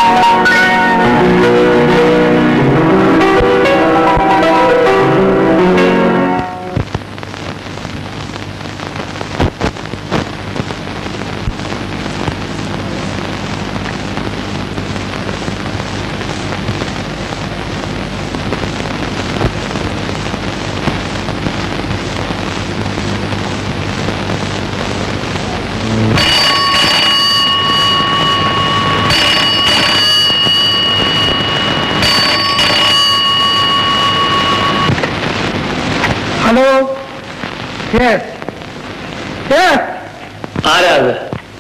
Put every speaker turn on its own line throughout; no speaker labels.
Hello yes yes
ആരാ അത്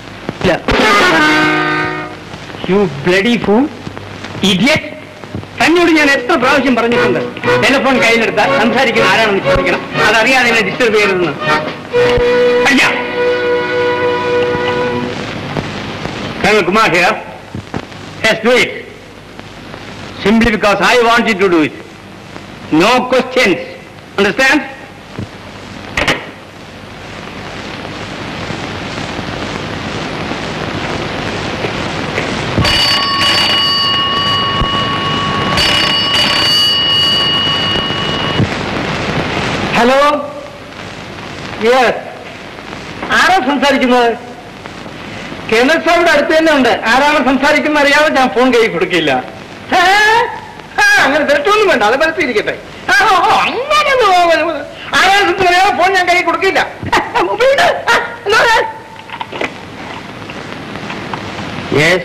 you bloody fool idiot തന്നോട് ഞാൻ എത്ര പ്രാവശ്യം പറഞ്ഞിട്ടുണ്ട് ടെലിഫോൺ കയ്യിലെടുത്താൽ സംസാരിക്കുന്ന ആരാണെന്ന് ചോദിക്കണം അതറിയാതെ എന്നെ ഡിസ്റ്റർബ് ചെയ്യരുതെന്ന് അയ്യ Colonel Kumar here. Yes, do it. Simply because I want you to do it. No questions. Understand? Hello yes ആരാ സംസാരിക്കുന്നത് കേന്ദ്ര സാറിന്റെ അടുത്ത് തന്നെ ഉണ്ട് ആരാണ് സംസാരിക്കുന്നത് അറിയാതെ ഞാൻ ഫോൺ കൈ കൊടുക്കില്ല ഏ? ആ, അങ്ങനെ തെറ്റൊന്നും വേണ്ട അത് മനസ്സിരിക്കട്ടെ ആ, ഓ, ഓ, അങ്ങനെയൊന്നും ഓ, ആരാണ് സംസാരിക്കുന്നത് അറിയാതെ ഫോൺ ഞാൻ കൈ കൊടുക്കില്ല മൊബൈൽ യെസ്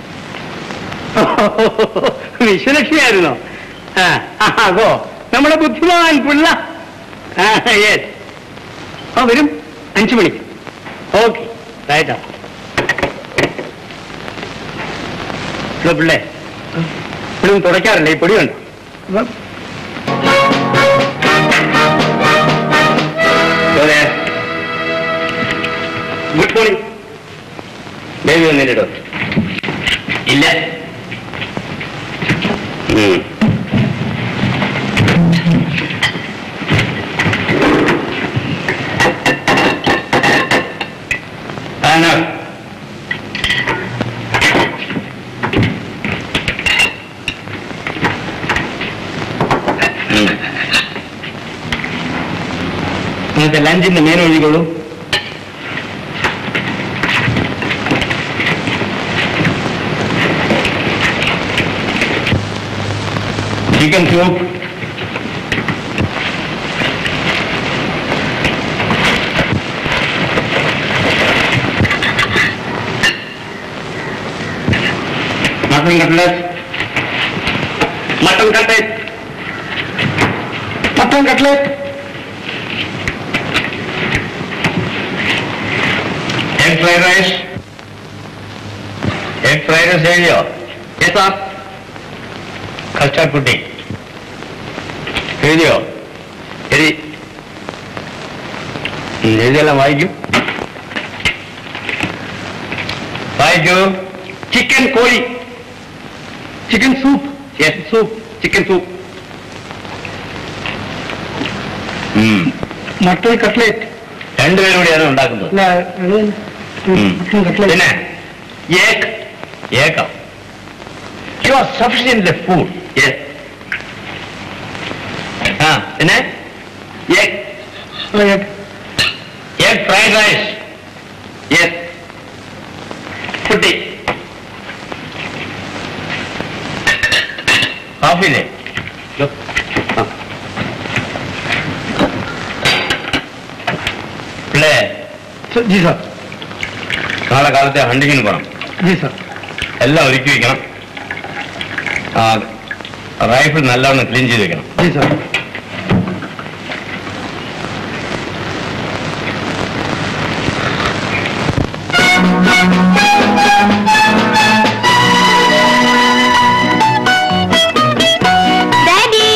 വിശ്വലക്ഷ്മിയായിരുന്നോ ആ ആ, അതോ നമ്മുടെ ബുദ്ധിമാൻ പിള്ള യെസ് ആ വരും അഞ്ചു മണിക്ക് ഓക്കെ റൈറ്റാ ഹലോ പിള്ളേ ഇപ്പോഴും തുടയ്ക്കാറില്ല ഈ പൊടി കണ്ടു ഗുഡ് മോർണിംഗ് ബേബി വന്നിട്ടോ ഇല്ല ഉം. ആണോ ഉം. ഇന്നത്തെ ലഞ്ചിന്റെ മേന ഒഴികൊള്ളൂ chicken soup mutton cutlet mutton cutlet mutton cutlet egg fried rice egg fried rice എഴുതിയോ യെസ് സാർ കസ്റ്റാർഡ് പുഡിംഗ് എഴുതിയോ എഴുതി ഉം, എഴുതിയെല്ലാം വായിക്കും വായിക്കൂ ചിക്കൻ കോഴി chicken soup yes soup chicken soup
mutton cutlet
രണ്ടുപേരും കൂടിയാണ് ഉണ്ടാക്കുന്നത് ഉം. പിന്നെ ഏക്ക് ഏക്കം you are sufficient food yes ആ പിന്നെ egg egg fried rice yes കുട്ടി കോഫിയില്ലേ പിള്ളേ
ജി സാർ
നാളെ കാലത്തെ ഹണ്ടിങ്ങിന് പോകണം
ജി സാർ
എല്ലാം ഒരുക്കി വെക്കണം ആ റൈഫിൾ നല്ലവണ്ണം ക്ലീൻ ചെയ്ത് വെക്കണം
ജി സാർ
ഡാഡി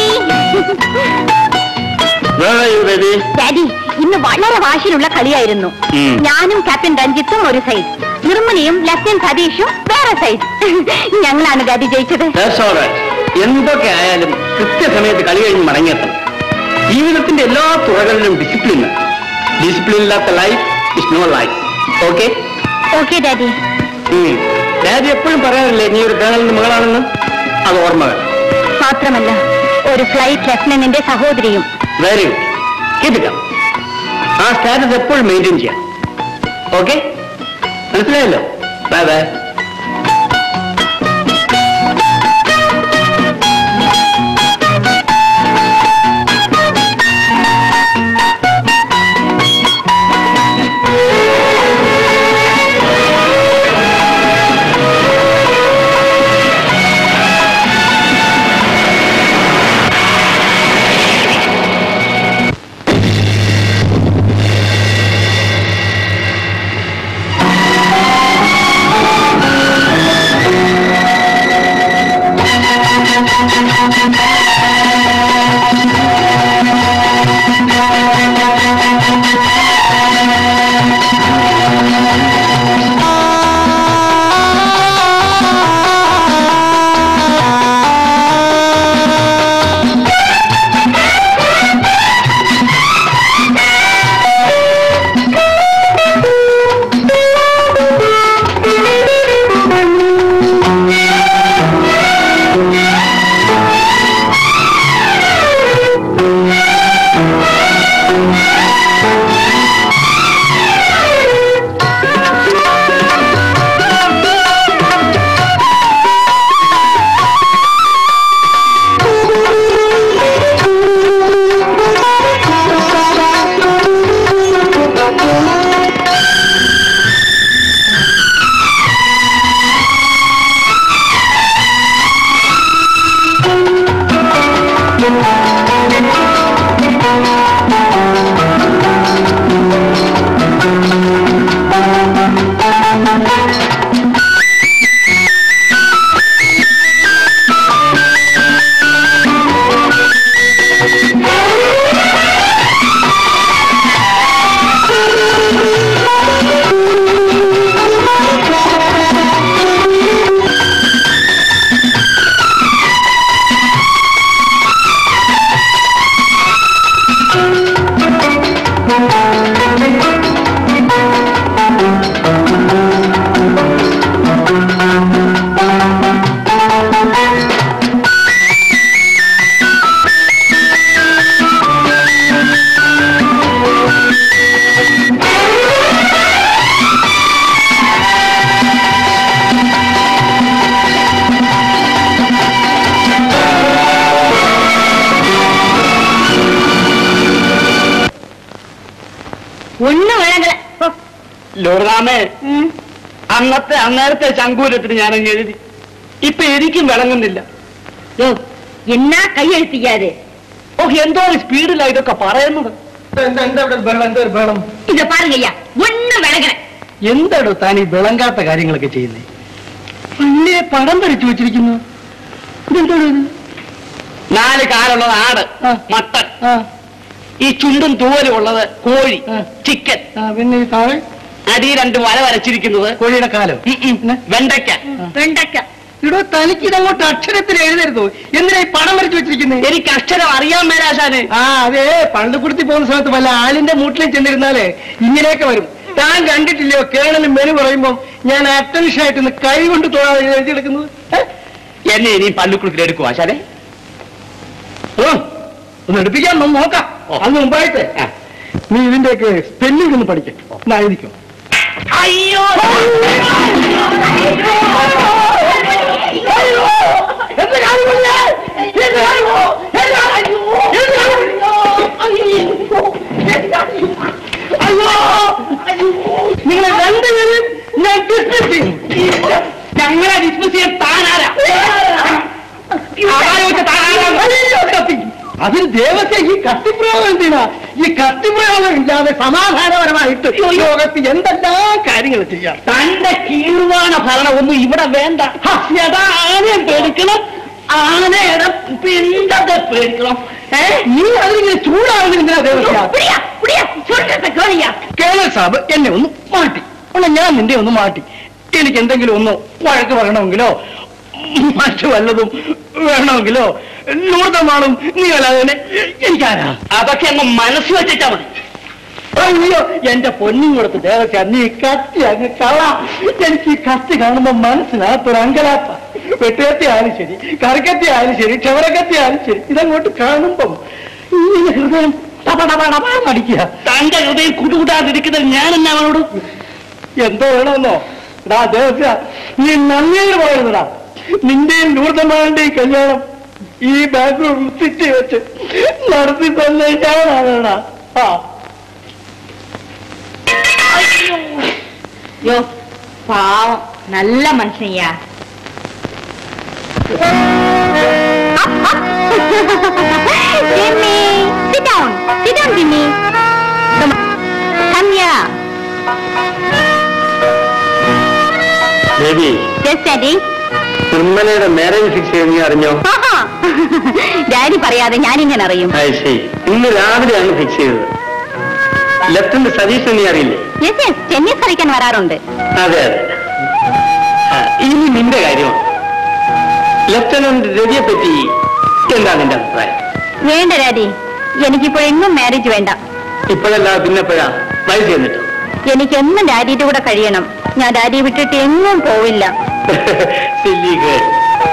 ബേബി
ഡാഡി ഇന്ന് വളരെ വാശിയിലുള്ള കളിയായിരുന്നു
ഉം.
ഞാനും ക്യാപ്റ്റൻ രഞ്ജിത്തും ഒരു സൈഡ് നിർമ്മലയും ലഫ്റ്റനന്റ് സതീഷും വേറെ സൈഡ് ഞങ്ങളാണ് ഡാഡി ജയിച്ചത്
എന്തൊക്കെ ആയാലും കൃത്യസമയത്ത് കളി കഴിഞ്ഞ് മടങ്ങിയെത്തണം ജീവിതത്തിന്റെ എല്ലാ തുറകളിലും ഡിസിപ്ലിൻ ഡിസിപ്ലിൻ ഇല്ലാത്ത life is no life okay
okay daddy
daddy എപ്പോഴും പറയാറില്ലേ നീ ഒരു കേണലിന്റെ മകളാണെന്ന് അത് ഓർമ്മ വേണം
മാത്രമല്ല ഒരു ഫ്ലൈറ്റ് ലഫ്റ്റനന്റിന്റെ സഹോദരിയും
വെരി ഗുഡ് കീപിക്കാം ആ സ്റ്റാറ്റസ് എപ്പോഴും മെയിൻറ്റെയിൻ ചെയ്യാം ഓക്കെ മനസ്സിലായല്ലോ ബൈ ബൈ
ഒന്ന് വിളകള
ലോറാമേ അന്നത്തെ അന്നേരത്തെ ചങ്കൂരത്തിന് ഞാൻ അങ്ങ് എഴുതി ഇപ്പൊ എനിക്കും വിളങ്ങുന്നില്ല
എന്നാ കൈയെഴുത്തിക്കാതെ
ഓ എന്തോ സ്പീഡിലാ ഇതൊക്കെ പറയുന്നത് എന്താ എന്താ ഇവിടെ ബഹളം എന്താ ഒരു ബഹളം
ഇത് പാരുങ്ങയ്യാ ഒന്ന് വിളകണ
എന്താടോ താൻ ഈ വിളങ്കാത്ത കാര്യങ്ങളൊക്കെ ചെയ്യുന്നേ പല്ലേ പടം വരച്ചു വെച്ചിരിക്കുന്നു ഇതെന്താണ് ഇത്? നാല് കാലുള്ളത് ആട് മട്ടൻ ഈ ചുണ്ടും തൂവലും ഉള്ളത് കോഴി ചിക്കൻ പിന്നെ ഈ താഴെ അടി രണ്ട് വര വരച്ചിരിക്കുന്നത് കോഴിയുടെ കാലം വെണ്ടയ്ക്ക
വെണ്ടക്ക
ഇടോ തനിക്ക് ഇതങ്ങോട്ട് അക്ഷരത്തിൽ എഴുതരുതോ എന്തിനാ ഈ പടം വരച്ചു വെച്ചിരിക്കുന്നത് എനിക്ക് അക്ഷരം അറിയാൻ മേലാശാന് ആ അതെ പള്ളിക്കുടുത്തി പോകുന്ന സമയത്ത് വല്ല ആളിന്റെ മൂട്ടിൽ ചെന്നിരുന്നാലേ ഇങ്ങനെയൊക്കെ വരും താൻ കണ്ടിട്ടില്ലയോ കേണലും മെനു പറയുമ്പോ ഞാൻ അറ്റൻഷൻ ആയിട്ട് ഒന്ന് കൈ കൊണ്ട് തൊഴാതെ എഴുതിയെടുക്കുന്നത് ഏ? എന്നെ ഇനി പള്ളിക്കുടത്തിൽ എടുക്കുവോ ആശാനെ ഓ ഒന്ന് എടുപ്പിക്കാൻ ഒന്ന് നോക്കാം അന്ന് മുമ്പായിട്ട് നീ ഇതിന്റെയൊക്കെ സ്പെല്ലിംഗ് ഒന്ന് പഠിക്കും ഒന്ന് എഴുതിക്കോ അയ്യോ നിങ്ങൾ രണ്ടുപേരും ഞാൻ ഡിസ്മിസ് ചെയ്യും ഞങ്ങളെ ഡിസ്മിസ് ചെയ്യാൻ താനാരാ ആരോഗ്യ താനാരാ അതിന് ദേവത്തെ ഈ കത്തിപ്രയോഗം എന്തിനാ ഈ കത്തിപ്രയോഗം ഇല്ലാതെ സമാധാനപരമായിട്ട് ലോകത്ത് എന്തെല്ലാം കാര്യങ്ങൾ ചെയ്യാം തന്റെ കീഴ്വാണ ഭരണം ഒന്നും ഇവിടെ വേണ്ട ഹ, എടാ ആനയെ പേടിക്കണം ആനയുടെ പിണ്ടത്തെ പേടിക്കണം ഏ നീ അതിലിങ്ങനെ ചൂടാവുന്നില്ല ദേവസ്യ കേരള സാബ് എന്നെ ഒന്ന് മാറ്റി ഉള്ള ഞാൻ നിന്റെ ഒന്ന് മാറ്റി എനിക്ക് എന്തെങ്കിലും ഒന്ന് വഴക്ക് പറയണമെങ്കിലോ മറ്റു വല്ലതും വേണമെങ്കിലോ നൂതമാണും നീ അല്ലാതെ തന്നെ എനിക്കാരാ അതൊക്കെ അങ്ങ് മനസ്സ് വെച്ചിട്ടാ മതി അയ്യോ എന്റെ പൊന്നും കൊടുത്ത് ദേവസ്യ നീ കത്തി അങ്ങ് കള എനിക്ക് ഈ കത്തി കാണുമ്പോ മനസ്സിനകത്തൊരു അങ്കലാപ്പ വെട്ടുകത്തി ആയാലും ശരി കറിക്കത്തി ആയാലും ശരി ക്ഷവരക്കത്തി ആയാലും ശരി ഇതങ്ങോട്ട് കാണുമ്പം ഈ ഹൃദയം അടിക്കുക
തന്റെ ഹൃദയം കുടുകൂടാതിരിക്കുന്നത് ഞാൻ എന്നാ അവനോട്
എന്തോ വേണമെന്നോ എടാ ദേവസ്യ നീ നന്ദിയിൽ പോയിരുന്നടാ നിന്റെയും നൂർത്തമാരുടെയും കല്യാണം ഈ ബാംഗ്ലൂർ സിറ്റി വെച്ച് നടത്തി തന്നെ ഞാനാണടാ ആ
യോ പാവം നല്ല മനുഷ്യയ്യാ Jimmy, sit down. Sit down, Jimmy. Come on. Come here.
Baby
Yes, Daddy.
നിർമ്മലയുടെ മാരേജ് ഫിക്സ് ചെയ്ത് നീ അറിഞ്ഞോ
ആഹാ. ഡാഡി പറയാതെ ഞാനിങ്ങനെ അറിയും
അത് ശരി ഇന്ന് രാവിലെയാണ് ഫിക്സ് ചെയ്തത് ലെഫ്റ്റനന്റ് സതീഷ് നീ അറിയില്ലേ
യെസ് യെസ് ടെന്നീസ് കളിക്കാൻ വരാറുണ്ട്
അതെ അതെ ആ, ഇനി നിന്റെ കാര്യമാണ് ലെഫ്റ്റനന്റ് രവിയെ പറ്റി എന്താ നിന്റെ അഭിപ്രായം
വേണ്ട ഡാഡി എനിക്കിപ്പോ എങ്ങും മാരേജ് വേണ്ട
ഇപ്പോഴല്ല പിന്നെപ്പോഴാ വയസ്സ് ചെന്നിട്ടോ
എനിക്കെന്നും ഡാഡിയുടെ കൂടെ കഴിയണം ഞാൻ ഡാഡിയെ വിട്ടിട്ട് എങ്ങും പോവില്ല
സില്ലി ഗേൾ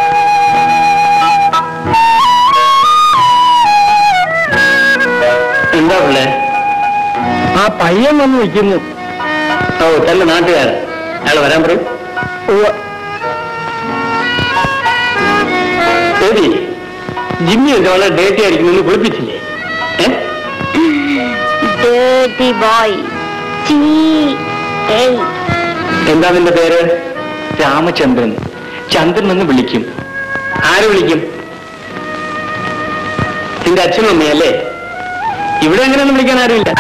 എന്താ പിള്ളേ
ആ പയ്യൻ വന്ന് നിൽക്കുന്നു
ഓ തന്റെ നാട്ടുകാരൻ അയാൾ വരാൻ പറയും ശരി ജിമ്മി ഒക്കെ വളരെ ഡേറ്റി ആയിരിക്കുമെന്ന് കുളിപ്പിച്ചില്ലേ ഏ
ഡേർട്ടി ബോയ്
എന്താ നിന്റെ പേര് രാമചന്ദ്രൻ ചന്ദ്രൻ എന്ന് വിളിക്കും ആര് വിളിക്കും നിന്റെ അച്ഛനും അമ്മയല്ലേ ഇവിടെ അങ്ങനെയൊന്നും വിളിക്കാൻ ആരുമില്ല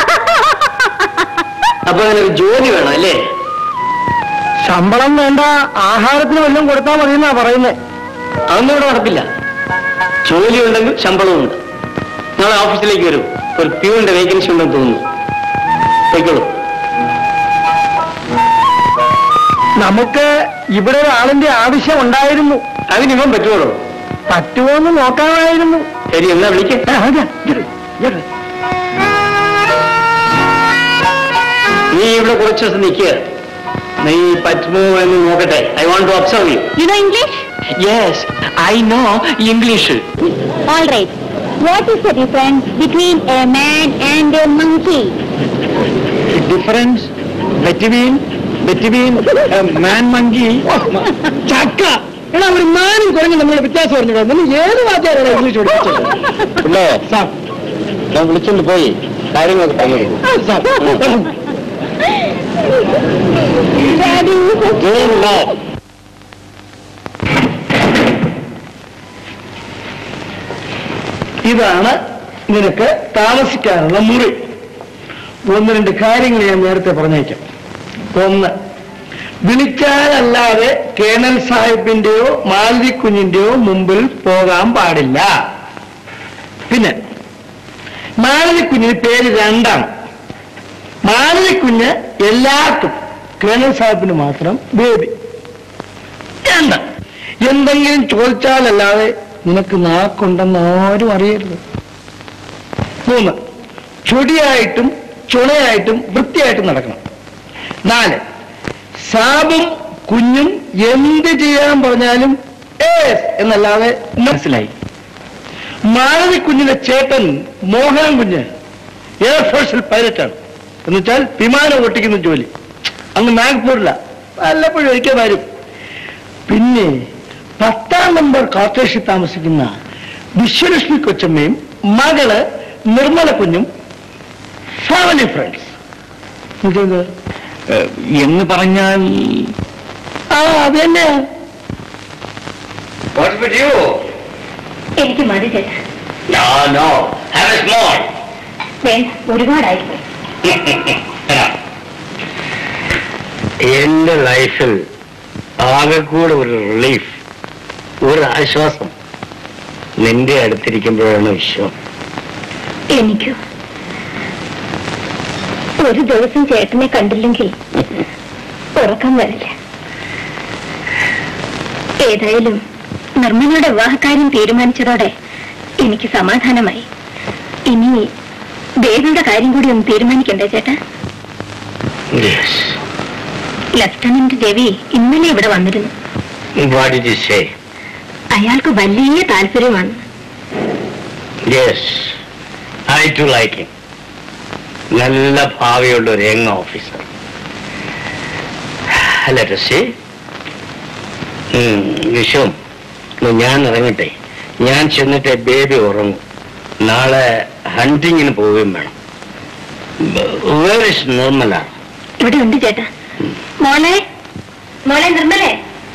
അപ്പൊ അങ്ങനെ ഒരു ജോലി വേണം അല്ലേ
ശമ്പളം വേണ്ട ആഹാരത്തിന് വല്ലതും കൊടുത്താൽ മതി എന്നാ പറയുന്നത്
അതൊന്നും ഇവിടെ നടപ്പില്ല ജോലി ഉണ്ടെങ്കിൽ ശമ്പളവും ഉണ്ട് നാളെ ഓഫീസിലേക്ക് വരൂ ഒരു പ്യൂണിന്റെ വേക്കൻസി ഉണ്ടെന്ന് തോന്നുന്നു പോയിക്കോളൂ
നമുക്ക് ഇവിടെ ഒരാളിന്റെ ആവശ്യം ഉണ്ടായിരുന്നു
അതിനിവൻ പറ്റുള്ളൂ
പറ്റുമോ എന്ന് നോക്കാമായിരുന്നു
ശരി എന്നാ വിളിക്കേ
ആ, അതെ, ഇരു, ഇരു.
നീ ഇവിടെ കുറച്ച് ദിവസം നിൽക്കുക നീ പറ്റുമോ എന്ന് നോക്കട്ടെ I want to observe you
you know English
yes I know English
all right what is the difference between a man and a monkey
difference between between man monkey ചക്ക എടാ ഒരു മാനും കുറഞ്ഞ് നമ്മൾ വ്യത്യാസം പറഞ്ഞു നമ്മൾ ഏത് വാദ്യാരാണ് ഇംഗ്ലീഷ് പഠിപ്പിച്ചത്
പിന്നെ
സാർ
ഞാൻ വിളിച്ചോണ്ട് പോയി കാര്യങ്ങളൊക്കെ പറഞ്ഞു
സാർ ഇതാണ് നിനക്ക് താമസിക്കാനുള്ള മുറി ഒന്ന് രണ്ട് കാര്യങ്ങൾ ഞാൻ നേരത്തെ പറഞ്ഞേക്കാം ഒന്ന് വിളിച്ചാലല്ലാതെ കേണൽ സാഹിബിന്റെയോ മാലതി കുഞ്ഞിന്റെയോ മുമ്പിൽ പോകാൻ പാടില്ല പിന്നെ മാലതി കുഞ്ഞിന് പേര് രണ്ടാണ് മാലതി കുഞ്ഞ് എല്ലാവർക്കും കേണൽ സാഹിബിന് മാത്രം ബേബി രണ്ട് എന്തെങ്കിലും ചോദിച്ചാലല്ലാതെ നിനക്ക് നാക്കുണ്ടെന്ന് ആരും അറിയരുത് മൂന്ന് ചൊടിയായിട്ടും ചുണയായിട്ടും വൃത്തിയായിട്ടും നടക്കണം നാല് സാബും കുഞ്ഞും എന്ത് ചെയ്യാൻ പറഞ്ഞാലും ഏസ് എന്നല്ലാതെ മനസ്സിലായി മാലതി കുഞ്ഞിന്റെ ചേട്ടൻ മോഹൻ കുഞ്ഞ് എയർഫോഴ്സിൽ പൈലറ്റാണ് എന്നുവെച്ചാൽ വിമാനം ഓട്ടിക്കുന്ന ജോലി അങ്ങ് നാഗ്പൂരില്ല വല്ലപ്പോഴും ഒരിക്കൽ വരും പിന്നെ പത്താം നമ്പർ ക്വാർട്ടേഴ്സിൽ താമസിക്കുന്ന വിശ്വലക്ഷ്മി കൊച്ചമ്മയും മകള് നിർമ്മല കുഞ്ഞും ഫാമിലി ഫ്രണ്ട്സ്
എന്ന് പറഞ്ഞാൽ
ആ അത് തന്നെയാ
വാട്ട്സ് വിത്ത് യു
എനിക്ക് മതി ചേട്ടാ
no no have a small
വേണ്ട ഒരുപാടായി
എന്റെ ലൈഫിൽ ആകെ കൂടെ ഒരു റിലീഫ് ഒരു ആശ്വാസം നിന്റെ അടുത്തിരിക്കുമ്പോഴാണ് വിശ്വം
എനിക്ക് ഒരു ദിവസം ചേട്ടനെ കണ്ടില്ലെങ്കിൽ ഉറക്കം വരില്ല ഏതായാലും നിർമ്മലയുടെ വിവാഹക്കാര്യം തീരുമാനിച്ചതോടെ എനിക്ക് സമാധാനമായി ഇനി ബേബിയുടെ കാര്യം കൂടി ഒന്ന് തീരുമാനിക്കണ്ടേ ചേട്ടാ
യെസ്
ലഫ്റ്റനന്റ് രവി ഇന്നലെ ഇവിടെ വന്നിരുന്നു
വാട്ട് ഡിഡ് യു സേ
അയാൾക്ക് വലിയ താല്പര്യമാണ്
yes I too like him നല്ല ഭാവിയുള്ള ഒരു യങ് ഓഫീസർ ലെറ്റ് സി വിഷും ഞാൻ ഇറങ്ങട്ടെ ഞാൻ ചെന്നിട്ട് ബേബി ഉറങ്ങും നാളെ ഹണ്ടിങ്ങിന് പോവുകയും വേണം വേർ ഇസ് നിർമ്മലാണ്
ഇവിടെ ഉണ്ട് ചേട്ടാ മോളെ മോളെ നിർമ്മലേ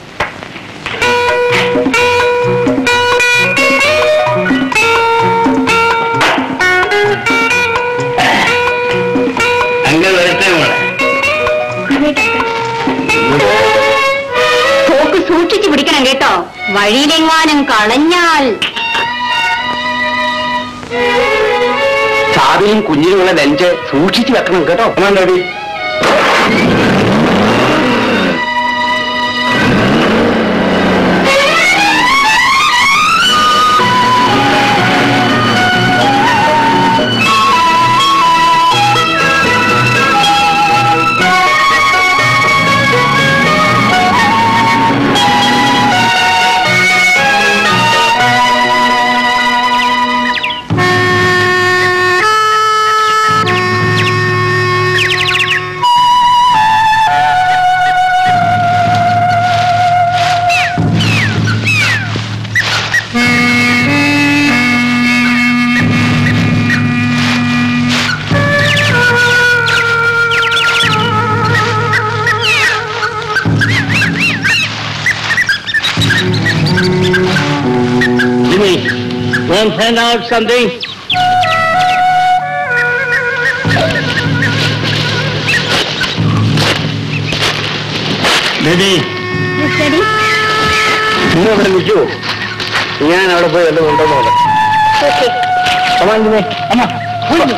അങ്ങനെ വരട്ടെ മോളെ
തോക്ക് സൂക്ഷിച്ചു പിടിക്കണം കേട്ടോ വഴിയിലെങ്ങാനും കളഞ്ഞാൽ
സാവിയും കുഞ്ഞിനുമുള്ള ലഞ്ച് സൂക്ഷിച്ചു വെക്കണം കേട്ടോ daddy Jimmy, want to find out something? Baby, നിങ്ങൾ അവിടെ നിൽക്കൂ ഞാൻ അവിടെ പോയി വല്ലതും ഉണ്ടോ നോക്കാം അമ്മ ജിമ്മി അമ്മ പോയി.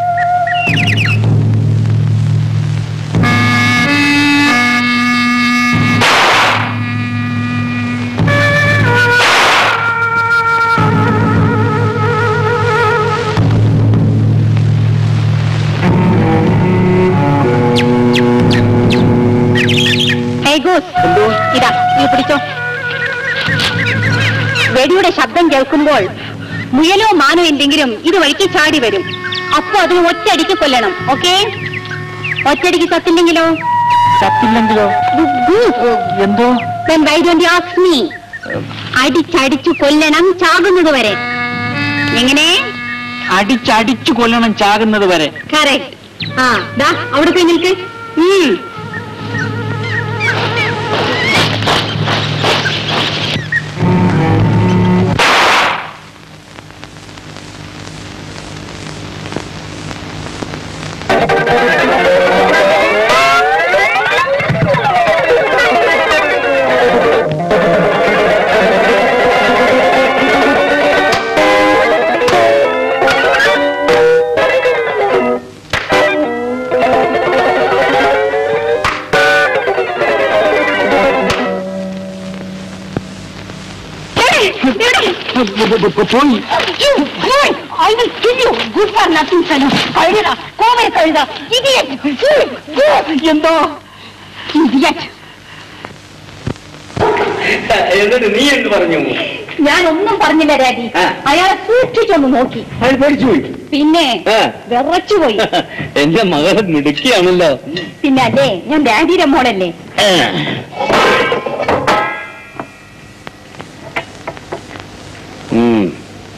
Hey, Goose. ഇതാ നീ പിടിച്ചോ വെടിയുടെ ശബ്ദം കേൾക്കുമ്പോൾ മുയലോ മാനോ എന്തെങ്കിലും ഇത് വഴിക്ക് ചാടി വരും അപ്പൊ അതിന് ഒറ്റയടിക്ക് കൊല്ലണം ഓക്കെ ഒറ്റയടിക്ക് ചത്തില്ലെങ്കിലോ
ചത്തില്ലെങ്കിലോ എന്തോ
Then why don't you ask me? അടിച്ചടിച്ചു കൊല്ലണം ചാകുന്നത് വരെ എങ്ങനെ
അടിച്ചടിച്ചു കൊല്ലണം ചാകുന്നത് വരെ
കറക്റ്റ് ആ ദാ അവിടെ പോയി നിൽക്ക് ഉം. ഏയ്, ഇവിടെ.
പോയി
You boy, I will kill you. Good for nothing, fellow. കഴുത, കോമയ കഴുത. Idiot. Fool. Go.
എന്തോ
Idiot.
എന്നിട്ട് നീ എന്ത് പറഞ്ഞു
ഞാനൊന്നും പറഞ്ഞില്ല രാജി
ആ.
അയാളെ സൂക്ഷിച്ചൊന്ന് നോക്കി
അയാൾ പേടിച്ചു പോയി
പിന്നെ
ആ.
വിറച്ചുപോയി
എന്റെ മകളെ മിടുക്കിയാണല്ലോ
പിന്നെ അല്ലേ ഞാൻ ഡാഡിയുടെ മോളല്ലേ
ഉം.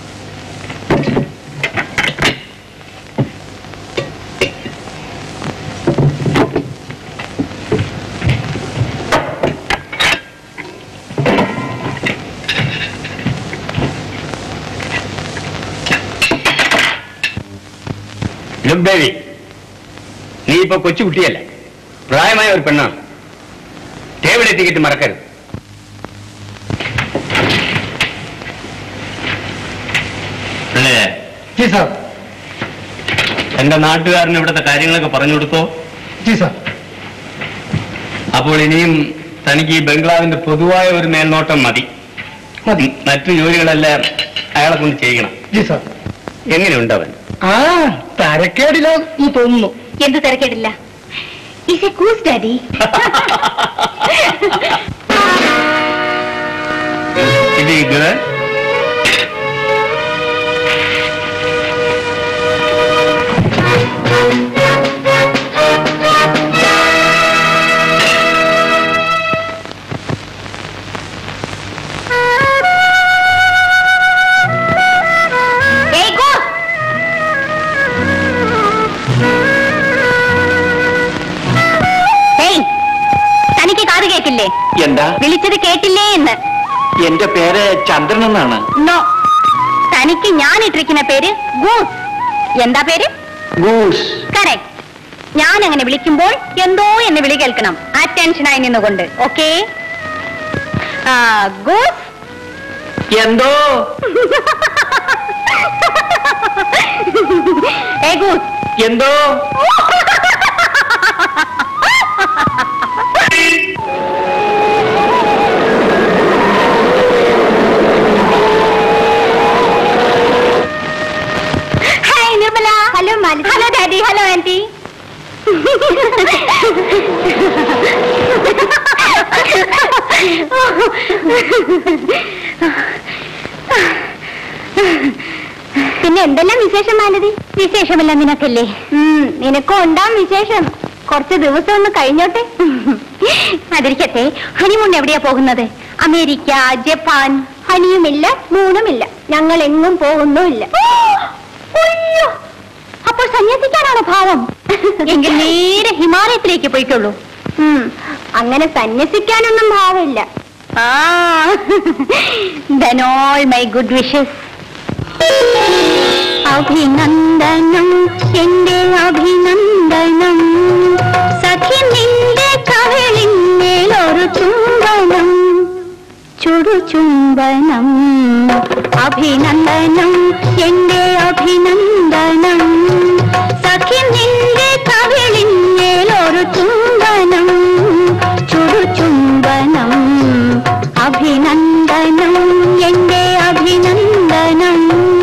Look, baby. നീ ഇപ്പൊ കൊച്ചുകുട്ടിയല്ലേ പ്രായമായ ഒരു പെണ്ണാണ് ടേബിൾ എത്തിക്കിട്ട് മറക്കരുത് അല്ലേ
ജി സാർ
എന്റെ നാട്ടുകാരന് ഇവിടുത്തെ കാര്യങ്ങളൊക്കെ പറഞ്ഞു കൊടുത്തോ
ജി സാർ
അപ്പോൾ ഇനിയും തനിക്ക് ഈ ബംഗ്ലാവിന്റെ പൊതുവായ ഒരു മേൽനോട്ടം മതി
മതി
മറ്റു ജോലികളെല്ലാം അയാളെ കൊണ്ട് ചെയ്യണം
ജി സാർ
എങ്ങനെയുണ്ട് അവൻ
ആ തരക്കേടില്ലെന്ന് തോന്നുന്നു
എന്ത് തിരക്കേടില്ല ഇസ് എ കൂസ് ഡാഡി
ഇത് ഇത്
Hey, go! Hey, തനിക്ക് കാത് കേട്ടില്ലേ
എന്താ
വിളിച്ചത് കേട്ടില്ലേ എന്ന്
എന്റെ പേര് ചന്ദ്രൻ എന്നാണ്
നോ തനിക്ക് ഞാൻ ഇട്ടിരിക്കുന്ന പേര് ഗൂസ് എന്താ പേര്
ഗൂസ്
കറക്റ്റ് ഞാൻ അങ്ങനെ വിളിക്കുമ്പോൾ എന്തോ എന്ന് വിളി കേൾക്കണം അറ്റൻഷനായി നിന്നുകൊണ്ട് ഓക്കെ ഗൂസ്
എന്തോ
ഏ ഗൂസ്
എന്തോ
hi Nirmala hello Mali hello daddy hello aunty പിന്നെ എന്തെല്ലാം വിശേഷം മാലതി വിശേഷമല്ല നിനക്കല്ലേ നിനക്കും ഉണ്ടാവും വിശേഷം കുറച്ച് ദിവസം ഒന്ന് കഴിഞ്ഞോട്ടെ അതിരിക്കട്ടെ ഹണിമൂൺ എവിടെയാ പോകുന്നത് അമേരിക്ക ജപ്പാൻ ഹണിയുമില്ല മൂണുമില്ല ഞങ്ങൾ എങ്ങും പോകുന്നുമില്ല അയ്യോ അപ്പോൾ സന്യസിക്കാനാണോ ഭാവം എങ്കിൽ നേരെ ഹിമാലയത്തിലേക്ക് പോയിട്ടുള്ളൂ അങ്ങനെ സന്യസിക്കാനൊന്നും ഭാവമില്ല ആ then all my good wishes അഭിനന്ദനം എന്റെ അഭിനന്ദനം സഖി നിന്റെ കവളിന്മേൽ ഒരു ചുംബനം ചുടു ചുംബനം അഭിനന്ദനം എന്റെ അഭിനന്ദനം സഖി നിന്റെ കവിളിന്മേൽ ഒരു ചുംബനം ചുടു ചുംബനം അഭിനന്ദനം എന്റെ അഭിനന്ദനം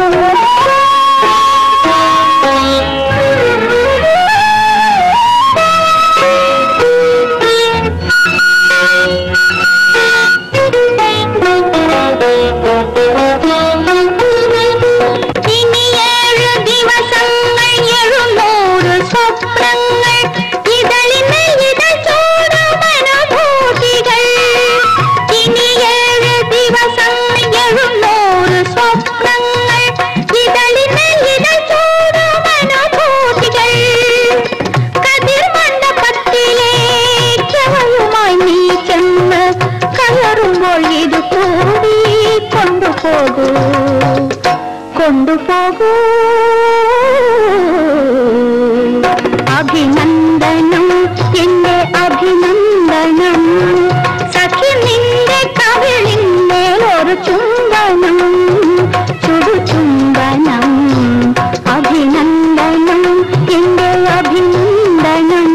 ഇനി ഏഴ് ദിവസങ്ങൾ എഴുന്നൂറ് സ്വപ്നങ്ങൾ ഇതളിന് ഇതൾ ചൂടും അനുഭൂതികൾ ഇനി ഏഴ് ദിവസങ്ങൾ എഴുന്നൂറ് സ്വപ്നങ്ങൾ ഇതളിന് ഇതൾ ചൂടും അനുഭൂതികൾ കതിർ മണ്ഡപത്തിലേക്കവയുമായി നീ ചെന്ന് കയറുമ്പോൾ ഇത് കൂടി കൊണ്ടുപോകൂ കൊണ്ടുപോകൂ അഭിനന്ദനം എന്റെ അഭിനന്ദനം സഖി നിന്റെ കവിളിന്മേൽ ഒരു ചുംബനം ചുടു ചുംബനം അഭിനന്ദനം എന്റെ അഭിനന്ദനം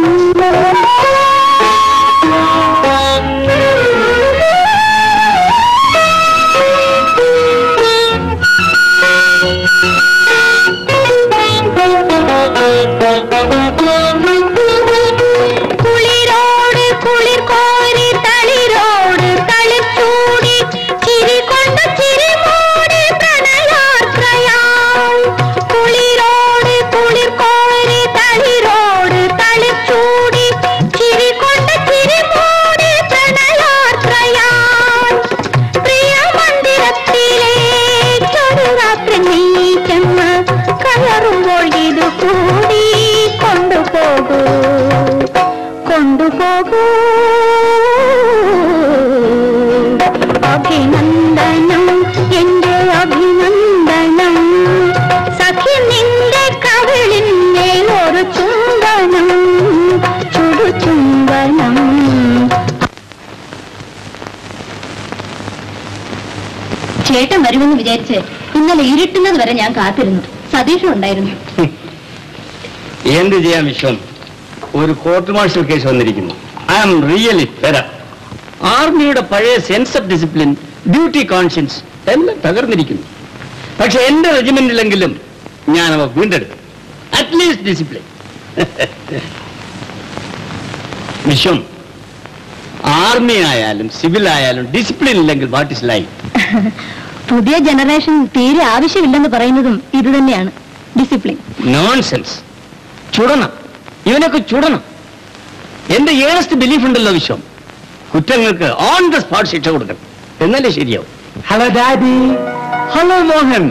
കുളിരോട് കുളിർ കോരി തളിരോട് തളിച്ചൂടി ചിരി കൊണ്ട് ചിരി മൂടി പ്രണയാർത്രയാം കുളിരോട് കുളിർ കോരി തളിരോട് തളിച്ചൂടി ചിരി കൊണ്ട് ചിരി മൂടി പ്രണയാർത്രയാം പ്രിയ മന്ദിരത്തിലേക്കൊരു രാത്രി നീ ചെന്ന് കയറുമ്പോൾ ഇത് കൂടി കൊണ്ടുപോകൂ കൊണ്ടുപോകൂ അഭിനന്ദനം എന്റെ അഭിനന്ദനം സഖി നിന്റെ കവിളിന്മേൽ ഒരു ചുംബനം ചുടു ചുംബനം ചേട്ടൻ വരുമെന്ന് വിചാരിച്ച് ഇന്നലെ ഇരുട്ടുന്നത് വരെ ഞാൻ കാത്തിരുന്നു സതീഷും ഉണ്ടായിരുന്നു
എന്ത് ചെയ്യാൻ വിശ്വം ഒരു കോർട്ട് മാർഷൽ കേസ് വന്നിരിക്കുന്നു ഐ ആം റിയലി ഫെര ആർമിയുടെ പഴയ sense of discipline duty conscience എല്ലാം തകർന്നിരിക്കുന്നു പക്ഷെ എന്റെ റെജിമെന്റിലെങ്കിലും ഞാൻ അവ വീണ്ടെടുക്കും അറ്റ്ലീസ്റ്റ് ഡിസിപ്ലിൻ വിശ്വം ആർമി ആയാലും സിവിൽ ആയാലും ഡിസിപ്ലിൻ ഇല്ലെങ്കിൽ വാട്ട് ഇസ് ലൈഫ്
പുതിയ ജനറേഷൻ തീരെ ആവശ്യമില്ലെന്ന് പറയുന്നതും ഇത് തന്നെയാണ് ഡിസിപ്ലിൻ
നോൺസെൻസ് ചുടണം ഇവനൊക്കെ ചുടണം എന്റെ ഏണസ്റ്റ് ബിലീഫ് ഉണ്ടല്ലോ വിശ്വം കുറ്റങ്ങൾക്ക് ഓൺ ദ സ്പോട്ട് ശിക്ഷ കൊടുക്കണം എന്നല്ലേ ശരിയാവും
hello daddy
hello Mohan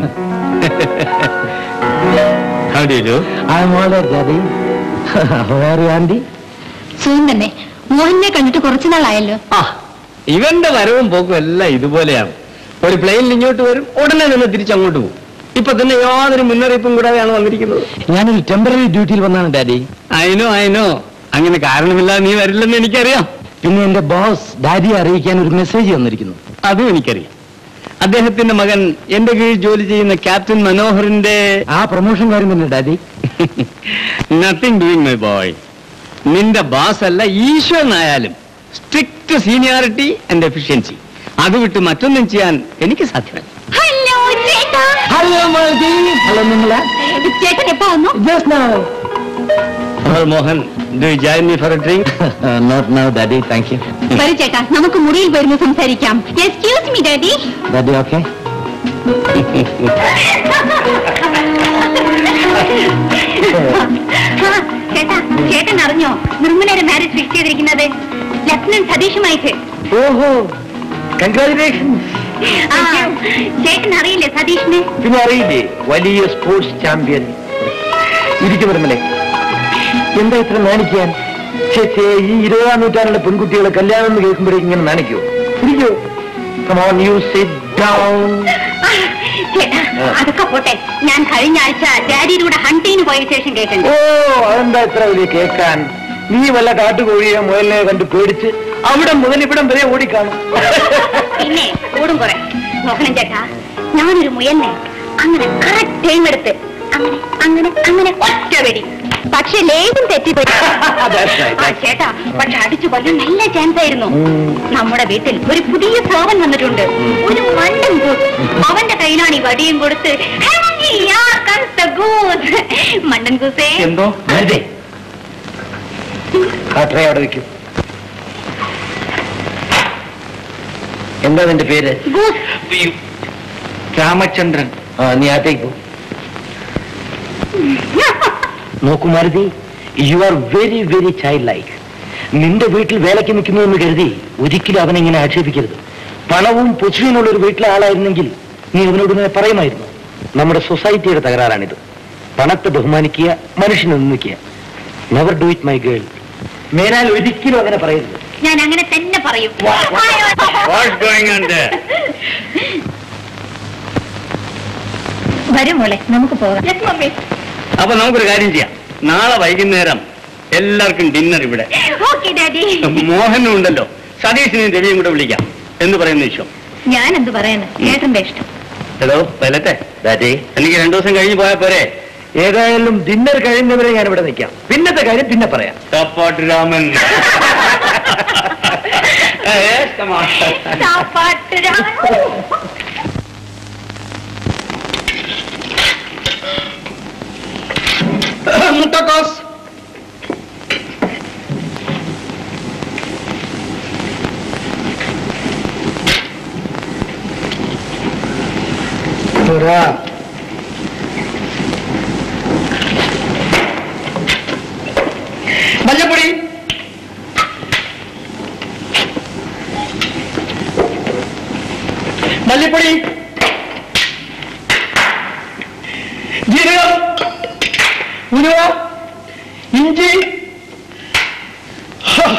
How do you do?
I'm all daddy വേറെ ആൻഡി
സുഖം തന്നെ മോഹനെ കണ്ടിട്ട് കുറച്ചു നാളായല്ലോ
ആ ഇവന്റെ വരവും പോക്കും എല്ലാം ഇതുപോലെയാണ് ഒരു പ്ലെയിനിൽ ഇങ്ങോട്ട് വരും ഉടനെ നിന്ന് തിരിച്ചങ്ങോട്ട് പോകും ഇപ്പൊ തന്നെ യാതൊരു മുന്നറിയിപ്പും കൂടാതെയാണ് വന്നിരിക്കുന്നത്
ഞാനൊരു ടെമ്പററി ഡ്യൂട്ടിയിൽ വന്നാണ് ഡാഡി
അയിനോ അയിനോ അങ്ങനെ കാരണമില്ലാതെ നീ വരില്ലെന്ന് എനിക്കറിയാം
പിന്നെ എന്റെ ബോസ് ഡാഡിയെ അറിയിക്കാൻ ഒരു മെസ്സേജ് വന്നിരിക്കുന്നു
അതും എനിക്കറിയാം അദ്ദേഹത്തിന്റെ മകൻ എന്റെ കീഴിൽ ജോലി ചെയ്യുന്ന ക്യാപ്റ്റൻ മനോഹറിന്റെ
ആ പ്രൊമോഷൻ കാര്യം തന്നെ daddy
nothing doing my boy നിന്റെ ബാസ് അല്ല ഈശ്വരനായാലും സ്ട്രിക്റ്റ് സീനിയോറിറ്റി ആൻഡ് എഫിഷ്യൻസി അത് വിട്ട് മറ്റൊന്നും ചെയ്യാൻ എനിക്ക് സാധ്യമല്ല
ഹലോ ചേട്ടാ
ഹലോ മാലതി ഹലോ നിങ്ങളെ
ചേട്ടൻ എപ്പോ വന്നു
just now
hello Mohan do join me for a drink
not now daddy thank you
വരൂ ചേട്ടാ നമുക്ക് മുറിയിൽ വരുന്നു സംസാരിക്കാം excuse me daddy
daddy okay
ചേട്ടാ ചേട്ടൻ അറിഞ്ഞോ നിർമ്മലയുടെ മാരേജ് ഫിക്സ് ചെയ്തിരിക്കുന്നത് ലഫ്റ്റനന്റ് സതീഷുമായിട്ട്
ഓഹോ കൺഗ്രാചുലേഷൻ
ആ, ചേട്ടൻ അറിയില്ലേ സതീഷിനെ
പിന്നെ അറിയില്ലേ വലിയ സ്പോർട്സ് ചാമ്പ്യൻ ഇരിക്കു നിർമ്മലെ എന്താ ഇത്ര നാണിക്കാൻ ചേച്ചേ ഈ ഇരുപതാം നൂറ്റാണ്ടിലെ പെൺകുട്ടികളെ കല്യാണം എന്ന് കേൾക്കുമ്പോഴേക്കും ഇങ്ങനെ നാണിക്കോ ഇരിക്കോ കമോൺ യു സിറ്റ് ഡൗൺ
ആ, ചേട്ടാ അതൊക്കെ പോട്ടെ ഞാൻ കഴിഞ്ഞ ആഴ്ച ഡാഡിയുടെ കൂടെ ഹണ്ടിങ്ങിന് പോയ ശേഷം കേൾക്കണ്ട
ഓ അതെന്താ ഇത്ര വലിയ കേൾക്കാൻ നീ വല്ല കാട്ടുകോഴിയെ മുയലിനെ കണ്ട് പേടിച്ച് അവിടെ മുതൽ ഇവിടം വരെ ഓടിക്കാണും
പിന്നെ കൂടും കുറെ മോഹനൻ ചേട്ടാ ഞാനൊരു മുയലിനെ അങ്ങനെ കറക്റ്റ് ടൈം എടുത്ത് അങ്ങനെ അങ്ങനെ അങ്ങനെ ഒറ്റ വെടി പക്ഷെ ലേതും തെറ്റിപ്പോയി
That's right,
ആ,
that's-
ചേട്ടാ പക്ഷെ അടിച്ചു കൊല്ലാൻ നല്ല ചാൻസ് ആയിരുന്നു
ഉം.
നമ്മുടെ വീട്ടിൽ ഒരു പുതിയ സേവൻ വന്നിട്ടുണ്ട് ഒരു മണ്ടൻ കൂസ് അവന്റെ കയ്യിലാണ് ഈ വടിയും കൊടുത്ത് "Hey, here comes the goose." മണ്ടൻ കൂസേ
എന്തോ
വെറുതെ കാട്ടറ അവിടെ വെക്കും എന്താ നിന്റെ പേര്
ഗൂസ്
രാമചന്ദ്രൻ ആ നീ ആറ്റേക്ക് പോ നോക്കൂ Maruti you are very very childlike നിന്റെ വീട്ടിൽ വേലയ്ക്ക് നിൽക്കുന്നു എന്ന് കരുതി ഒരിക്കലും അവനെങ്ങനെ ആക്ഷേപിക്കരുത് പണവും പൊച്ചുവിനുള്ള ഒരു വീട്ടിലെ ആളായിരുന്നെങ്കിൽ നീ അവനോട് ഇങ്ങനെ പറയുമായിരുന്നു നമ്മുടെ സൊസൈറ്റിയുടെ തകരാറാണിത് പണത്തെ ബഹുമാനിക്കുക മനുഷ്യനെ നിന്ദിക്കുക never do it my girl മേലാൽ ഒരിക്കലും അങ്ങനെ പറയരുത്
ഞാൻ അങ്ങനെ തന്നെ പറയും
What's going on there?
വരും മോളെ നമുക്ക് പോകാം
അപ്പൊ നമുക്കൊരു കാര്യം ചെയ്യാം നാളെ വൈകുന്നേരം എല്ലാവർക്കും ഡിന്നർ ഇവിടെ
ഓക്കെ ഡാഡി
മോഹനും ഉണ്ടല്ലോ സതീഷിനെയും രവിയും കൂടെ വിളിക്കാം എന്ന് പറയുന്ന വിശ്വം
ഞാൻ എന്ത് പറയാന് ചേട്ടന്റെ ഇഷ്ടം
ഹലോ പൈലറ്റെ
ഡാഡി
എനിക്ക് രണ്ടു ദിവസം കഴിഞ്ഞ് പോയാൽ പോരെ
ഏതായാലും ഡിന്നർ കഴിയുന്നവരെ ഞാൻ ഇവിടെ നിൽക്കാം പിന്നത്തെ കാര്യം പിന്നെ പറയാം
support Raman Yes, come on. മുട്ടക്കോസ് മഞ്ഞപ്പൊടി മല്ലിപ്പൊടി ജീരകം ഉലുവ ഇഞ്ചി ഹ.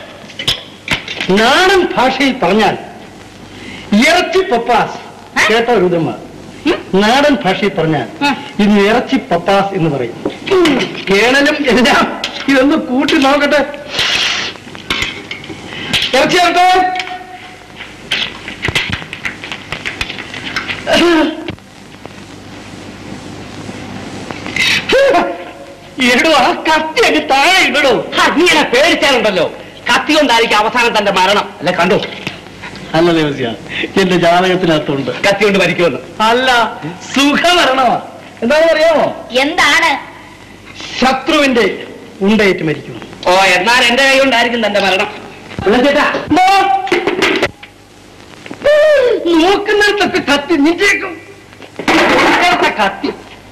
നാടൻ ഭാഷയിൽ പറഞ്ഞാൽ ഇറച്ചി പപ്പാസ് കേട്ട രുതമ്മ നാടൻ ഭാഷയിൽ പറഞ്ഞാൽ ഇത് ഇറച്ചി പപ്പാസ് എന്ന് പറയും കേണലും എല്ലാം ഇതൊന്ന് കൂട്ടി നോക്കട്ടെ ഇറച്ചി ചേർത്തോ ഇടോ ആ കത്തി അങ്ങ് താഴെ ഇടോ നീനെ പേടിച്ചാലുണ്ടല്ലോ കത്തി കൊണ്ടായിരിക്കും അവസാനം തന്റെ മരണം
അല്ല കണ്ടോ
അല്ല ദേവസ്യ എന്റെ ജാതകത്തിനകത്തുണ്ട്
കത്തി കൊണ്ട് മരിക്കുമെന്ന്
അല്ല സുഖമരണമാ എന്താണെന്ന് അറിയാമോ
എന്താണ്
ശത്രുവിന്റെ ഉണ്ടയേറ്റ് മരിക്കുന്നു
ഓ എന്നാൽ എന്റെ കൈ കൊണ്ടായിരിക്കും തന്റെ മരണം
ചേട്ടാ നോക്കുന്നിടത്തൊക്കെ കത്തി നിഞ്ചേക്കും കത്തി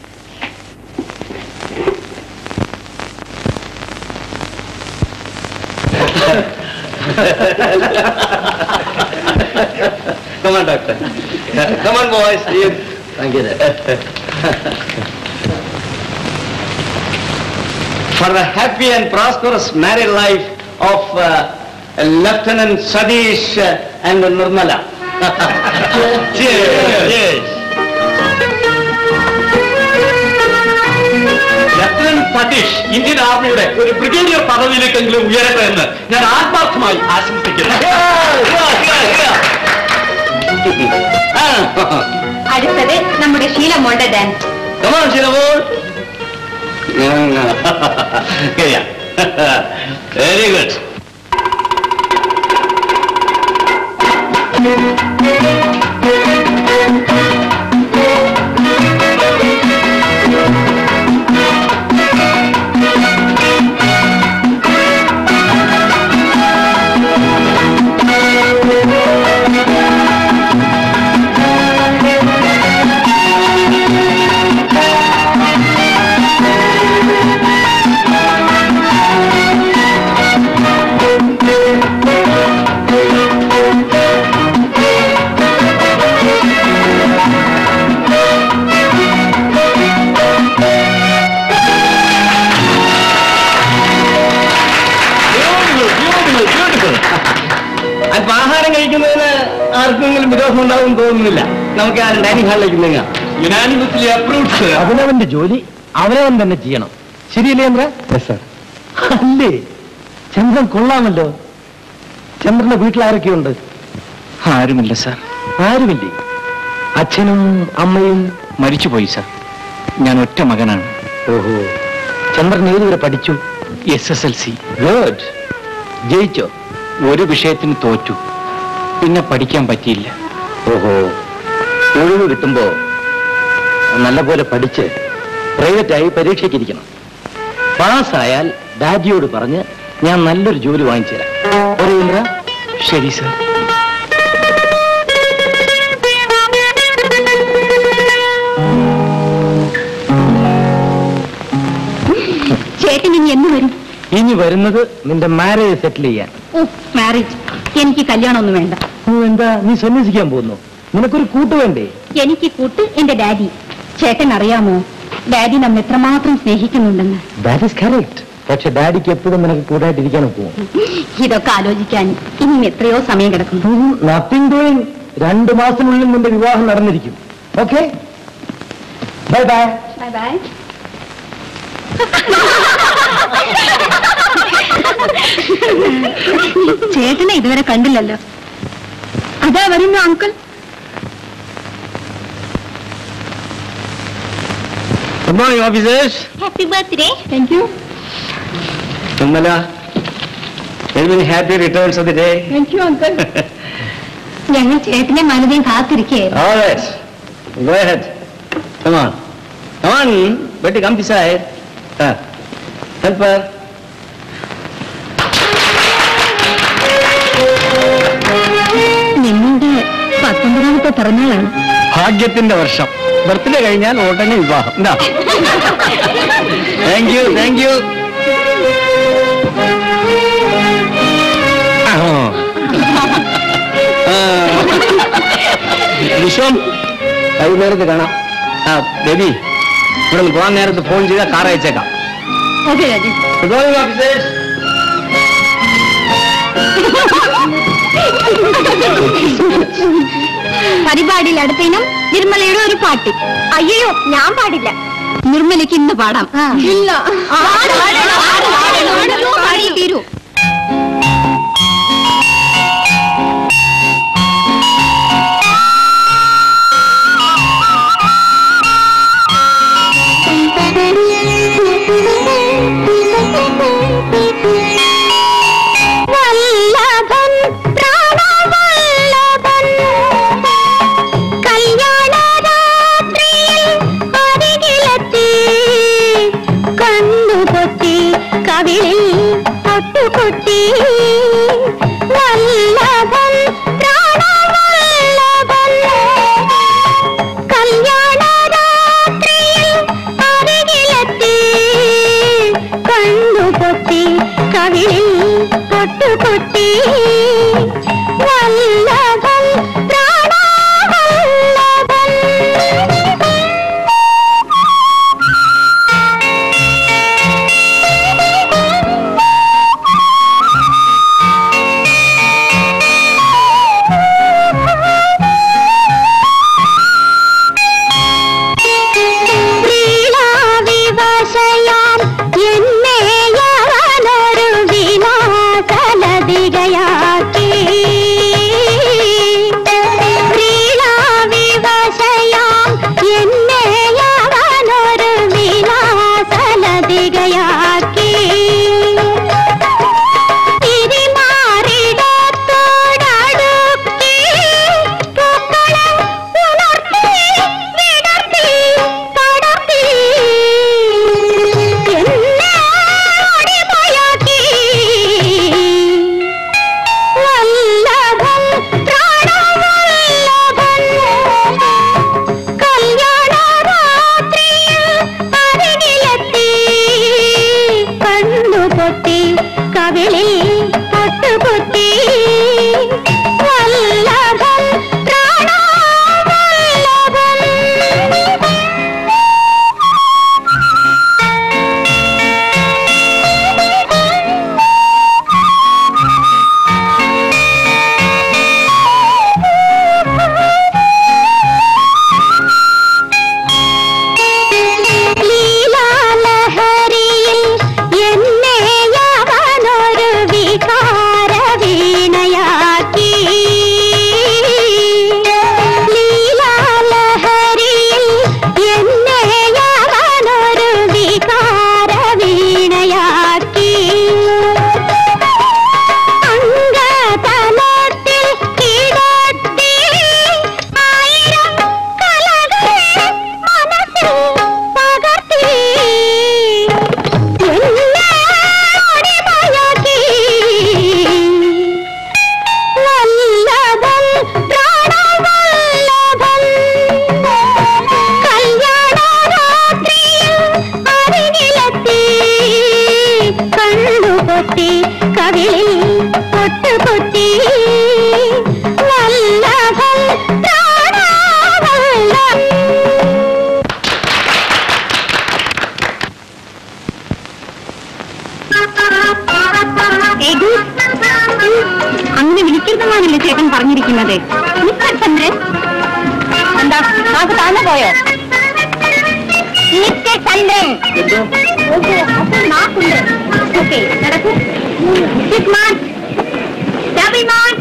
Come on, doctor. Come on, boys.
Thank you.
For the happy and prosperous married life of uh, Lieutenant Sadish uh, and Nirmala. Cheers. Cheers. Lieutenant Satish Indian ആർമിയുടെ ഒരു ബ്രിഗേഡിയർ പദവിയിലേക്കെങ്കിലും ഉയരട്ടെ എന്ന് ഞാൻ ആത്മാർത്ഥമായി ആശംസിക്കുന്നു ആ,
അടുത്തത് നമ്മുടെ ശീലമോളുടെ dance
Come on, Shinamon. yeah. Very good. Beautiful, beautiful, beautiful. അല്പം ആഹാരം കഴിക്കുന്നതിന് ആർക്കെങ്കിലും വിരോധം ഉണ്ടാവും തോന്നുന്നില്ല നമുക്ക് ആ ഡൈനിങ് ഹാളിലേക്ക് നീങ്ങാം യുനാനിമസ്ലി അപ്രൂവ്ഡ്
അവനവന്റെ ജോലി അവനവൻ തന്നെ ചെയ്യണം ശരിയല്ലേ ചന്ദ്ര സർ അല്ലേ ചന്ദ്രൻ കൊള്ളാമല്ലോ ചന്ദ്രന്റെ വീട്ടിൽ ആരൊക്കെയുണ്ട്
ആരുമില്ല സാർ
ആരുമില്ലേ അച്ഛനും അമ്മയും
മരിച്ചുപോയി സാർ ഞാൻ ഒറ്റ മകനാണ്
ഓഹോ ചന്ദ്രൻ ഏതുവരെ പഠിച്ചു
S S L C
good ജയിച്ചോ
ഒരു വിഷയത്തിന് തോറ്റു പിന്നെ പഠിക്കാൻ പറ്റിയില്ല
ഓഹോ ഒഴിവ് കിട്ടുമ്പോ നല്ലപോലെ പഠിച്ച് പ്രൈവറ്റായി പരീക്ഷയ്ക്കിരിക്കണം പാസ്സായാൽ ഡാഡിയോട് പറഞ്ഞ് ഞാൻ നല്ലൊരു ജോലി വാങ്ങിച്ചു തരാം ഒരു ഇന്ദ്ര
ശരി സാർ
ചേട്ടൻ ഇനി എന്ന് വരും
ഇനി വരുന്നത് നിന്റെ മാരേജ് സെറ്റിൽ ചെയ്യാൻ
ഓ മാരേജ് എനിക്ക് കല്യാണമൊന്നും വേണ്ട
നീ എന്താ നീ സന്യസിക്കാൻ പോകുന്നു നിനക്കൊരു കൂട്ട് വേണ്ടേ
എനിക്ക് കൂട്ട് എന്റെ ഡാഡി ചേട്ടൻ അറിയാമോ ഡാഡി നമ്മെ എത്രമാത്രം സ്നേഹിക്കുന്നുണ്ടെന്ന്
ദാറ്റ് ഇസ് കറക്റ്റ് പക്ഷെ ഡാഡിക്ക് എപ്പോഴും നിനക്ക് കൂട്ടായിട്ടിരിക്കാൻ പോകും
ഇതൊക്കെ ആലോചിക്കാൻ ഇനിയും എത്രയോ സമയം കിടക്കുന്നു
നത്തിങ് ഡൂയിങ് രണ്ടു മാസത്തിനുള്ളിൽ നിന്റെ വിവാഹം നടന്നിരിക്കും okay bye bye
bye bye ചേട്ടനെ ഇതുവരെ കണ്ടില്ലല്ലോ അതാ വരുന്നു uncle
good morning officers
happy birthday thank you
Nirmala very many happy returns of the day
thank you uncle ഞങ്ങൾ ചേട്ടനെ മനതിയും കാത്തിരിക്കുകയായിരുന്നു
All right. Go ahead. Come on. Come on. Betty, come beside. Ah. Help her.
നിങ്ങളുടെ പത്തൊമ്പതാമത്തെ പിറന്നാളാണ്
ഭാഗ്യത്തിന്റെ വർഷം birthday കഴിഞ്ഞാൽ ഉടനെ വിവാഹം എന്താ thank you thank you Vishwam വൈകുന്നേരത്ത് കാണാം ആ ബേബി ഇവിടെ നിന്ന് പോകാൻ നേരത്ത് ഫോൺ ചെയ്താൽ കാർ അയച്ചേക്കാം
ഓക്കെ രാജി
ഗുഡ് മോർണിംഗ് ഓഫീസേഴ്സ്
പരിപാടിയിൽ അടുത്തതിനും നിർമ്മലയുടെ ഒരു പാട്ട് അയ്യോ ഞാൻ പാടില്ല നിർമ്മലയ്ക്ക് ഇന്ന് പാടാം ഇല്ല പാടി തീരൂ വല്ലഭൻ പ്രാണവല്ലഭൻ കല്യാണരാത്രിയിൽ അരികിൽ ചേട്ടൻ പറഞ്ഞിരിക്കുന്നത് മിസ്റ്റർ ചന്ദ്രൻ എന്താ നാക്ക് താഴ്ന്നു പോയോ മിസ്റ്റർ ചന്ദ്രൻ ഓഹോ അപ്പോൾ നാക്കുണ്ട് ഓക്കെ നടക്കൂ six mark double mark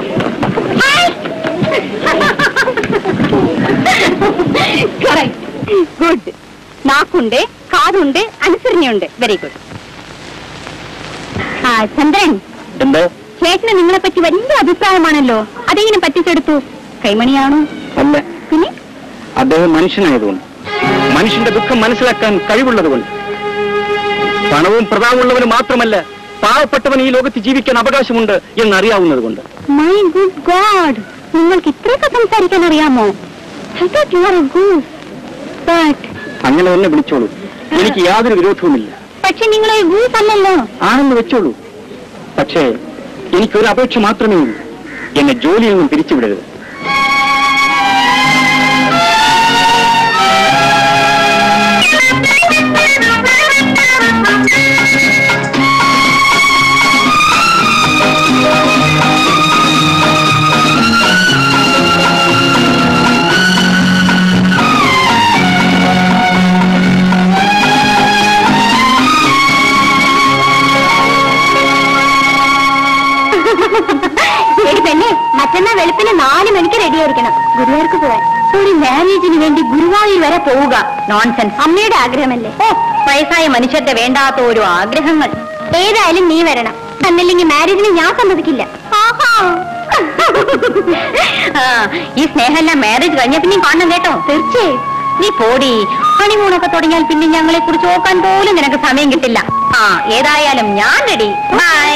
good നാക്കുണ്ട് കാതുണ്ട് അനുസരണയുണ്ട് വെരി ഗുഡ് ആ ചന്ദ്രൻ
എന്തോ
ചേട്ടന് നിങ്ങളെ പറ്റി വലിയ അഭിപ്രായമാണല്ലോ അതെങ്ങനെ പറ്റിച്ചെടുത്തു കൈമണിയാണോ
അല്ല
പിന്നെ
അദ്ദേഹം മനുഷ്യനായതുകൊണ്ട് മനുഷ്യന്റെ ദുഃഖം മനസ്സിലാക്കാൻ കഴിവുള്ളതുകൊണ്ട് പണവും പ്രതാപമുള്ളവന് മാത്രമല്ല പാവപ്പെട്ടവൻ ഈ ലോകത്ത് ജീവിക്കാൻ അവകാശമുണ്ട് എന്നറിയാവുന്നത് കൊണ്ട്
മൈ ഗുഡ് ഗോഡ് നിങ്ങൾക്ക് ഇത്രയൊക്കെ സംസാരിക്കാൻ അറിയാമോ I thought you are a goose but
അങ്ങനെ തന്നെ വിളിച്ചോളൂ എനിക്ക് യാതൊരു വിരോധവുമില്ല
പക്ഷെ നിങ്ങൾ ഗൂസ് അല്ലല്ലോ
ആണെന്ന് വെച്ചോളൂ പക്ഷേ എനിക്കൊരു അപേക്ഷ മാത്രമേ ഉള്ളൂ എന്നെ ജോലിയിൽ നിന്നും പിരിച്ചുവിടരുത്
എടി പെണ്ണെ മറ്റന്നാ വെളുപ്പിന് നാല് മണിക്ക് റെഡി ആയിരിക്കണം ഗുരുവായൂർക്ക് പോവാൻ ഒരു മാരേജിന് വേണ്ടി ഗുരുവായൂർ വരെ പോവുക നോൺസെൻസ് അമ്മയുടെ ആഗ്രഹമല്ലേ ഓ വയസ്സായ മനുഷ്യരുടെ വേണ്ടാത്ത ഓരോ ആഗ്രഹങ്ങൾ ഏതായാലും നീ വരണം തന്നില്ലെങ്കിൽ മാരേജിന് ഞാൻ സമ്മതിക്കില്ല ആഹാ. ആ, ഈ സ്നേഹമെല്ലാം മാരേജ് കഴിഞ്ഞ പിന്നെ കാണണം കേട്ടോ തീർച്ചയായും നീ പോടി ഹണിമൂണൊക്കെ തുടങ്ങിയാൽ പിന്നെ ഞങ്ങളെ കുറിച്ച് നോക്കാൻ പോലും നിനക്ക് സമയം കിട്ടില്ല ആ ഏതായാലും ഞാൻ ready bye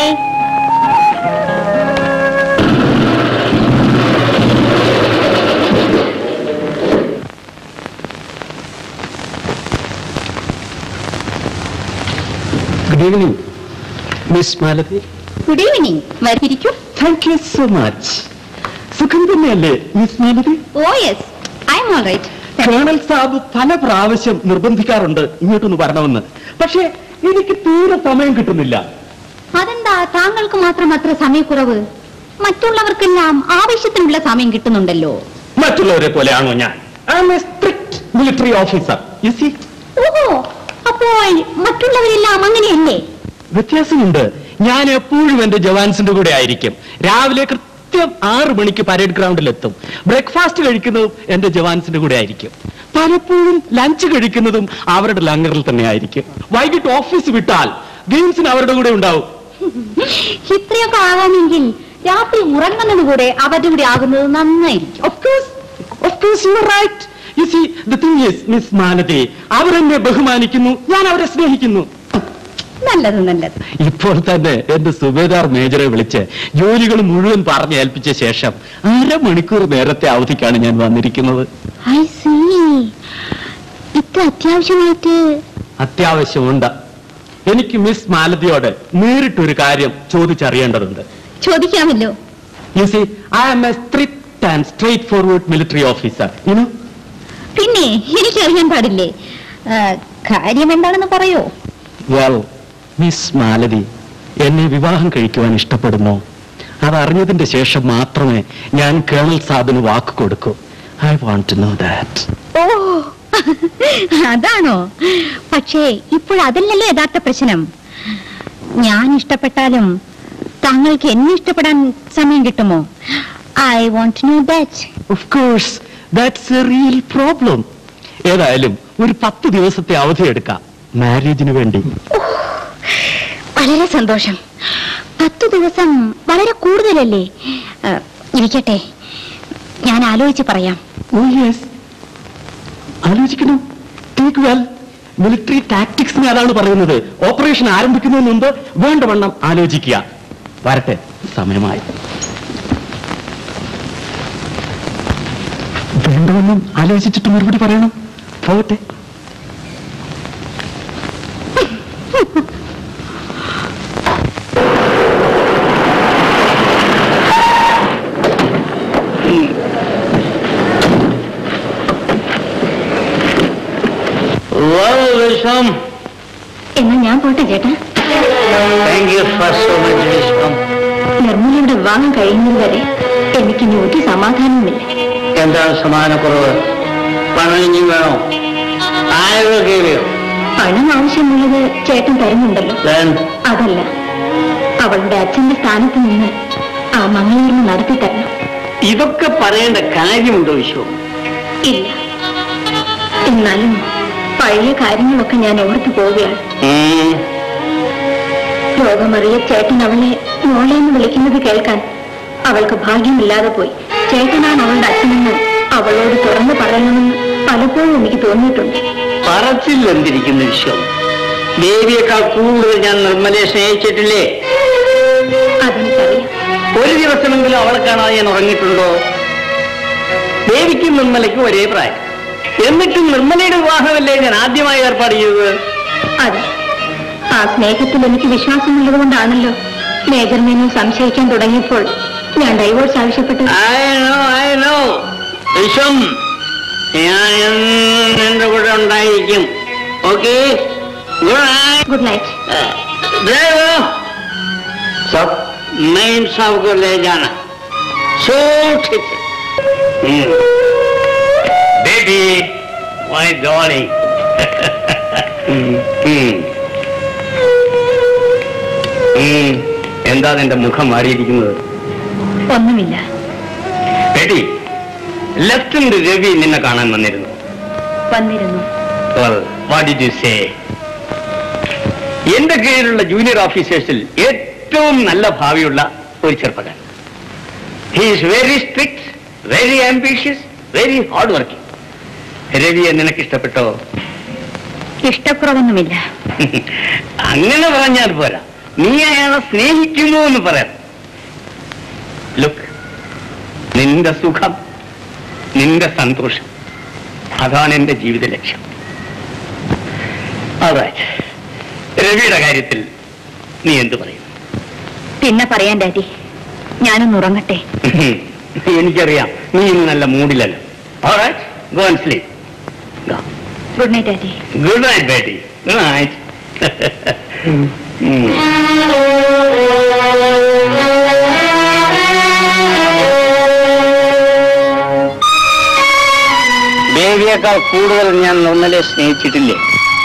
good evening miss Malathi
good evening വരിയിരിക്കും
താങ്ക് യു സോ മച്ച് സുഖം തന്നെയല്ലേ miss Malathi
oh yes I'm all right
colonel sahib പല പ്രാവശ്യം നിർബന്ധിക്കാറുണ്ട് ഇങ്ങോട്ടൊന്ന് വരണമെന്ന് പക്ഷേ എനിക്ക് തീരെ സമയം കിട്ടുന്നില്ല
അതെന്താ താങ്കൾക്ക് മാത്രം അത്ര സമയക്കുറവ് മറ്റുള്ളവർക്കെല്ലാം ആവശ്യത്തിനുള്ള സമയം കിട്ടുന്നുണ്ടല്ലോ
മറ്റുള്ളവരെ പോലെയാണോ ഞാൻ I'm a strict military officer you see
ഓഹോ അപ്പോൾ മറ്റുള്ളവരെല്ലാം അങ്ങനെയല്ലേ
വ്യത്യാസമുണ്ട് ഞാൻ എപ്പോഴും എന്റെ ജവാൻസിന്റെ കൂടെ ആയിരിക്കും രാവിലെ കൃത്യം ആറ് മണിക്ക് പരേഡ് ഗ്രൗണ്ടിലെത്തും ബ്രേക്ക്ഫാസ്റ്റ് കഴിക്കുന്നതും എന്റെ ജവാൻസിന്റെ കൂടെ ആയിരിക്കും പലപ്പോഴും ലഞ്ച് കഴിക്കുന്നതും അവരുടെ ലങ്ങറിൽ തന്നെ ആയിരിക്കും വൈകിട്ട് ഓഫീസ് വിട്ടാൽ ഗെയിംസിന് അവരുടെ കൂടെ ഉണ്ടാവും
ഇത്രയൊക്കെ ആകാമെങ്കിൽ രാത്രി ഉറങ്ങുന്നത് കൂടെ അവരുടെ കൂടെ ആകുന്നത് നന്നായിരിക്കും
Of course, of course you are right. You see, the thing is, Miss Malathi അവർ എന്നെ ബഹുമാനിക്കുന്നു ഞാൻ അവരെ സ്നേഹിക്കുന്നു
നല്ലത് നല്ലത്
ഇപ്പോൾ തന്നെ എന്റെ സുബേദാർ മേജറെ വിളിച്ച് ജോലികൾ മുഴുവൻ പറഞ്ഞ് ഏൽപ്പിച്ച ശേഷം അരമണിക്കൂർ നേരത്തെ അവധിക്കാണ് ഞാൻ വന്നിരിക്കുന്നത്
ഐ സീ ഇത്ര അത്യാവശ്യമായിട്ട്
അത്യാവശ്യമുണ്ട് എനിക്ക് മിസ് മാലതിയോട് നേരിട്ടൊരു കാര്യം ചോദിച്ചറിയേണ്ടതുണ്ട്
ചോദിക്കാമല്ലോ
you see I am a strict and straightforward military officer you know
പിന്നെ എനിക്കറിയാൻ പാടില്ലേ ആ, കാര്യം എന്താണെന്ന് പറയോ
വെൽ മിസ് മാലതി എന്നെ വിവാഹം കഴിക്കുവാൻ ഇഷ്ടപ്പെടുന്നു അതറിഞ്ഞതിന്റെ ശേഷം മാത്രമേ ഞാൻ കേണൽ സാബിന് വാക്ക് കൊടുക്കൂ I want to know that
oh അതാണോ പക്ഷേ ഇപ്പോൾ അതല്ലല്ലോ യഥാർത്ഥ പ്രശ്നം ഞാൻ ഇഷ്ടപ്പെട്ടാലും താങ്കൾക്ക് എന്നെ ഇഷ്ടപ്പെടാൻ സമയം കിട്ടുമോ I want know that
of course that's a real problem ഏതായാലും ഒരു പത്ത് ദിവസത്തെ അവധി എടുക്കാം മാരേജിന് വേണ്ടി
വളരെ സന്തോഷം പത്തു ദിവസം വളരെ കൂടുതലല്ലേ ആ, ഇരിക്കട്ടെ ഞാൻ ആലോചിച്ച് പറയാം
ഓ യെസ് ആലോചിക്കണം ടേക്ക് വെൽ മിലിറ്ററി ടാക്ടിക്സിനെ അതാണ് പറയുന്നത് ഓപ്പറേഷൻ ആരംഭിക്കുന്നതിന് മുമ്പ് വേണ്ടവണ്ണം ആലോചിക്കുക വരട്ടെ സമയമായി വേണ്ടവണ്ണം ആലോചിച്ചിട്ട് മറുപടി പറയണം പോകട്ടെ
വിഷം
എന്നാ ഞാൻ പോട്ടെ ചേട്ടാ
thank you for so much വിഷം
നിർമ്മലയുടെ വിവാഹം കഴിയുന്നത് വരെ എനിക്കിനി ഒരു സമാധാനവുമില്ല
എന്താണ് സമാധാനക്കുറവ് പണം ഇനി വേണോ ആയിരം രൂപ കയറിയോ
പണം ആവശ്യമുള്ളത് ചേട്ടൻ തരുന്നുണ്ടല്ലോ അതല്ല അവളുടെ അച്ഛന്റെ സ്ഥാനത്ത് നിന്ന് ആ മംഗളൂരിന് നടത്തി തരണം
ഇതൊക്കെ പറയേണ്ട കാര്യമുണ്ടോ വിശ്വം
ഇല്ല എന്നാലും പഴയ കാര്യങ്ങളൊക്കെ ഞാൻ ഓർത്തു പോവുകയാണ് രോഗമറിയ ചേട്ടൻ അവളെ മോളെന്ന് വിളിക്കുന്നത് കേൾക്കാൻ അവൾക്ക് ഭാഗ്യമില്ലാതെ പോയി ചേട്ടനാണ് അവളുടെ അച്ഛനെന്ന് അവളോട് തുറന്നു പറയണമെന്ന് പലപ്പോഴും എനിക്ക് തോന്നിയിട്ടുണ്ട്
പറച്ചിൽ എന്തിരിക്കുന്നു വിശ്വം ദേവിയേക്കാൾ കൂടുതൽ ഞാൻ നിർമ്മലയെ സ്നേഹിച്ചിട്ടില്ലേ
അതെനിക്കറിയാം
ഒരു ദിവസമെങ്കിലും അവളെ കാണാതെ ഞാൻ ഉറങ്ങിയിട്ടുണ്ടോ ദേവിക്കും നിർമ്മലയ്ക്കും ഒരേ പ്രായം എന്നിട്ടും നിർമ്മലയുടെ വിവാഹമല്ലേ ഞാൻ ആദ്യമായി ഏർപ്പാട് ചെയ്തത്
അതെ ആ സ്നേഹത്തിൽ എനിക്ക് വിശ്വാസമുള്ളത് കൊണ്ടാണല്ലോ മേജർ മേനു സംശയിക്കാൻ തുടങ്ങിയപ്പോൾ ഞാൻ ഡൈവോഴ്സ് ആവശ്യപ്പെട്ടു
I know, I know. വിശ്വം ഞാൻ എന്നും നിന്റെ കൂടെ ഉണ്ടായിരിക്കും okay good night
good night
driver सब मेन साहब को ले जाना सो ठीक है बेबी माय डार्लिंग എന്താ നിന്റെ മുഖം മാറിയിരിക്കുന്നത്
ഒന്നുമില്ല
ബേബി ലെഫ്റ്റനന്റ് രവി നിന്നെ കാണാൻ വന്നിരുന്നു
വന്നിരുന്നു
Well, what did you say? എന്റെ കീഴിലുള്ള ജൂനിയർ ഓഫീസേഴ്സിൽ ഏറ്റവും നല്ല ഭാവിയുള്ള ഒരു ചെറുപ്പക്കാരൻ he's very strict very ambitious very hard working രവിയെ നിനക്ക് ഇഷ്ടപ്പെട്ടോ
ഇഷ്ടക്കുറവൊന്നുമില്ല
അങ്ങനെ പറഞ്ഞാൽ പോരാ നീ അയാളെ സ്നേഹിക്കുന്നു എന്ന് പറയാം ലുക്ക് നിന്റെ സുഖം നിന്റെ സന്തോഷം അതാണ് എന്റെ ജീവിത ലക്ഷ്യം Alright. രവിയുടെ കാര്യത്തിൽ നീ എന്ത് പറയും
പിന്നെ പറയാൻ ഡാഡി ഞാനൊന്ന് ഉറങ്ങട്ടെ
എനിക്കറിയാം നീ ഇന്ന് നല്ല മൂഡിലല്ലോ Alright, go and sleep. Go.
Good night daddy
Good night, Betty. Good night. ഉം. ദേവിയേക്കാൾ കൂടുതൽ ഞാൻ നിർമ്മലയെ സ്നേഹിച്ചിട്ടില്ലേ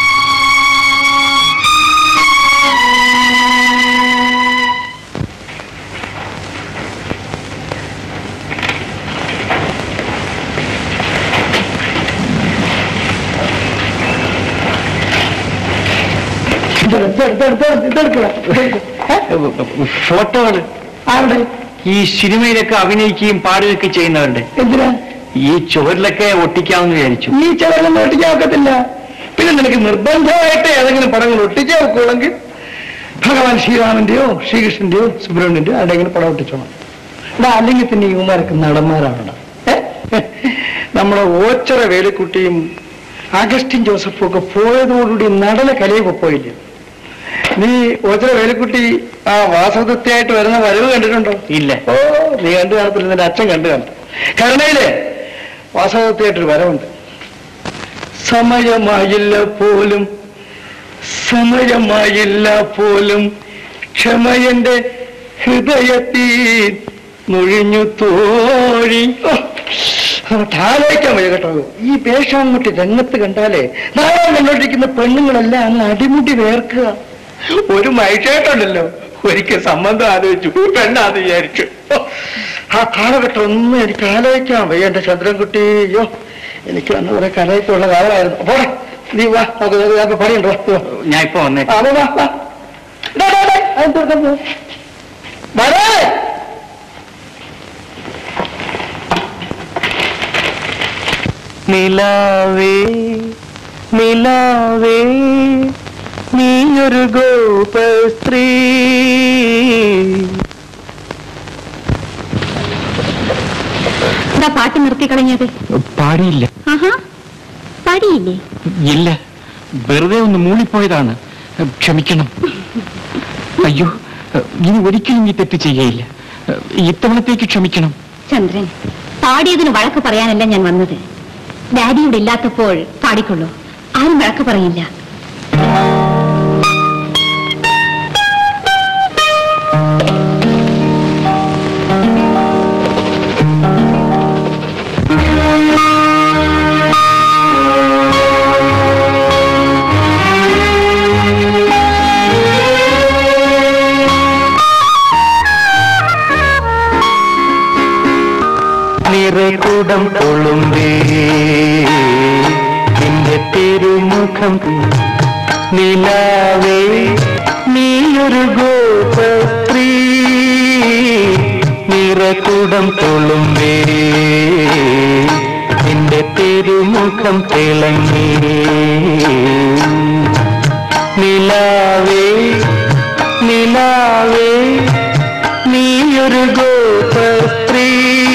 ഫോട്ടോകൾ
ആരുടെ
ഈ സിനിമയിലൊക്കെ അഭിനയിക്കുകയും പാടുകയൊക്കെ ചെയ്യുന്നവരുടെ
എന്തിനാ
ഈ ചുവരിലൊക്കെ ഒട്ടിക്കാമെന്ന് വിചാരിച്ചു
ഈ ചിലരൊന്നും ഒട്ടിക്കാൻ ഒക്കത്തില്ല പിന്നെ നിനക്ക് നിർബന്ധമായിട്ട് ഏതെങ്കിലും പടങ്ങൾ ഒട്ടിക്കാൻ ഒക്കുള്ളെങ്കിൽ ഭഗവാൻ ശ്രീരാമന്റെയോ ശ്രീകൃഷ്ണന്റെയോ സുബ്രഹ്മണ്യന്റെയോ ആരുടെങ്കിലും പടം ഒട്ടിച്ചോണം എടാ അല്ലെങ്കിൽ പിന്നെ ഇവന്മാരൊക്കെ നടന്മാരാണ് നമ്മളെ ഓച്ചറ വേലിക്കുട്ടിയും അഗസ്റ്റിൻ ജോസഫും ഒക്കെ പോയതോടുകൂടി നടന കലയൊക്കെ പോയില്ലേ നീ ഓച്ചറ വേലിക്കുട്ടി ആ വാസവദത്തയായിട്ട് വരുന്ന വരവ് കണ്ടിട്ടുണ്ടോ
ഇല്ല
ഓ നീ കണ്ടു കാണത്തില്ല നിന്റെ അച്ഛൻ കണ്ടു കാണും കരുണയിലെ വാസവദത്തയായിട്ടൊരു വരവുണ്ട് സമയമായില്ല പോലും സമയമായില്ല പോലും ക്ഷമയന്റെ ഹൃദയത്തിൽ മുഴിഞ്ഞു തോഴി ഓ, അങ്ങോട്ട് ആലോചിക്കാൻ വയ്യ കേട്ടോ ഈ വേഷം അങ്ങോട്ട് രംഗത്ത് കണ്ടാലേ നാളെ കണ്ടോണ്ടിരിക്കുന്ന പെണ്ണുങ്ങളെല്ലാം അങ്ങ് അടിമുടി വേർക്കുക ഒരു മൈഷേട്ടുണ്ടല്ലോ ഒരിക്കൽ സംബന്ധം ആലോചിച്ചു പെണ്ണാന്ന് വിചാരിച്ചു ഓ, ആ കാലഘട്ടം ഒന്നും എനിക്ക് ആലോചിക്കാൻ വയ്യ എന്റെ ചന്ദ്രൻകുട്ടി അയ്യോ എനിക്ക് അന്ന് കുറെ കലയൊക്കെയുള്ള കാലമായിരുന്നു പോടെ നീ വാ നമുക്ക് നമുക്ക് പണിയുണ്ടോ വാ.
ഞാൻ ഇപ്പൊ വന്നേ
ആ, വാ, വാ, വാ. ഡേ, ഡേ, ഡേ, അത് തുറക്കാൻ പോ. വരേ.
നിലാവേ നിലാവേ നീയൊരു ഗോപ സ്ത്രീ
എന്താ പാട്ട് നിർത്തിക്കളഞ്ഞത്
പാടിയില്ല
ആഹാ പാടിയില്ലേ
ഇല്ല വെറുതെ ഒന്ന് മൂളിപ്പോയതാണ് ക്ഷമിക്കണം അയ്യോ ഇനി ഒരിക്കലും ഈ തെറ്റ് ചെയ്യയില്ല ഇത്തവണത്തേക്ക് ക്ഷമിക്കണം
ചന്ദ്രൻ പാടിയതിന് വഴക്ക് പറയാനല്ല ഞാൻ വന്നത് ഡാഡി ഇവിടെ ഇല്ലാത്തപ്പോൾ പാടിക്കൊള്ളൂ ആരും വഴക്ക് പറയില്ല
തിരുമുഖം നിലാവേ നീയൊരു ഗോപസ്ത്രീ നിറകുടം തുളുമ്പേ നിന്റെ തിരുമുഖം തിളങ്ങി നിലാവേ നിലാവേ നീയൊരു ഗോപസ്ത്രീ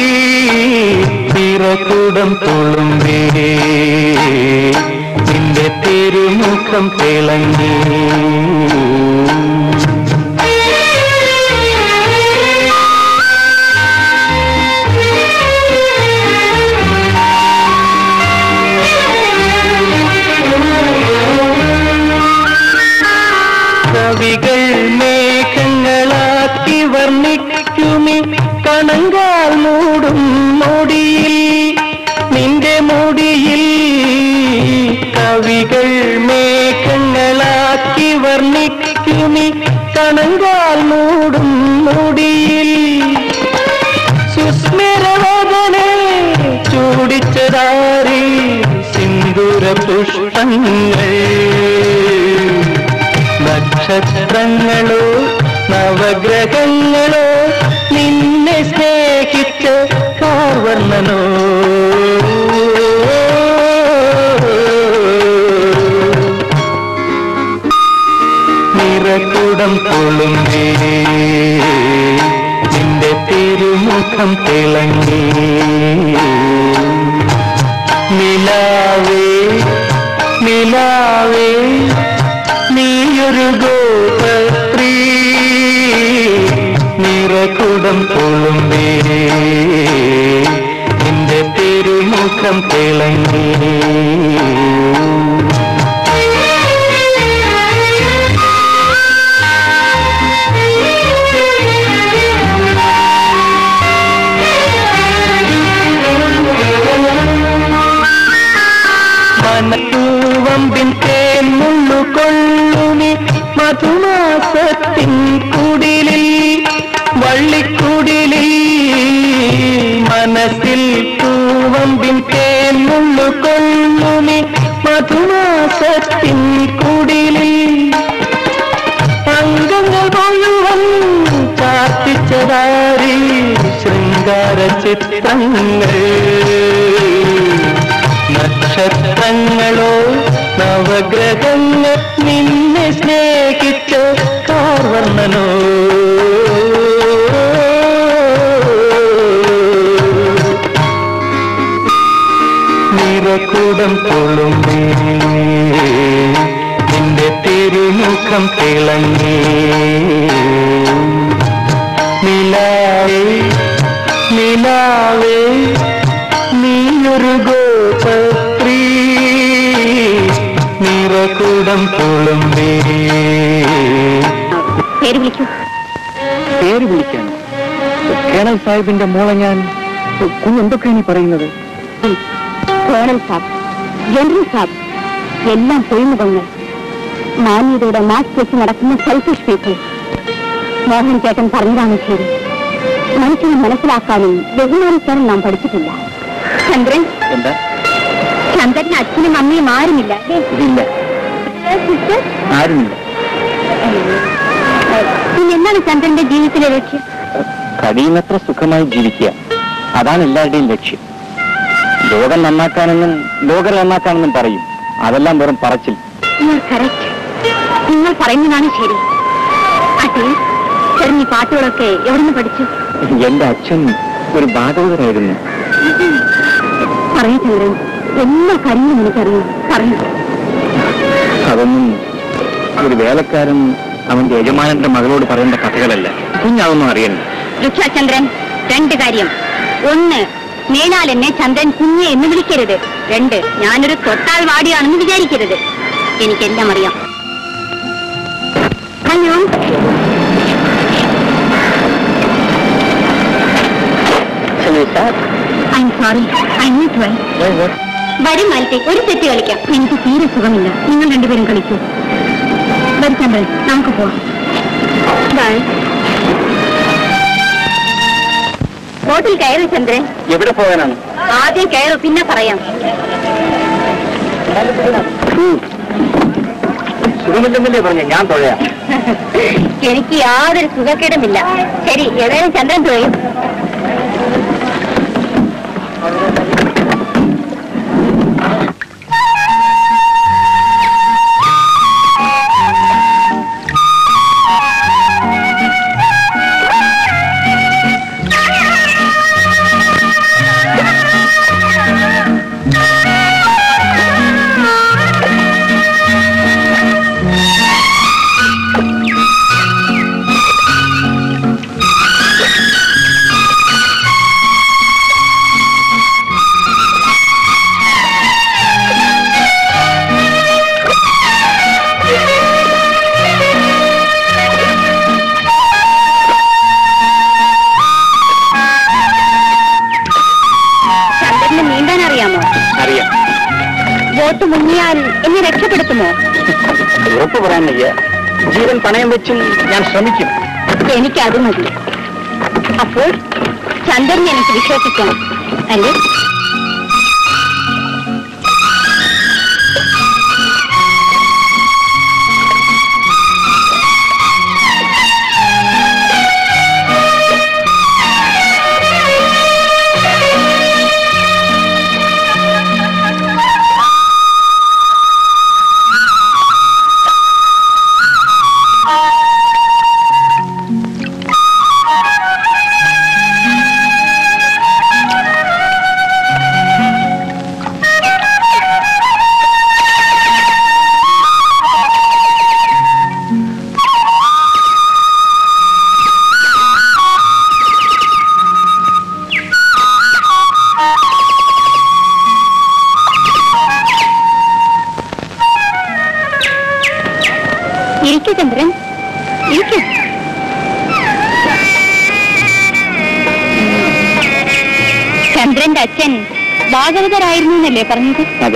നിറകുടം തുളുമ്പേ നിന്റെ തിരുമുഖം തിളങ്ങി കവികൾ മേഘങ്ങളാക്കി വർണ്ണിക്കുമി കണങ്കാൽ മൂടും മുടിയിൽ നിന്റെ മുടിയിൽ കവികൾ മേഘങ്ങളാക്കി വർണ്ണിക്കുമി കണങ്കാൽ മൂടും മുടിയിൽ സുസ്മരവദനെ ചൂടിച്ചതാരി സിന്ദൂര പുഷ്പങ്ങൾ നക്ഷത്രങ്ങളോ നവഗ്രഹങ്ങളോ നിന്നെ സ്നേഹിച്ച കാർവർണ്ണനോ നിറകുടം കൊളുമ്പേ നിന്റെ തിരുമുഖം തിളങ്ങി നിലാവേ നിലാവേ നീയൊരു ഗോപസ്ത്രീ നിറകുടം കൊളുമ്പേ നിന്റെ തിരുമുഖം തിളങ്ങി മനത്തൂവമ്പിൻ തേൻ മുള്ളു കൊള്ളുമി മധുമാസത്തിൻ കുടിലിൽ വള്ളിക്കുടിലിൽ മനസ്സിൽ തൂവമ്പിൻ തേൻ മുള്ളു കൊള്ളുമി മധുമാസത്തിൻ കുടിലിൽ അംഗങ്ങൾ മുഴുവൻ ചാർത്തിച്ചതാരി ശൃംഗാര ചിത്രങ്ങൾ നക്ഷത്രങ്ങളോ നവഗ്രഹങ്ങൾ നിന്നെ സ്നേഹിച്ച കാർവർണ്ണനോ നിറകൂടം കൊള്ളുമ്പേ നിന്റെ തിരുമുഖം തിളങ്ങി നിലാവേ നിലാവേ നീയൊരു ഗോപസ്ത്രീ നിറകൂടം കൊള്ളുമ്പേ
പേര് വിളിക്കൂ
പേര് വിളിക്കാൻ കേണൽ സാഹിബിന്റെ മോളെ ഞാൻ കുഞ്ഞ് എന്തൊക്കെയാണ് ഈ പറയുന്നത്
ഉം. കേണൽ സാബ് ജനറൽ സാബ് എല്ലാം പൊയ്മുഖങ്ങൾ മാന്യതയുടെ മാസ്ക് വെച്ച് നടക്കുന്ന സെൽഫിഷ് പീപ്പിൾ മോഹൻ ചേട്ടൻ പറഞ്ഞതാണ് ശരി മനുഷ്യനെ മനസ്സിലാക്കാനും ബഹുമാനിക്കാനും നാം പഠിച്ചിട്ടില്ല ചന്ദ്രൻ
എന്താ
ചന്ദ്രന് അച്ഛനും അമ്മയും ആരുമില്ല അല്ലേ?
ഇല്ല
സിസ്റ്റർ
ആരുമില്ല
പിന്നെ എന്താണ് ചന്ദ്രന്റെ ജീവിതത്തിലെ ലക്ഷ്യം
കഴിയുന്നത്ര സുഖമായി ജീവിക്കുക അതാണ് എല്ലാവരുടെയും ലക്ഷ്യം ലോകം നന്നാക്കാനെന്നും ലോകം നന്നാക്കാനെന്നും പറയും അതെല്ലാം വെറും പറച്ചിൽ
നിങ്ങൾ കറക്റ്റ് നിങ്ങൾ പറയുന്നതാണ് ശരി അതെ ചേട്ടൻ ഈ പാട്ടുകളൊക്കെ എവിടുന്ന് പഠിച്ചു
എന്റെ അച്ഛൻ ഒരു ഭാഗവതരായിരുന്നു
പറയൂ ചന്ദ്രൻ എല്ലാ കാര്യങ്ങളും എനിക്കറിയാം പറയൂ
അതൊന്നും ഒരു വേലക്കാരൻ അവന്റെ യജമാനന്റെ മകളോട് പറയേണ്ട കഥകളല്ല കുഞ്ഞതൊന്നും അറിയണ്ട
രുക്ഷാചന്ദ്രൻ രണ്ട് കാര്യം ഒന്ന് മേലാൽ എന്നെ ചന്ദ്രൻ കുഞ്ഞെ എന്ന് വിളിക്കരുത് രണ്ട് ഞാനൊരു തൊട്ടാൽ വാടിയാണെന്ന് വിചാരിക്കരുത് എനിക്കെല്ലാം അറിയാം hello I'm sorry I need why വരും മാലത്തെ ഒരു സെറ്റ് കളിക്കാം എനിക്ക് തീരെ സുഖമില്ല നിങ്ങൾ രണ്ടുപേരും കളിക്കൂ വരും ചന്ദ്രൻ നമുക്ക് പോവാം ബൈ ബോട്ടിൽ കയറി ചന്ദ്രൻ
എവിടെ പോകാനാണ്
ആദ്യം കയറും പിന്നെ പറയാം
സുഖമില്ലെന്നല്ലേ പറഞ്ഞ ഞാൻ തൊഴയാം
എനിക്ക് യാതൊരു സുഖക്കേടുമില്ല ശരി ഏതായാലും ചന്ദ്രൻ തൊഴിയും ചന്ദ്രന് നീന്താൻ അറിയാമോ
അറിയാം
ബോട്ട് മുങ്ങിയാൽ എന്നെ രക്ഷപ്പെടുത്തുമോ
ഉറപ്പ് പറയാൻ വയ്യ ജീവൻ പണയം വെച്ചും ഞാൻ ശ്രമിക്കും
എനിക്കത് മതി അപ്പോൾ ചന്ദ്രനെ എനിക്ക് വിശ്വസിക്കണം അല്ലേ ഇരിക്കൂ ചന്ദ്രൻ ഇരിക്കൂ ചന്ദ്രന്റെ അച്ഛൻ ഭാഗവതരായിരുന്നു എന്നല്ലേ പറഞ്ഞത്
അതെ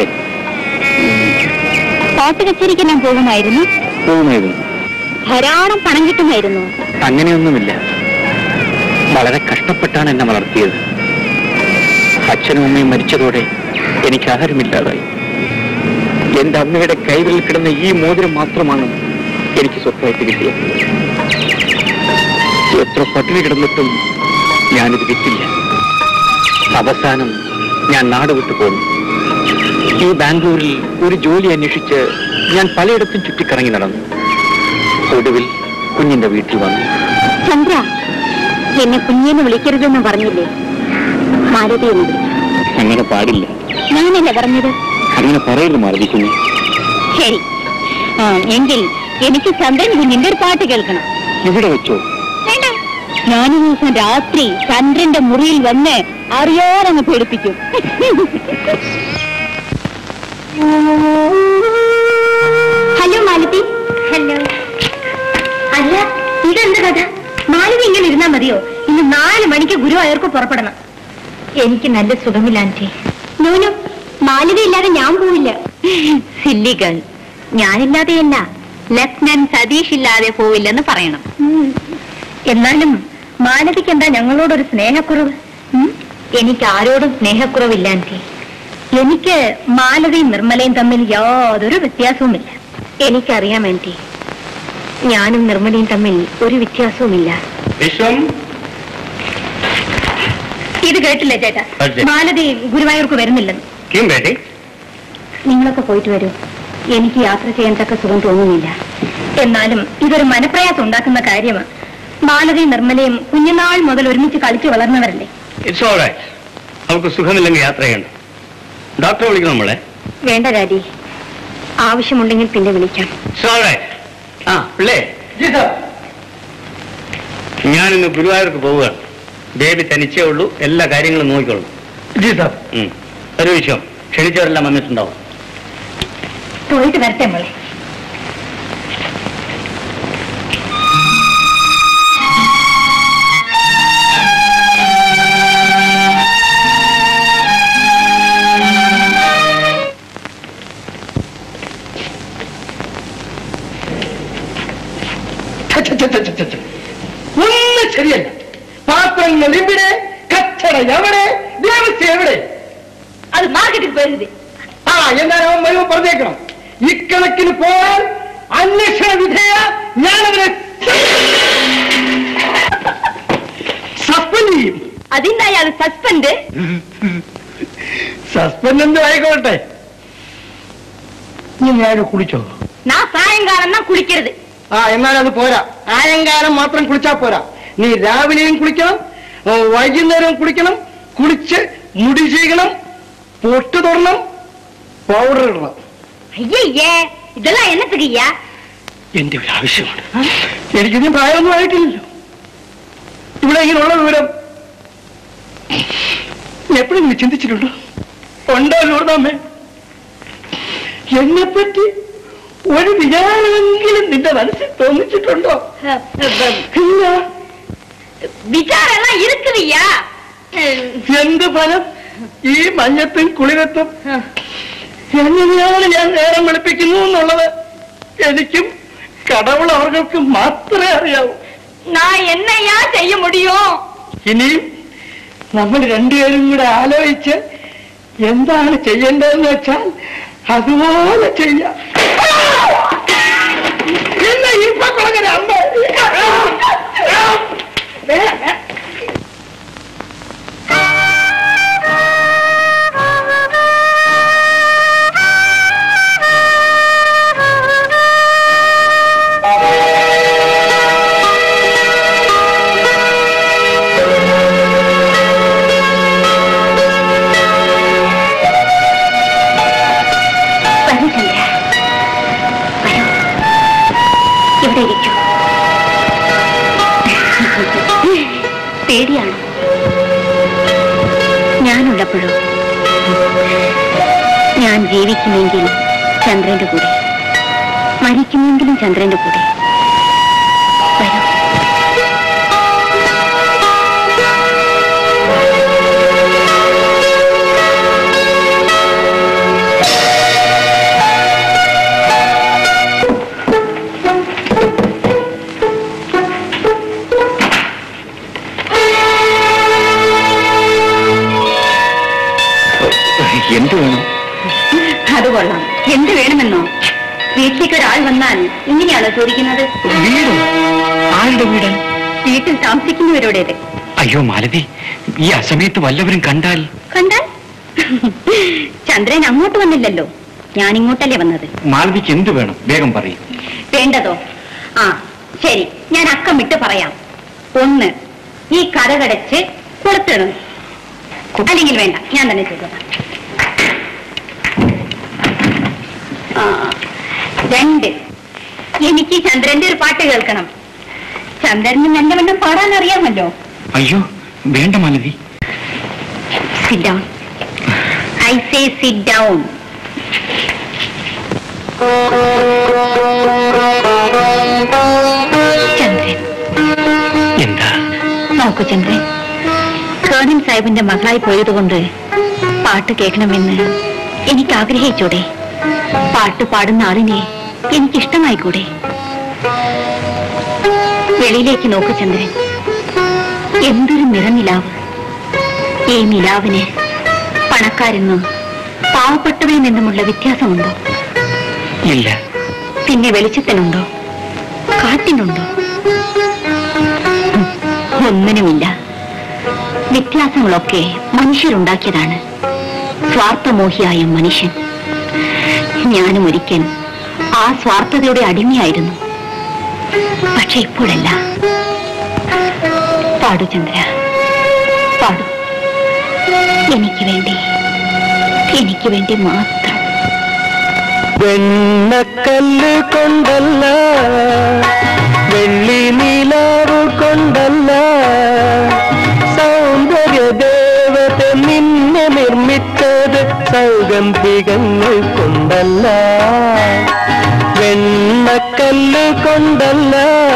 പാട്ട് കച്ചേരിക്കെല്ലാം പോകുമായിരുന്നു
പോകുമായിരുന്നു
ധാരാളം പണം കിട്ടുമായിരുന്നു
അങ്ങനെയൊന്നുമില്ല വളരെ കഷ്ടപ്പെട്ടാണ് എന്നെ വളർത്തിയത് അച്ഛനും അമ്മയും മരിച്ചതോടെ എനിക്ക് ആഹാരമില്ലാതായി എന്റെ അമ്മയുടെ കൈകളിൽ കിടന്ന ഈ മോതിരം മാത്രമാണ് എനിക്ക് സ്വത്തായിട്ട് കിട്ടിയത് എത്ര പട്ടിണി കിടന്നിട്ടും ഞാനിത് വിറ്റില്ല അവസാനം ഞാൻ നാട് വിട്ടു പോന്നു ഈ ബാംഗ്ലൂരിൽ ഒരു ജോലി അന്വേഷിച്ച് ഞാൻ പലയിടത്തും ചുറ്റിക്കറങ്ങി നടന്നു ഒടുവിൽ കുഞ്ഞിന്റെ വീട്ടിൽ വന്നു
ചന്ദ്ര എന്നെ കുഞ്ഞെന്ന് വിളിക്കരുതെന്ന് പറഞ്ഞില്ലേ മാലതി എന്ന് വിളിച്ചു
അങ്ങനെ പാടില്ല
ഞാനല്ലേ പറഞ്ഞത്
അങ്ങനെ പറയരുത് മാലതി കുഞ്ഞ്
ശരി ആ, എങ്കിൽ എനിക്ക് ചന്ദ്രൻ കുഞ്ഞിന്റെ ഒരു പാട്ട് കേൾക്കണം
ഇവിടെ വെച്ചോ
വേണ്ട ഞാനൊരു ദിവസം രാത്രി ചന്ദ്രന്റെ മുറിയിൽ വന്ന് അറിയാതെ അങ്ങ് പേടിപ്പിക്കും ഹലോ മാലതി ഹലോ അല്ല ഇതെന്ത് കഥ മാലതി ഇങ്ങനെ ഇരുന്നാ മതിയോ ഇന്ന് നാല് മണിക്ക് ഗുരുവായൂർക്ക് പുറപ്പെടണം എനിക്ക് നല്ല സുഖമില്ല ആന്റി നൂനു മാലതി ഇല്ലാതെ ഞാൻ പോവില്ല സില്ലികൾ ഞാനില്ലാതെയല്ല ലഫ്റ്റനന്റ് സതീഷ് ഇല്ലാതെ പോവില്ലെന്ന് പറയണം എന്നാലും മാലതിക്ക് എന്താ ഞങ്ങളോടൊരു സ്നേഹക്കുറവ് ഉം? എനിക്ക് ആരോടും സ്നേഹക്കുറവില്ല ആന്റി എനിക്ക് മാലതിയും നിർമ്മലയും തമ്മിൽ യാതൊരു വ്യത്യാസവുമില്ല എനിക്കറിയാം ആന്റി ഞാനും നിർമ്മലയും തമ്മിൽ ഒരു വ്യത്യാസവുമില്ല
വിശ്വം
ഇത് കേട്ടില്ലേ ചേട്ടാ
അതെ.
മാലതി ഗുരുവായൂർക്ക് വരുന്നില്ലെന്ന്
ക്യും ബേട്ടി
നിങ്ങളൊക്കെ പോയിട്ട് വരൂ എനിക്ക് യാത്ര ചെയ്യാൻ തക്ക സുഖം തോന്നുന്നില്ല എന്നാലും ഇതൊരു മനപ്രയാസം ഉണ്ടാക്കുന്ന കാര്യമാണ് മാലതയും നിർമ്മലയും കുഞ്ഞുനാൾ മുതൽ ഒരുമിച്ച് കളിച്ചു വളർന്നവരല്ലേ
ഇറ്റ്സ് ഓൾ റൈറ്റ് അവൾക്ക് സുഖമില്ലെങ്കിൽ യാത്ര ചെയ്യണം ഡോക്ടറെ വിളിക്കണം നമ്മളെ
വേണ്ട രാജി ആവശ്യമുണ്ടെങ്കിൽ പിന്നെ വിളിക്കാം
ഇറ്റ്സ് ഓൾ റൈറ്റ് ആ പിള്ളേ ഞാനിന്ന് ഗുരുവായൂർക്ക് പോവുകയാണ് ബേബി തനിച്ചേ ഉള്ളൂ എല്ലാ കാര്യങ്ങളും നോക്കിക്കോളൂ
ജി സാർ
ഉം. ഒരു വിഷയം ക്ഷണിച്ചവരെല്ലാം വന്നിട്ടുണ്ടാവും
പോയിട്ട് വരട്ടെ മോളെ
ഒന്നും ശരിയല്ല പാത്രങ്ങൾ ഇവിടെ കച്ചട എവിടെ ദേവസ്യ എവിടെ
അത് മാർക്കറ്റിൽ പോയത്
ആ എന്നാൽ അവൻ വരുമ്പോ പറഞ്ഞേക്കണം
ഇക്കണക്കിന് പോയാൽ അന്വേഷണ വിധേയ ഞാനവരെ സസ്പെൻഡ് ചെയ്യും
അതിന്റെ അയാൾ സസ്പെൻഡ്
സസ്പെൻഡ് എന്ത് ആയിക്കോട്ടെ ഇനി ഞാൻ കുളിച്ചോ
നാ സായങ്കാലം നാ കുളിക്കരുത്
ആ എന്നാൽ അത് പോരാ ആയങ്കാലം മാത്രം കുളിച്ചാ പോരാ നീ രാവിലെയും കുളിക്കണം ഏ, വൈകുന്നേരവും കുളിക്കണം കുളിച്ച് മുടി ചെയ്യണം പൊട്ട് തൊടണം പൗഡർ ഇടണം
അയ്യയ്യേ ഇതെല്ലാം എന്നത്തുകയ്യാ
എന്റെ ഒരു ആവശ്യമാണ് എനിക്കിനി പ്രായമൊന്നും ആയിട്ടില്ലല്ലോ ഇവിടെ ഇങ്ങനെയുള്ള വിവരം എപ്പോഴെങ്കിലും ചിന്തിച്ചിട്ടുണ്ടോ ഉണ്ടോ ലൂർദാമേ എന്നെപ്പറ്റി ഒരു വിചാരമെങ്കിലും നിന്റെ മനസ്സിൽ തോന്നിച്ചിട്ടുണ്ടോ ഇല്ല
വിചാരെല്ലാം இருக்குதுയ്யா
എന്ത് ഫലം ഈ മഞ്ഞത്തും കുളിരത്തും എങ്ങനെയാണ് ഞാൻ നേരം വെളുപ്പിക്കുന്നു എന്നുള്ളത് എനിക്കും കടവുൾ അവർക്കും മാത്രമേ അറിയാവൂ
நான் என்னையா செய்ய முடியும்
ഇനിയും നമ്മൾ രണ്ടുപേരും കൂടെ ആലോചിച്ച് എന്താണ് ചെയ്യേണ്ടതെന്ന് വെച്ചാൽ അതുപോലെ ചെയ്യാം എന്നെ ഈ പക്കളങ്ങനെ അമ്മ
വരൂ ചന്ദ്ര വരൂ ഇവിടെ ഇരിക്കൂ പേടിയാണോ ഞാനുള്ളപ്പോഴോ ഞാൻ ജീവിക്കുമെങ്കിൽ ചന്ദ്രന്റെ കൂടെ മരിക്കുമെങ്കിലും ചന്ദ്രന്റെ കൂടെ വരൂ
എന്ത് വേണം
അത് കൊള്ളാം എന്ത് വേണമെന്നോ വീട്ടിലേക്ക് ഒരാൾ വന്നാൽ ഇങ്ങനെയാണോ ചോദിക്കുന്നത്
വീടോ ആരുടെ വീട്
വീട്ടിൽ താമസിക്കുന്നവരോടേത്
അയ്യോ മാലതി ഈ അസമയത്ത് വല്ലവരും കണ്ടാൽ
കണ്ടാൽ ചന്ദ്രൻ അങ്ങോട്ട് വന്നില്ലല്ലോ ഞാൻ ഇങ്ങോട്ടല്ലേ വന്നത്
മാലതിക്ക് എന്ത് വേണം വേഗം പറയും
വേണ്ടതോ ആ ശരി ഞാൻ അക്കം വിട്ട് പറയാം ഒന്ന് ഈ കഥകടച്ച് കൊടുത്തിടണം അല്ലെങ്കിൽ വേണ്ട ഞാൻ തന്നെ ചെയ്തോളാം ആ, രണ്ട് എനിക്ക് ചന്ദ്രന്റെ ഒരു പാട്ട് കേൾക്കണം ചന്ദ്രന് നല്ലവണ്ണം പാടാൻ അറിയാമല്ലോ
അയ്യോ വേണ്ട Malathi
sit down I say sit down Chandran
എന്താ
നോക്കൂ ചന്ദ്രൻ കേണൽ സാഹിബിന്റെ മകളായി പോയതുകൊണ്ട് പാട്ട് കേൾക്കണമെന്ന് എനിക്ക് ആഗ്രഹിച്ചൂടെ പാട്ട് പാടുന്ന ആളിനെ എനിക്കിഷ്ടമായിക്കൂടെ വെളിയിലേക്ക് നോക്കൂ ചന്ദ്രൻ എന്തൊരു നിറനിലാവ് ഈ നിലാവിന് പണക്കാരെന്നും പാവപ്പെട്ടവരിൽ നിന്നുമുള്ള വ്യത്യാസമുണ്ടോ
ഇല്ല
പിന്നെ വെളിച്ചത്തിനുണ്ടോ കാറ്റിനുണ്ടോ ഉം, ഒന്നിനുമില്ല വ്യത്യാസങ്ങളൊക്കെ മനുഷ്യരുണ്ടാക്കിയതാണ് സ്വാർത്ഥമോഹിയായ മനുഷ്യൻ ഞാനും ഒരിക്കൽ ആ സ്വാർത്ഥതയുടെ അടിമയായിരുന്നു പക്ഷെ ഇപ്പോഴല്ല പാടു ചന്ദ്ര പാടു എനിക്ക് വേണ്ടി എനിക്ക് വേണ്ടി മാത്രം
വെണ്ണക്കല്ല് കൊണ്ടല്ല വെള്ളി നിലാവ് കൊണ്ടല്ല സൗന്ദര്യ ദേവത നിന്നെ നിർമ്മിച്ചത് സൗഗന്ധികങ്ങൾ കൊണ്ടല്ല വെണ്ണക്കല്ല് കൊണ്ടല്ല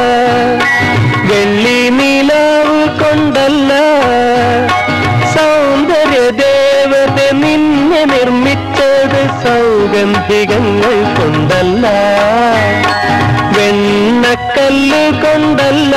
വെള്ളി നിലാവ് കൊണ്ടല്ല സൗന്ദര്യ ദേവത നിന്നെ നിർമ്മിച്ചത് സൗഗന്ധികങ്ങൾ കൊണ്ടല്ല വെണ്ണക്കല്ല് കൊണ്ടല്ല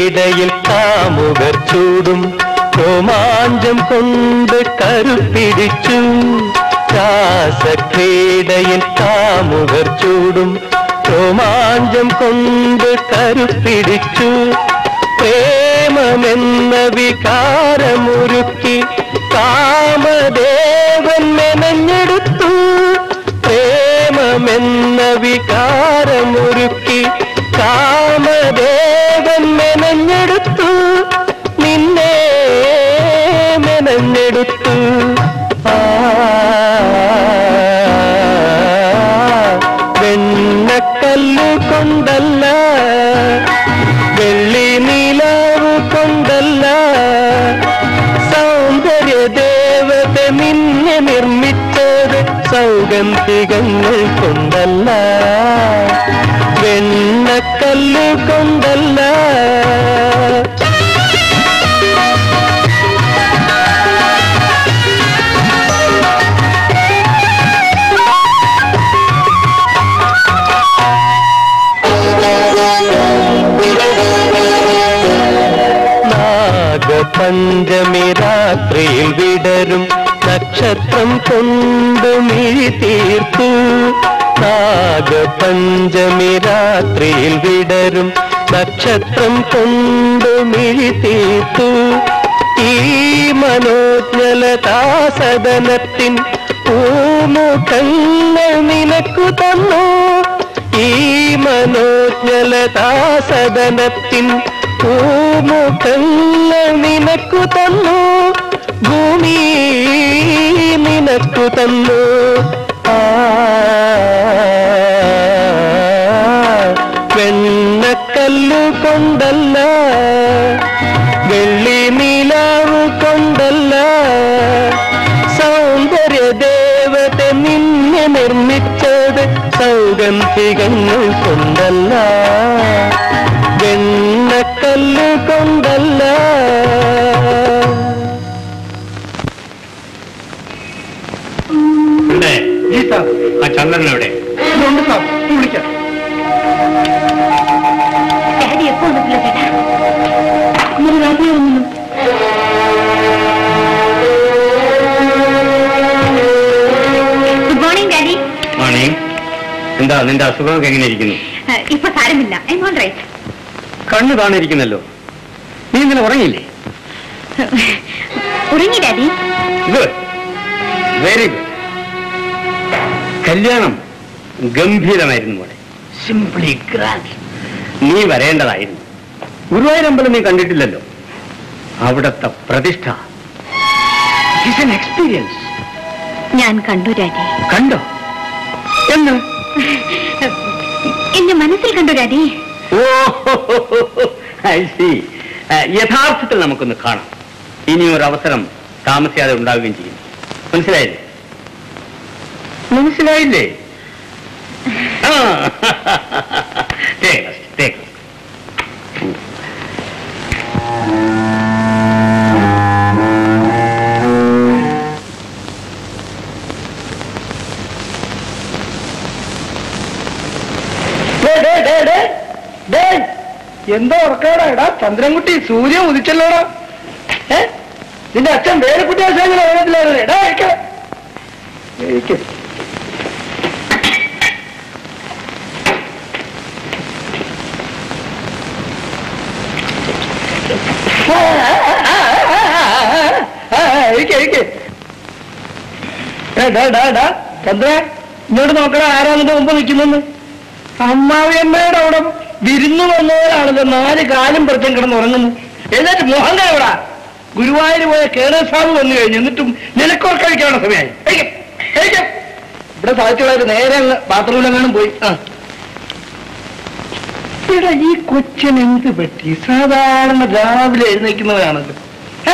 രാസക്രീഡയിൽ കാമുകർ ചൂടും രോമാഞ്ചം കൊണ്ട് കരുപിടിച്ചു രാസക്രീഡയിൽ കാമുകർ ചൂടും രോമാഞ്ചം കൊണ്ട് കരുപിടിച്ചു പ്രേമമെന്ന വികാരമുരുക്കി കാമദേവൻ മെനഞ്ഞെടുത്തു പ്രേമമെന്ന വികാരമുരുക്കി കാമദേവൻ മെനഞ്ഞെടുത്തു നിന്നെ മെനഞ്ഞെടുത്തു ആ വെണ്ണക്കല്ലു കൊണ്ടല്ല വെള്ളി നിലാവ് കൊണ്ടല്ല സൗന്ദര്യ ദേവത നിന്നെ നിർമ്മിച്ചത് സൗഗന്ധികങ്ങൾ കൊണ്ടല്ല വെണ്ണക്കല്ല് കൊണ്ടല്ല നാഗപഞ്ചമി രാത്രിയിൽ വിടരും നക്ഷത്രം കൊണ്ട് മിഴി തീർത്തു നാഗപഞ്ചമി രാത്രിയിൽ വിടരും നക്ഷത്രം കൊണ്ട് മിഴി തീർത്തു ഈ മനോജ്ഞലതാസദനത്തിൻ പൂമുഖങ്ങൾ നിനക്കു തന്നു ഈ മനോജ്ഞലതാസദനത്തിൻ പൂമുഖങ്ങൾ നിനക്കു തന്നു ഭൂമി നിനക്കു തന്നു ആ വെണ്ണക്കല്ലു കൊണ്ടല്ല വെള്ളി നിലാവ് കൊണ്ടല്ല സൗന്ദര്യ ദേവത നിന്നെ നിർമ്മിച്ചത് സൗഗന്ധികങ്ങൾ കൊണ്ടല്ല വെണ്ണക്കല്ല് കൊണ്ടല്ല
ജി സാർ
ആ ചന്ദ്രൻ എവിടെ
ഇതുണ്ട് സാർ വിളിക്കാം
ഡാഡി എപ്പോ വന്നിട്ടില്ല ചേട്ടാ ഇന്നലെ രാത്രി വന്നു ഗുഡ് മോർണിംഗ് ഡാഡി
മണി എന്താ നിന്റെ അസുഖമൊക്കെ എങ്ങനെ ഇരിക്കുന്നു
ഇപ്പൊ സാരമില്ല ഐ ഓൾ റൈറ്റ്
കണ്ണു കാണിരിക്കുന്നല്ലോ നീ ഇന്നലെ ഉറങ്ങിയില്ലേ
ഉറങ്ങി ഡാഡി
ഗുഡ് വെരി ഗുഡ് കല്യാണം ഗംഭീരമായിരുന്നു മോളെ സിംപ്ലി ഗ്രാൻഡ് നീ വരേണ്ടതായിരുന്നു ഗുരുവായൂരമ്പലം നീ കണ്ടിട്ടില്ലല്ലോ അവിടത്തെ പ്രതിഷ്ഠ എക്സ്പീരിയൻസ്
ഞാൻ കണ്ടു ഡാഡി
കണ്ടോ എന്ന്
എന്റെ മനസ്സിൽ കണ്ടു ഡാഡി
ഓ ഐ സി യഥാർത്ഥത്തിൽ നമുക്കൊന്ന് കാണാം ഇനി ഒരു അവസരം താമസിയാതെ ഉണ്ടാവുകയും ചെയ്യും മനസ്സിലായില്ലേ മനസ്സിലായില്ലേ ആ Take rest, take rest.
ഡേ, ഡേ, ഡേ, ഡേ, ഡേ. എന്താ ഉറക്കാടാ എടാ ചന്ദ്രൻകുട്ടി സൂര്യൻ ഉദിച്ചല്ലോടാ ഏ നിന്റെ അച്ഛൻ വേലക്കുട്ടി ആശാങ്ങനെ ഓണത്തിലായിരുന്നു എടാ ഇരിക്ക. ഇരിക്ക്. ആ, ആ, ആ, ആ, ആ, ആ, ആ, ഇരിക്ക്, ഇരിക്ക്. ഏ, ഡാ, ഡാ, ഡാ, ചന്ദ്ര ഇങ്ങോട്ട് നോക്കടാ ആരാ നിന്റെ മുമ്പ് നിൽക്കുന്നെന്ന് അമ്മാവിയമ്മയുടെ അവിടെ വിരുന്നു വന്നവരാണല്ലോ നാല് കാലും പ്രത്യം കിടന്ന് ഉറങ്ങുന്നു എന്നിട്ട് മോഹൻ എവിടാ ഗുരുവായൂർ പോയ കേരള സാബ് വന്നു കഴിഞ്ഞു എന്നിട്ടും നിലക്കോർ കഴിക്കാനുള്ള സമയമായി കഴിക്കാം, കഴിക്കാം. ഇവിടെ സാധിച്ചുള്ളവര് നേരെ അങ്ങ് ബാത്റൂമിലെങ്ങാനും പോയി ആ എടാ ഈ കൊച്ചൻ എന്ത് പറ്റി സാധാരണ രാവിലെ എഴുന്നേക്കുന്നവരാണല്ലോ ഏ?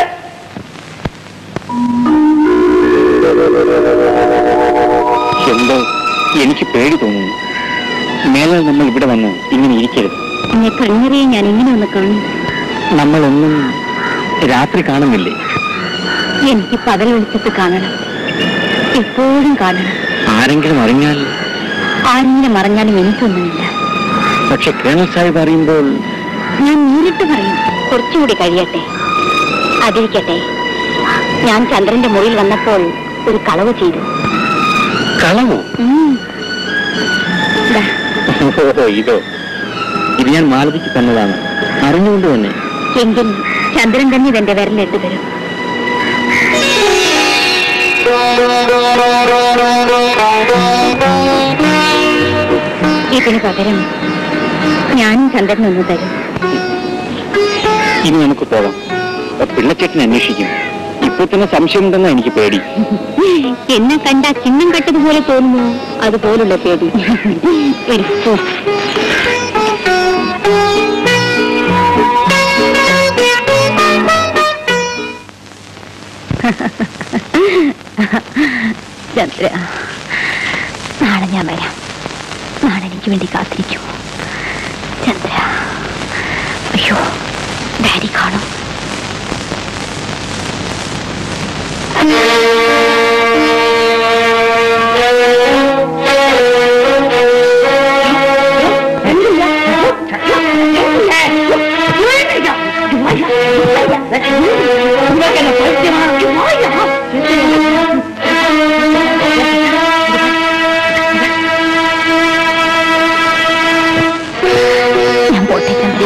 എന്തോ എനിക്ക് പേടി തോന്നുന്നു മേലെ നമ്മൾ ഇവിടെ വന്ന് ഇങ്ങനെ ഇരിക്കരുത്
എന്നെ കണ്ണറിയെ ഞാൻ ഇങ്ങനെ ഒന്ന് കാണും
നമ്മളൊന്നും രാത്രി കാണുന്നില്ലേ
എനിക്ക് പകൽ വെളിച്ചത്ത് കാണണം എപ്പോഴും കാണണം
ആരെങ്കിലും അറിഞ്ഞാൽ
ആരെങ്കിലും മറഞ്ഞാലും എനിക്കൊന്നുമില്ല
പക്ഷെ കേണൽ സാഹിബ് അറിയുമ്പോൾ
ഞാൻ നേരിട്ട് പറയും കുറച്ചുകൂടി കഴിയട്ടെ അതിരിക്കട്ടെ ഞാൻ ചന്ദ്രന്റെ മുറിയിൽ വന്നപ്പോൾ ഒരു കളവ് ചെയ്തു
കളവോ
ഉം. ദാ,
ഓഹോ ഇതോ ഇത് ഞാൻ മാലതിക്ക് തന്നതാണ് അറിഞ്ഞുകൊണ്ട് തന്നെ
എങ്കിൽ ചന്ദ്രൻ തന്നെ ഇതെന്റെ വിരലിട്ട് തരും ഇതിന് പകരം ഞാനും ചന്ദ്രനൊന്ന് തരും
ഇനി നമുക്ക് പോകാം പിള്ളച്ചേട്ടൻ അന്വേഷിക്കും ഇപ്പൊ തന്നെ സംശയമുണ്ടെന്നാ എനിക്ക് പേടി
എന്നെ കണ്ട ചിഹ്നം കട്ടതുപോലെ തോന്നുന്നു അതുപോലുള്ള പേടി വരൂ, പോ. ചന്ദ്ര നാളെ ഞാൻ വരാം നാളെ എനിക്ക് വേണ്ടി കാത്തിരിക്കും ചന്ദ്ര അയ്യോ ഡാഡി കാണും ഞാൻ പോട്ടെ Chandra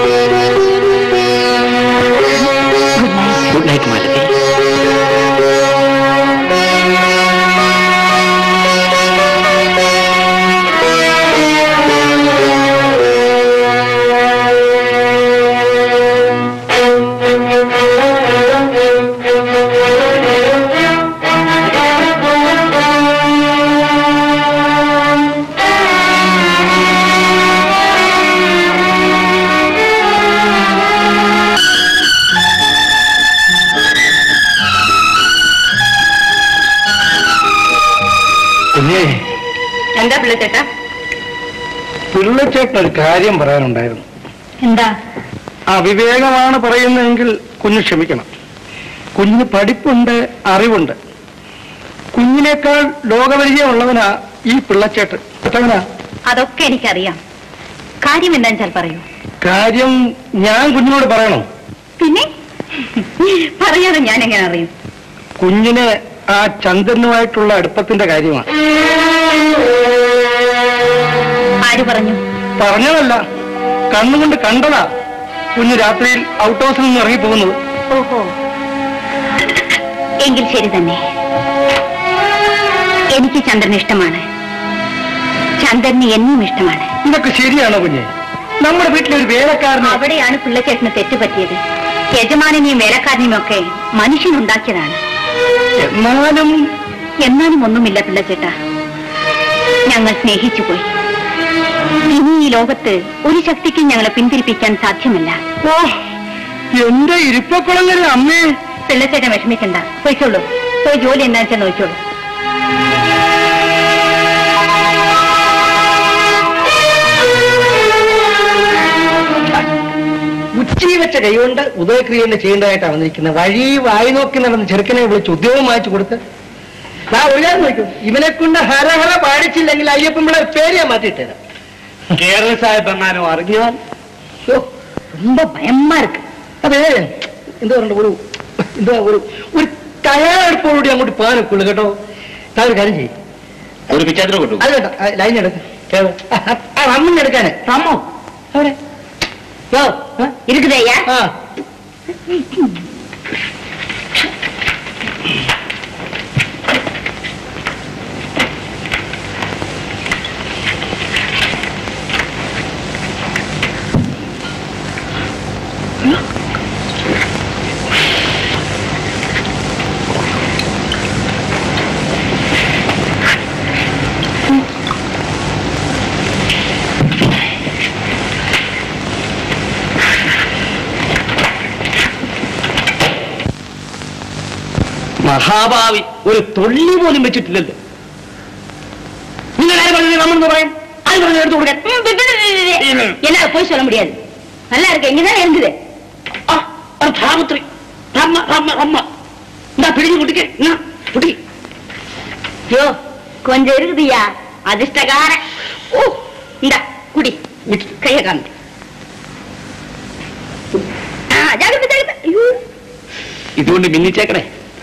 good night
good night Malathi
കുഞ്ഞേ
എന്താ പിള്ളച്ചേട്ടാ
പിള്ളച്ചേട്ടൻ ഒരു കാര്യം പറയാനുണ്ടായിരുന്നു
എന്താ
അവിവേകമാണ് പറയുന്നതെങ്കിൽ കുഞ്ഞ് ക്ഷമിക്കണം കുഞ്ഞിന് പഠിപ്പുണ്ട് അറിവുണ്ട് കുഞ്ഞിനേക്കാൾ ലോകപരിചയമുള്ളവനാ ഈ പിള്ളച്ചേട്ടൻ എത്തവനാ
അതൊക്കെ എനിക്കറിയാം കാര്യം എന്താ വെച്ചാൽ പറയൂ
കാര്യം ഞാൻ കുഞ്ഞിനോട് പറയണം
പിന്നെ പറയാതെ ഞാൻ എങ്ങനെ അറിയും
കുഞ്ഞിന് ആ ചന്ദ്രനുമായിട്ടുള്ള അടുപ്പത്തിന്റെ കാര്യമാണ്
ആര് പറഞ്ഞു
പറഞ്ഞതല്ല കണ്ണുകൊണ്ട് കണ്ടതാ കുഞ്ഞ് രാത്രിയിൽ ഔട്ട് ഹൗസിൽ നിന്ന് ഇറങ്ങിപ്പോകുന്നത്
ഓഹോ എങ്കിൽ ശരി തന്നെ എനിക്ക് ചന്ദ്രൻ ഇഷ്ടമാണ് ചന്ദ്രന് എന്നും ഇഷ്ടമാണ്
ഇതൊക്കെ ശരിയാണോ കുഞ്ഞെ നമ്മുടെ വീട്ടിലെ ഒരു വേലക്കാരന്
അവിടെയാണ് പിള്ളച്ചേട്ടന് തെറ്റുപറ്റിയത് യജമാനെയും വേലക്കാരനെയും ഒക്കെ മനുഷ്യനുണ്ടാക്കിയതാണ്
എന്നാലും
എന്നാലും ഒന്നുമില്ല പിള്ളച്ചേട്ട ഞങ്ങൾ സ്നേഹിച്ചു പോയി ഇനി ഈ ലോകത്ത് ഒരു ശക്തിക്കും ഞങ്ങളെ പിന്തിരിപ്പിക്കാൻ സാധ്യമല്ല
ഓ എന്റെ ഇരിപ്പക്കുളങ്ങര അമ്മേ
പിള്ളച്ചേട്ടൻ വിഷമിക്കണ്ട പോയിച്ചോളൂ പോയി ജോലി എന്താ വെച്ചാൽ നോക്കിയോളൂ
ഉച്ചി വെച്ച കൈകൊണ്ട് ഉദയക്രിയന്റെ ചെയ്യേണ്ടതായിട്ടാണ് വന്നിരിക്കുന്നത് വഴി വായി നോക്കി നടന്ന് ചെറുക്കനെ വിളിച്ച് ഉദ്യോഗം വാങ്ങിച്ചു കൊടുത്ത് ഞാൻ ഒരു കാര്യം നോക്കും ഇവനെ കൊണ്ട് ഹരഹര പാടിച്ചില്ലെങ്കിൽ അയ്യപ്പൻ പിള്ളേർ പേര് ഞാൻ മാറ്റിയിട്ടേരാ കേരള സാഹിബ് എങ്ങാനും അറിഞ്ഞാൽ ഓ,
ரொம்ப பயமா இருக்கு
അതെ എന്താ പറയണ്ട ഒരു എന്താ ഒരു ഒരു തയ്യാറെടുപ്പോടുകൂടി അങ്ങോട്ട് പോകാനൊക്കുള്ളൂ കേട്ടോ താൻ ഒരു കാര്യം ചെയ്യും
ഒരു പിച്ചാത്ര കൊണ്ടു
അത് കേട്ടോ ലൈൻ എടുക്ക് കേറ്. ആ, ആ, റമ്മിന് എടുക്കാനേ റമ്മോ അവിടെ യോ, ആ,
இருக்குது ஐயா
ആ മഹാഭാവി ഒരു തൊള്ളി പോലും വെച്ചിട്ടില്ലല്ലോ നിങ്ങൾ ആര് പറഞ്ഞു നമ്മളെന്ന് പറയും ആര് പറഞ്ഞു എടുത്തു കൊടുക്കാൻ
என்னால போய் சொல்ல முடியாது நல்லா இருக்கு இங்கதான் இருந்தது
ആ, അത് ധാമത്രി റമ്മ റമ്മ റമ്മ എന്താ പിടിഞ്ഞു കുട്ടിക്ക് എന്നാ, കുട്ടി
யோ கொஞ்சம் இருக்குதுயா அதிர்ஷ்டகார ஓ இந்த குடி கைய காமி ജാഗ്രത ജാഗ്രത അയ്യോ.
ഇതുകൊണ്ട് മിന്നിച്ചേക്കണേ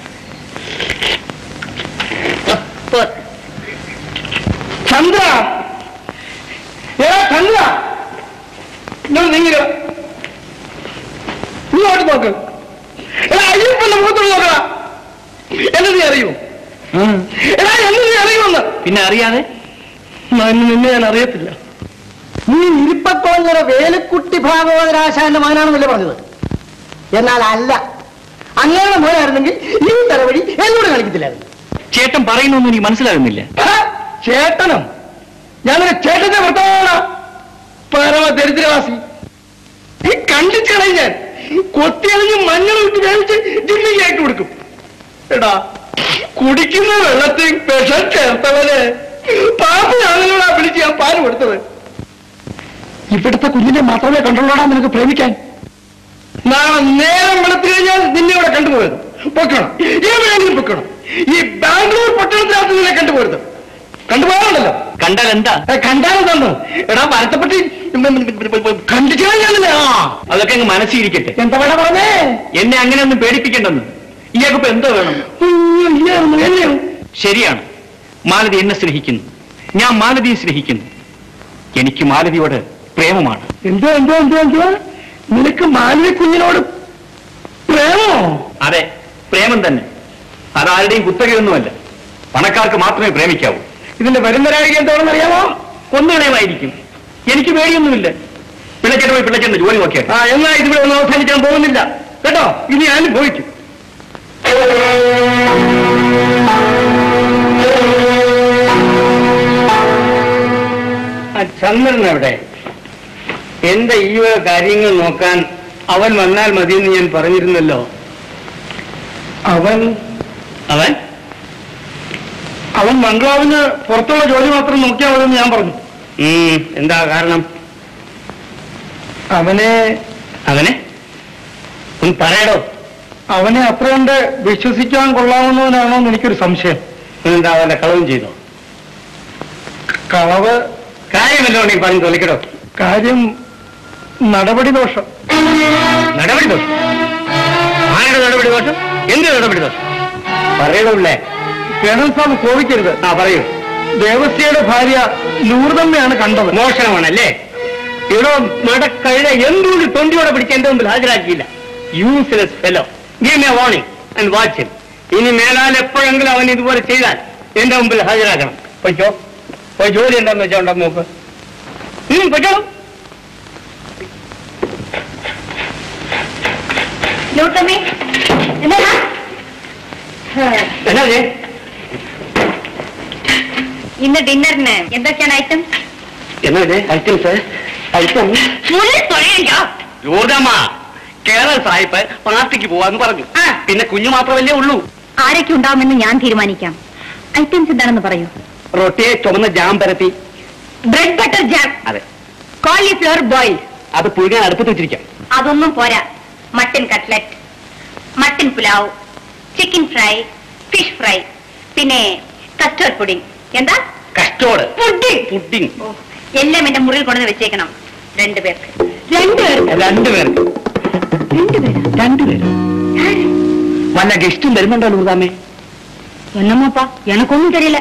പോ.
ചന്ദ്ര ഏടാ ചന്ദ്ര ഇങ്ങോട്ട് നീങ്ങ ഇങ്ങോട്ട് നോക്ക് എടാ അയ്യപ്പന്റെ മുഖത്തോട് നോക്കടാ എന്നെ നീ അറിയൂ എടാ എന്നെ നീ അറിയുമെന്ന്
പിന്നെ അറിയാതെ
ഞാൻ നിന്നെ ഞാൻ അറിയത്തില്ല
നീ ഇരിപ്പക്കുളങ്ങര വേലുക്കുട്ടി ഭാഗവതരാശാന്റെ മകനാണെന്നല്ലേ പറഞ്ഞത് എന്നാൽ അല്ല അങ്ങനെ മോനായിരുന്നെങ്കിൽ ഈ തലവഴി എന്നോട് കളിക്കത്തില്ലായിരുന്നു
ചേട്ടൻ പറയുന്നൊന്നും എനിക്ക് മനസ്സിലാകുന്നില്ല
ആ, ചേട്ടനും ഞാനൊരു ചേട്ടന്റെ ഭർത്താവാണ് പരമ ദരിദ്രവാസി ഈ കണ്ടിച്ച് കളയും ഞാൻ കൊത്തിയറിഞ്ഞ് മഞ്ഞൾ വിട്ട് വേവിച്ച് ജില്ലയായിട്ട് കൊടുക്കും എടാ കുടിക്കുന്ന വെള്ളത്തിൽ വിഷം ചേർത്തവന് പാപ്പിനാണല്ലോടാ വിളിച്ച് ഞാൻ പാല് കൊടുത്തത് ഇവിടുത്തെ കുഞ്ഞിനെ മാത്രമേ കണ്ടുള്ളൂടാ നിനക്ക് പ്രേമിക്കാൻ നാളെ നേരം വെളുത്തു കഴിഞ്ഞാൽ നിന്നെ ഇവിടെ കണ്ടുപോയത് പൊക്കണം എവിടെയെങ്കിലും പൊക്കണം ഈ ബാംഗ്ലൂർ പട്ടണത്തിനകത്ത് നിന്നെ കണ്ടുപോയത് കണ്ടുപോകാറുണ്ടല്ലോ
കണ്ടാൽ എന്താ
കണ്ടാലും തന്നു എടാ വരത്തപ്പെട്ടി കണ്ടിച്ചു കഴിഞ്ഞാലല്ലേ ആ
അതൊക്കെ അങ്ങ് മനസ്സിരിക്കട്ടെ
എന്താ വേണം പറഞ്ഞേ
എന്നെ അങ്ങനെ ഒന്നും പേടിപ്പിക്കണ്ടെന്ന് ഇയാൾക്കിപ്പോ എന്തോ വേണം
ഉയ്യോ, ഇല്ലായിരുന്നു, എന്നെയോ?
ശരിയാണ് മാലതി എന്നെ സ്നേഹിക്കുന്നു ഞാൻ മാലതിയെ സ്നേഹിക്കുന്നു എനിക്ക് മാലതിയോട് പ്രേമമാണ്
എന്തോ എന്തോ എന്തോ എന്തോ നിനക്ക് മാലിന്യ കുഞ്ഞിനോട് പ്രേമോ
അതെ പ്രേമം തന്നെ അതാരുടെയും കുത്തകയൊന്നുമല്ല പണക്കാർക്ക് മാത്രമേ പ്രേമിക്കാവൂ
ഇതിന്റെ വരുന്നരാഴിക എന്താണെന്ന് അറിയാമോ
കൊന്നുകളയുമായിരിക്കും എനിക്ക് പേടിയൊന്നുമില്ല പിള്ളച്ചേട്ടൻ പോയി പിള്ളച്ചേട്ടൻ ജോലി നോക്കിയാൽ
ആ എന്നാ ഇതിവിടെ ഒന്നും അവസാനിക്കാൻ പോകുന്നില്ല കേട്ടോ ഇനി ഞാൻ അനുഭവിക്കും ചന്ദ്രൻ എവിടെ എന്റെ ഈ വക കാര്യങ്ങൾ നോക്കാൻ അവൻ വന്നാൽ മതിയെന്ന് ഞാൻ പറഞ്ഞിരുന്നല്ലോ അവൻ
അവൻ
അവൻ ബംഗ്ലാവിന് പുറത്തുള്ള ജോലി മാത്രം നോക്കിയാൽ മതിയെന്ന് ഞാൻ പറഞ്ഞു
ഉം, എന്താ കാരണം
അവനെ
അവനെ ഒന്ന് പറയടോ
അവനെ അത്ര കൊണ്ട് വിശ്വസിക്കാൻ കൊള്ളാവുന്നവനാണോ എന്ന് എനിക്കൊരു സംശയം
എന്താ വല്ല കളവും ചെയ്തോ
കളവ്
കാര്യമല്ലോ നീ പറഞ്ഞു തൊലിക്കടോ
കാര്യം നടപടി ദോഷം
നടപടി ദോഷം ആരുടെ നടപടി ദോഷം എന്ത് നടപടി ദോഷം പറയണല്ലേ
കേണൽ സാബ് കോപിക്കരുത്
ആ പറയൂ
ദേവസ്യയുടെ ഭാര്യ നൂർദമ്മയാണ് കണ്ടത്
മോഷണമാണല്ലേ ഇവിടെ നടക്കഴുത എന്തുകൊണ്ട് തൊണ്ടിയോടെ പിടിച്ച് എന്റെ മുമ്പിൽ ഹാജരാക്കിയില്ല useless fellow give me warning and watch ഇനി മേലാൽ എപ്പോഴെങ്കിലും അവൻ ഇതുപോലെ ചെയ്താൽ എന്റെ മുമ്പിൽ ഹാജരാക്കണം പൊയ്ക്കോ പോയി ജോലി എന്താന്ന് വെച്ചാൽ ഉണ്ടോ നോക്ക് ഉം, പൊയ്ക്കോളൂ
ലൂട്ടമ്മേ എന്നാ
എന്നാ ഇത്?
ഇന്ന് ഡിന്നറിന് എന്തൊക്കെയാണ് ഐറ്റം
എന്നാ ഇത് ഐറ്റംസ് ഐറ്റം
മുന്നിൽ തൊഴയില്ല
യൂർദമ്മ കേരള സാഹിബ് പാർട്ടിക്ക് പോവാന്ന് പറഞ്ഞു
ആ.
പിന്നെ കുഞ്ഞു മാത്രമല്ലേ ഉള്ളൂ
ആരൊക്കെ ഉണ്ടാവുമെന്ന് ഞാൻ തീരുമാനിക്കാം ഐറ്റംസ് എന്താണെന്ന് പറയൂ
റൊട്ടിയെ ചുമന്ന ജാം പരത്തി
ബ്രെഡ് ബട്ടർ ജാം
അതെ
കോളിഫ്ലവർ ബോയിൽ
അത് പുഴുകാൻ അടുപ്പത്ത് വെച്ചിരിക്കാം
അതൊന്നും പോരാ mutton cutlet mutton pulao chicken fry fish fry പിന്നെ കസ്റ്റർഡ് പുഡിംഗ് എന്താ
കസ്റ്റോട്
പുഡിംഗ്
പുഡിംഗ്
ഓ, എല്ലാം എന്റെ മുറിയിൽ കൊണ്ടുവന്ന് വെച്ചേക്കണം രണ്ടുപേർക്ക് രണ്ടുപേർക്ക്
രണ്ടുപേർക്ക്
രണ്ടുപേര്
രണ്ടുപേരും വല്ല ഗസ്റ്റും വരുന്നുണ്ടോ ലൂർദാമേ
എന്നമ്മപ്പാ എനക്കൊന്നും தெரியல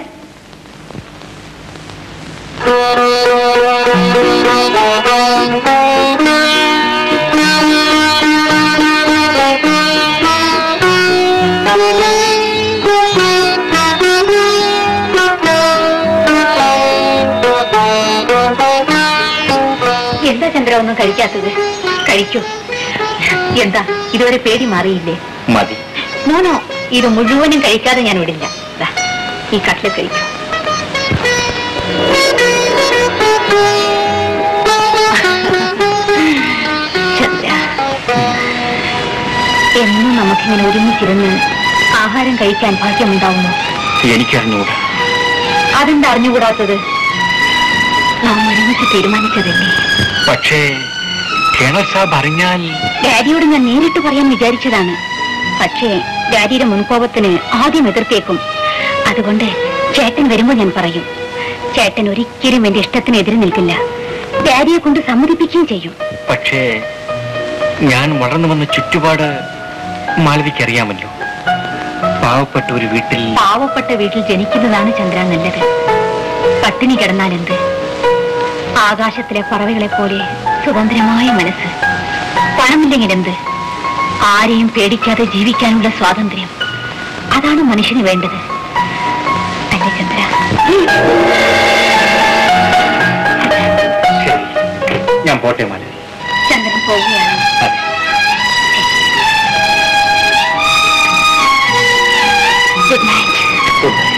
എന്താ ചന്ദ്ര ഒന്നും കഴിക്കാത്തത് കഴിക്കൂ എന്താ ഇതുവരെ പേടി മാറിയില്ലേ
മതി
മോനോ ഇത് മുഴുവനും കഴിക്കാതെ ഞാൻ വിടില്ല ദാ, ഈ കട്ട്ല കഴിക്കൂ ചന്ദ്ര എന്നും നമുക്കിങ്ങനെ ഒരുമിച്ചിരുന്ന് ആഹാരം കഴിക്കാൻ ഭാഗ്യമുണ്ടാവുമോ
എനിക്കറിഞ്ഞൂടാ
അതെന്താ അറിഞ്ഞുകൂടാത്തത് നാം ഒരുമിച്ച് തീരുമാനിച്ചതല്ലേ
പക്ഷേ കേണൽ സാബ് അറിഞ്ഞാൽ
ഡാഡിയോട് ഞാൻ നേരിട്ട് പറയാൻ വിചാരിച്ചതാണ് പക്ഷേ ഡാഡിയുടെ മുൻകോപത്തിന് ആദ്യം എതിർത്തേക്കും അതുകൊണ്ട് ചേട്ടൻ വരുമ്പോൾ ഞാൻ പറയും ചേട്ടൻ ഒരിക്കലും എന്റെ ഇഷ്ടത്തിന് എതിര് നിൽക്കില്ല ഡാഡിയെ കൊണ്ട് സമ്മതിപ്പിക്കുകയും ചെയ്യും
പക്ഷേ ഞാൻ വളർന്നു വന്ന ചുറ്റുപാട് മാലതിക്ക് അറിയാമല്ലോ പാവപ്പെട്ട ഒരു വീട്ടിൽ
പാവപ്പെട്ട വീട്ടിൽ ജനിക്കുന്നതാണ് ചന്ദ്ര നല്ലത് പട്ടിണി കിടന്നാൽ എന്ത് ആകാശത്തിലെ പറവകളെ പോലെ സ്വതന്ത്രമായ മനസ്സ് പണമില്ലെങ്കിൽ എന്ത് ആരെയും പേടിക്കാതെ ജീവിക്കാനുള്ള സ്വാതന്ത്ര്യം അതാണ് മനുഷ്യന് വേണ്ടത് അല്ലേ ചന്ദ്ര
ശരി ഞാൻ പോട്ടെ മാലതി
ചന്ദ്രൻ പോവുകയാണ്
അതെ
ഗുഡ് നൈറ്റ്
ഗുഡ് നൈറ്റ്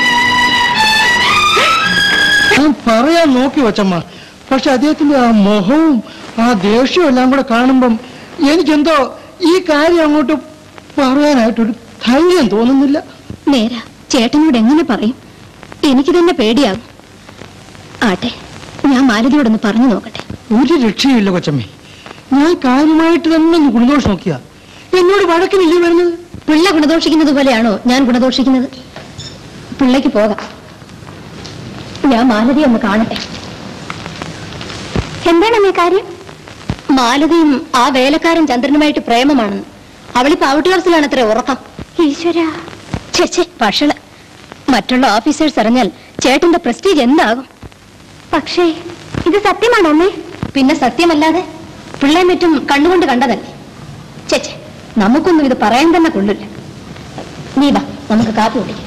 ഞാൻ പറയാൻ നോക്കി വച്ചമ്മ പക്ഷെ അദ്ദേഹത്തിന്റെ ആ മുഖവും ആ ദേഷ്യവും എല്ലാം കൂടെ കാണുമ്പം എനിക്കെന്തോ ഈ കാര്യം അങ്ങോട്ട് പറയാനായിട്ടൊരു ധൈര്യം തോന്നുന്നില്ല
നേരാ ചേട്ടനോട് എങ്ങനെ പറയും എനിക്ക് തന്നെ പേടിയാകും ആട്ടെ ഞാൻ മാലതിയോടൊന്ന് പറഞ്ഞു നോക്കട്ടെ
ഒരു രക്ഷയുമില്ല കൊച്ചമ്മേ ഞാൻ കാര്യമായിട്ട് തന്നെ ഒന്ന് ഗുണദോഷം നോക്കിയ എന്നോട് വഴക്കിനില്ലേ വരുന്നത്
പിള്ള ഗുണദോഷിക്കുന്നത് പോലെയാണോ ഞാൻ ഗുണദോഷിക്കുന്നത് പിള്ളയ്ക്ക് പോകാം ഞാൻ മാലതി ഒന്ന് കാണട്ടെ എന്താണെന്നേ കാര്യം മാലതിയും ആ വേലക്കാരൻ ചന്ദ്രനുമായിട്ട് പ്രേമമാണെന്ന് അവളിപ്പോ ഔട്ട് ഹൗസിലാണ് അത്ര ഉറക്കം ഈശ്വര ചേച്ചേ പക്ഷള് മറ്റുള്ള ഓഫീസേഴ്സ് അറിഞ്ഞാൽ ചേട്ടന്റെ പ്രസ്റ്റീജ് എന്താകും പക്ഷേ ഇത് സത്യമാണോ അമ്മേ പിന്നെ സത്യമല്ലാതെ പിള്ളേം മറ്റും കണ്ണുകൊണ്ട് കണ്ടതല്ലേ ചേച്ചേ നമുക്കൊന്നും ഇത് പറയാൻ തന്നെ കൊള്ളില്ല നീ വാ നമുക്ക് കാപ്പി കുടിക്കാം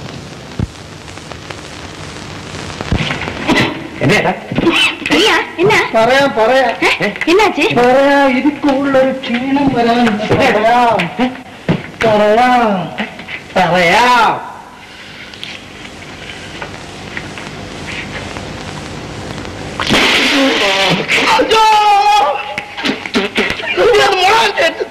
എന്നേട്ടാ
എന്നാ എന്നാ
പറയാം പറയാം
എന്നാച്ചേ
പറയാം ഇതിക്കുള്ളൊരു ക്ഷീണം വരാനുണ്ട് പറയാം പറയാം പറയാം അയ്യോ! ഇത് മുളക് ചേർത്ത്.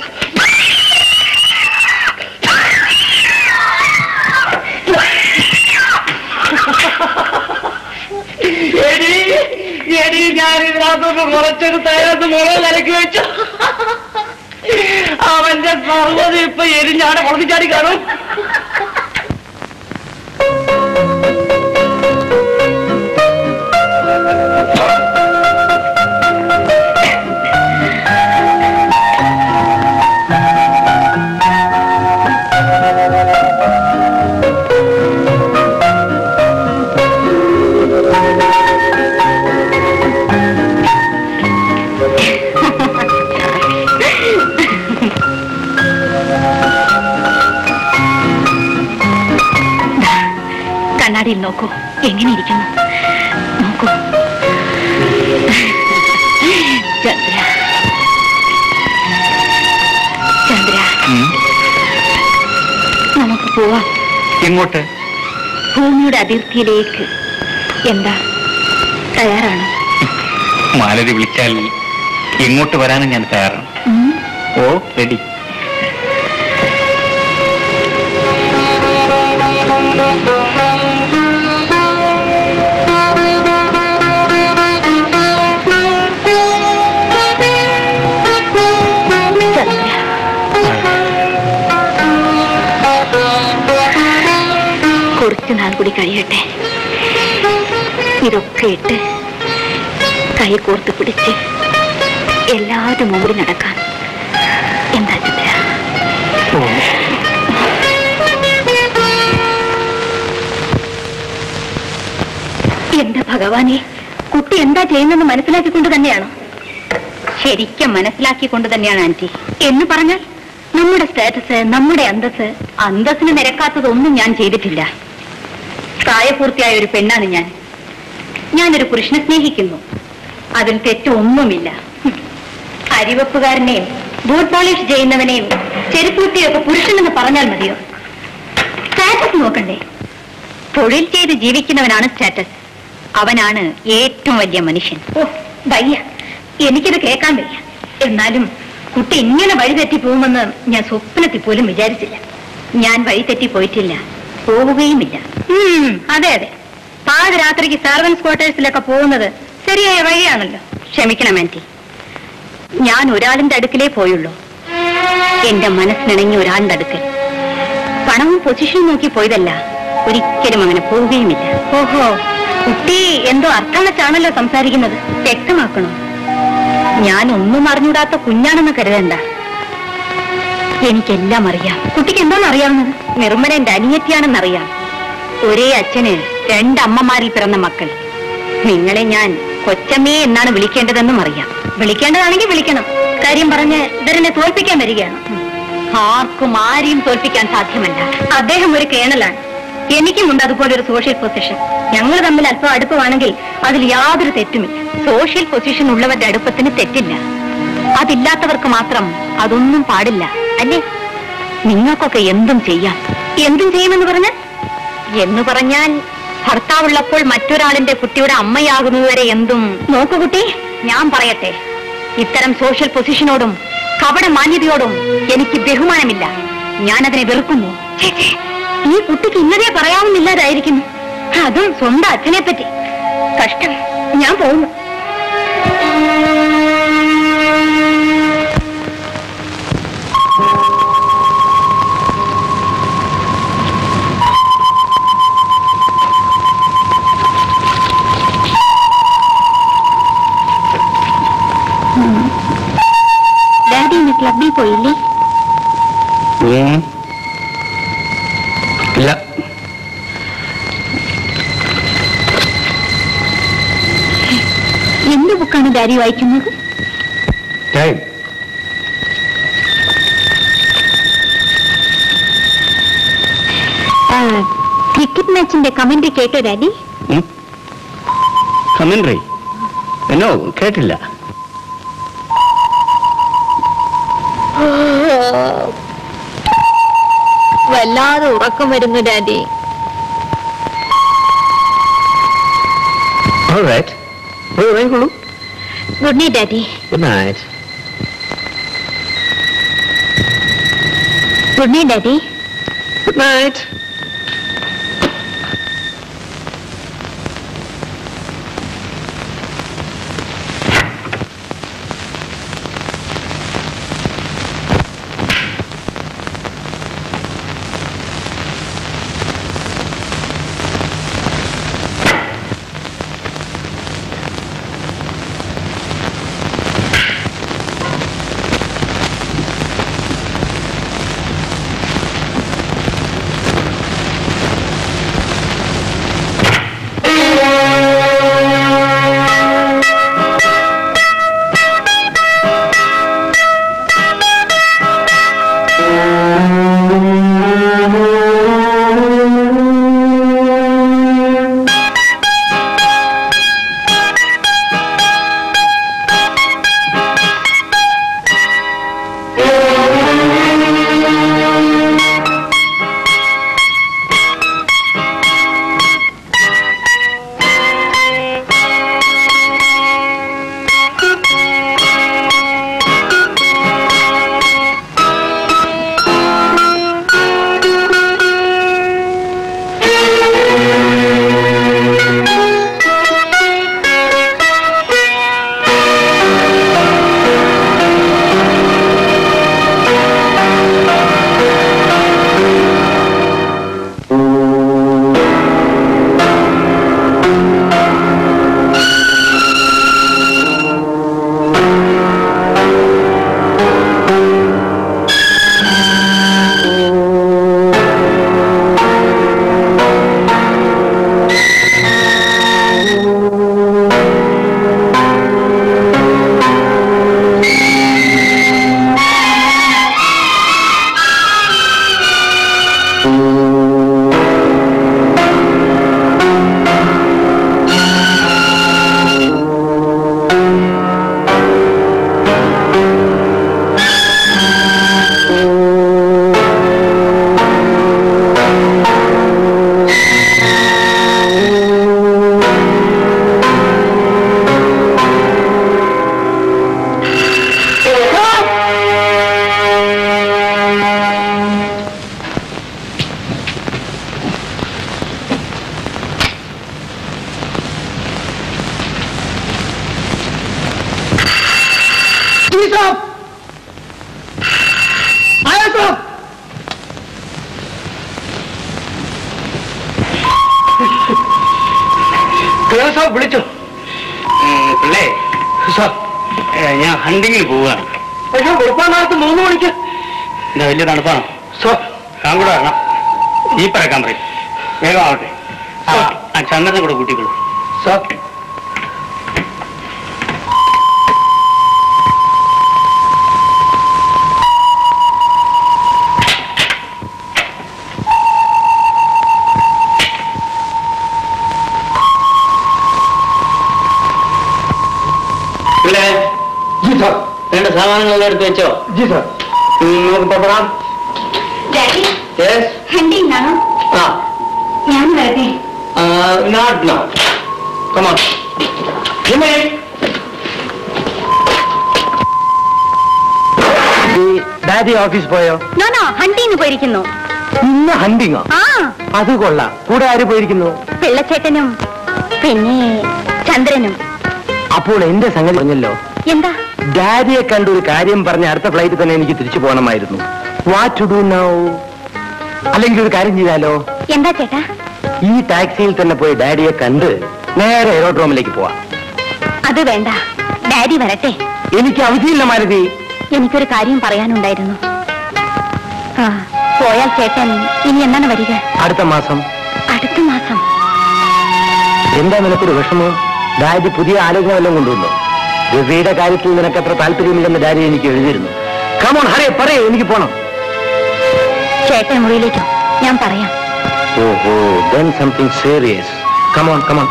എടി എടി ഞാൻ ഇതിനകത്തൊന്ന് കുറച്ചെടുത്ത് അതിനകത്ത് മുളക് കലക്കി വെച്ചു അവന്റെ സർവ്വത് ഇപ്പൊ എരിഞ്ഞാടെ കുളത്തിച്ചാടി കാണും
കണ്ണാടിയിൽ നോക്കൂ എങ്ങനെ ഇരിക്കുന്നു നോക്കൂ ചന്ദ്ര ചന്ദ്ര നമുക്ക് പോവാം
എങ്ങോട്ട്
ഭൂമിയുടെ അതിർത്തിയിലേക്ക് എന്താ തയ്യാറാണോ
മാലതി വിളിച്ചാൽ എങ്ങോട്ട് വരാനും ഞാൻ തയ്യാറാണ്
ഉം.
ഓ റെഡി
ചന്ദ്ര കുറച്ചു നാൾ കൂടി കഴിയട്ടെ ഇതൊക്കെ ഇട്ട് കൈ കോർത്ത് പിടിച്ച് എല്ലാവരും മുമ്പിൽ നടക്കാൻ എന്താ ചന്ദ്ര എന്റെ ഭഗവാനെ കുട്ടി എന്താ ചെയ്യുന്നെന്ന് മനസ്സിലാക്കിക്കൊണ്ട് തന്നെയാണോ ശരിക്കും മനസ്സിലാക്കിക്കൊണ്ട് തന്നെയാണ് ആന്റി എന്ന് പറഞ്ഞാൽ നമ്മുടെ സ്റ്റാറ്റസ് നമ്മുടെ അന്തസ് അന്തസ്സിന് നിരക്കാത്തതൊന്നും ഞാൻ ചെയ്തിട്ടില്ല പ്രായപൂർത്തിയായ ഒരു പെണ്ണാണ് ഞാൻ ഞാനൊരു പുരുഷനെ സ്നേഹിക്കുന്നു അതിൽ തെറ്റൊന്നുമില്ല ഹും. അരിവെപ്പുകാരനെയും ബൂട്ട് പോളിഷ് ചെയ്യുന്നവനെയും ചെരുപ്പൂട്ടിയൊക്കെ പുരുഷനെന്ന് പറഞ്ഞാൽ മതിയോ സ്റ്റാറ്റസ് നോക്കണ്ടേ തൊഴിൽ ചെയ്ത് ജീവിക്കുന്നവനാണ് സ്റ്റാറ്റസ് അവനാണ് ഏറ്റവും വലിയ മനുഷ്യൻ ഓ വയ്യ എനിക്കിത് കേൾക്കാൻ വയ്യ എന്നാലും കുട്ടി ഇങ്ങനെ വഴിതെറ്റി പോകുമെന്ന് ഞാൻ സ്വപ്നത്തിൽ പോലും വിചാരിച്ചില്ല ഞാൻ വഴിതെറ്റി പോയിട്ടില്ല പോവുകയുമില്ല ഉം, അതെ അതെ പാതിരാത്രിക്ക് സർവൻസ് ക്വാർട്ടേഴ്സിലൊക്കെ പോകുന്നത് ശരിയായ വഴിയാണല്ലോ ക്ഷമിക്കണം ആന്റി ഞാൻ ഒരാളിന്റെ അടുക്കലേ പോയുള്ളൂ എന്റെ മനസ്സിനിണങ്ങി ഒരാളുടെ അടുക്കൽ പണവും പൊസിഷനും നോക്കി പോയതല്ല ഒരിക്കലും അങ്ങനെ പോവുകയുമില്ല ഓഹോ കുട്ടി എന്തോ അർത്ഥം വെച്ചാണല്ലോ സംസാരിക്കുന്നത് വ്യക്തമാക്കണോ ഞാൻ ഒന്നും അറിഞ്ഞൂടാത്ത കുഞ്ഞാണെന്ന് കരുതണ്ട എനിക്കെല്ലാം അറിയാം കുട്ടിക്ക് എന്താണ് അറിയാവുന്നത് നിർമ്മല എന്റെ അനിയത്തിയാണെന്നറിയാം ഒരേ അച്ഛന് രണ്ടമ്മമാരിൽ പിറന്ന മക്കൾ നിങ്ങളെ ഞാൻ കൊച്ചമ്മേ എന്നാണ് വിളിക്കേണ്ടതെന്നും അറിയാം വിളിക്കേണ്ടതാണെങ്കിൽ വിളിക്കണം കാര്യം പറഞ്ഞ് ഇവരെന്നെ തോൽപ്പിക്കാൻ വരികയാണ് ആർക്കും ആരെയും തോൽപ്പിക്കാൻ സാധ്യമല്ല അദ്ദേഹം ഒരു കേണലാണ് എനിക്കുമുണ്ട് അതുപോലെ ഒരു സോഷ്യൽ പൊസിഷൻ ഞങ്ങൾ തമ്മിൽ അല്പം അടുപ്പമാണെങ്കിൽ അതിൽ യാതൊരു തെറ്റുമില്ല സോഷ്യൽ പൊസിഷൻ ഉള്ളവരുടെ അടുപ്പത്തിന് തെറ്റില്ല അതില്ലാത്തവർക്ക് മാത്രം അതൊന്നും പാടില്ല അല്ലേ നിങ്ങൾക്കൊക്കെ എന്തും ചെയ്യാം എന്തും ചെയ്യുമെന്ന് പറഞ്ഞാൽ എന്ന് പറഞ്ഞാൽ ഭർത്താവുള്ളപ്പോൾ മറ്റൊരാളിന്റെ കുട്ടിയുടെ അമ്മയാകുന്നതുവരെ എന്തും നോക്കു കുട്ടി ഞാൻ പറയട്ടെ ഇത്തരം സോഷ്യൽ പൊസിഷനോടും കപട മാന്യതയോടും എനിക്ക് ബഹുമാനമില്ല ഞാനതിനെ വെറുക്കുന്നു ഛേ, ഛേ, ഈ കുട്ടിക്ക് ഇന്നതേ പറയാവുന്നില്ലാതായിരിക്കുന്നു അതും സ്വന്തം അച്ഛനെ പറ്റി കഷ്ടം ഞാൻ പോകുന്നു ഡാഡി ഇന്ന് ക്ലബിൽ പോയില്ലേ
ഇല്ല
എന്ത് ബുക്കാണ് ഡാഡി വായിക്കുന്നത്
ടൈം
ക്രിക്കറ്റ് മാച്ചിന്റെ കമന്ററി കേട്ടോ ഡാഡി
കമന്ററി എന്നോ കേട്ടില്ല
വല്ലാതെ ഉറക്കം വരുന്നു ഡാഡി
ഓൾറൈറ്റ് ഉറങ്ങിക്കോളൂ
good night daddy
good night
good night daddy
good night
sahib വിളിച്ചു
പിള്ളേ സാർ ഞാൻ ഹണ്ടിങ്ങിന് പോവുകയാണ്
പക്ഷെ വെളുപ്പാനാകത്ത് മൂന്ന് മണിക്ക്
എന്താ വലിയ തണുപ്പാണോ സോ ഞാൻ കൂടെ വേണം ഈ പറക്കാൻ പറയും വേഗം ആവട്ടെ ആ ആ ചന്ദ്രനെ കൂടെ കൂട്ടിക്കോളൂ സോ ഇവിടെ
ജി സാർ
വേണ്ട സാമാനങ്ങളെല്ലാം എടുത്ത് വെച്ചോ
ജി സാർ
ഉം, നമുക്ക് പുറപ്പെടാം
ഡാഡി
യെസ്
ഹണ്ടിങ്ങാണോ
ആ
ഞാൻ വരട്ടെ
not no come on Jimmy
daddy office പോയോ
നോ നോ ഹണ്ടിങ് പോയിരിക്കുന്നു
ഇന്ന് ഹണ്ടിങ്ങോ
ആ
അത് കൊള്ളാം കൂടെ ആര് പോയിരിക്കുന്നു
പിള്ളച്ചേട്ടനും പിന്നെ ചന്ദ്രനും
അപ്പോൾ എന്റെ സംഗതി പറഞ്ഞല്ലോ
എന്താ
ഡാഡിയെ കണ്ട ഒരു കാര്യം പറഞ്ഞ് അടുത്ത ഫ്ലൈറ്റ് തന്നെ എനിക്ക് തിരിച്ചു പോകണമായിരുന്നു വാട്ട് ടു ഡു നൗ അല്ലെങ്കിൽ ഒരു കാര്യം ചെയ്താലോ
എന്താ ചേട്ടാ
ഈ ടാക്സിയിൽ തന്നെ പോയി ഡാഡിയെ കണ്ട് നേരെ എയറോഡ്രോമിലേക്ക് പോവാം
അത് വേണ്ട ഡാഡി വരട്ടെ
എനിക്ക് അവധിയില്ല മാരുതി
എനിക്കൊരു കാര്യം പറയാനുണ്ടായിരുന്നു ആ പോയാൽ ചേട്ടൻ ഇനി എന്നാണ് വരിക
അടുത്ത മാസം
അടുത്ത മാസം
എന്താ നിനക്കൊരു വിഷമം ഡാഡി പുതിയ ആലോചന വല്ലതും കൊണ്ടുവന്നു രവിയുടെ കാര്യത്തിൽ നിനക്ക് അത്ര താല്പര്യമില്ലെന്ന് ഡാഡി എനിക്ക് എഴുതിയിരുന്നു കമോൺ ഹറിയ പറയൂ എനിക്ക് പോണം
ചേട്ടൻ മുറിയിലേക്കോ ഞാൻ പറയാം
ഓഹോ then something serious come on come on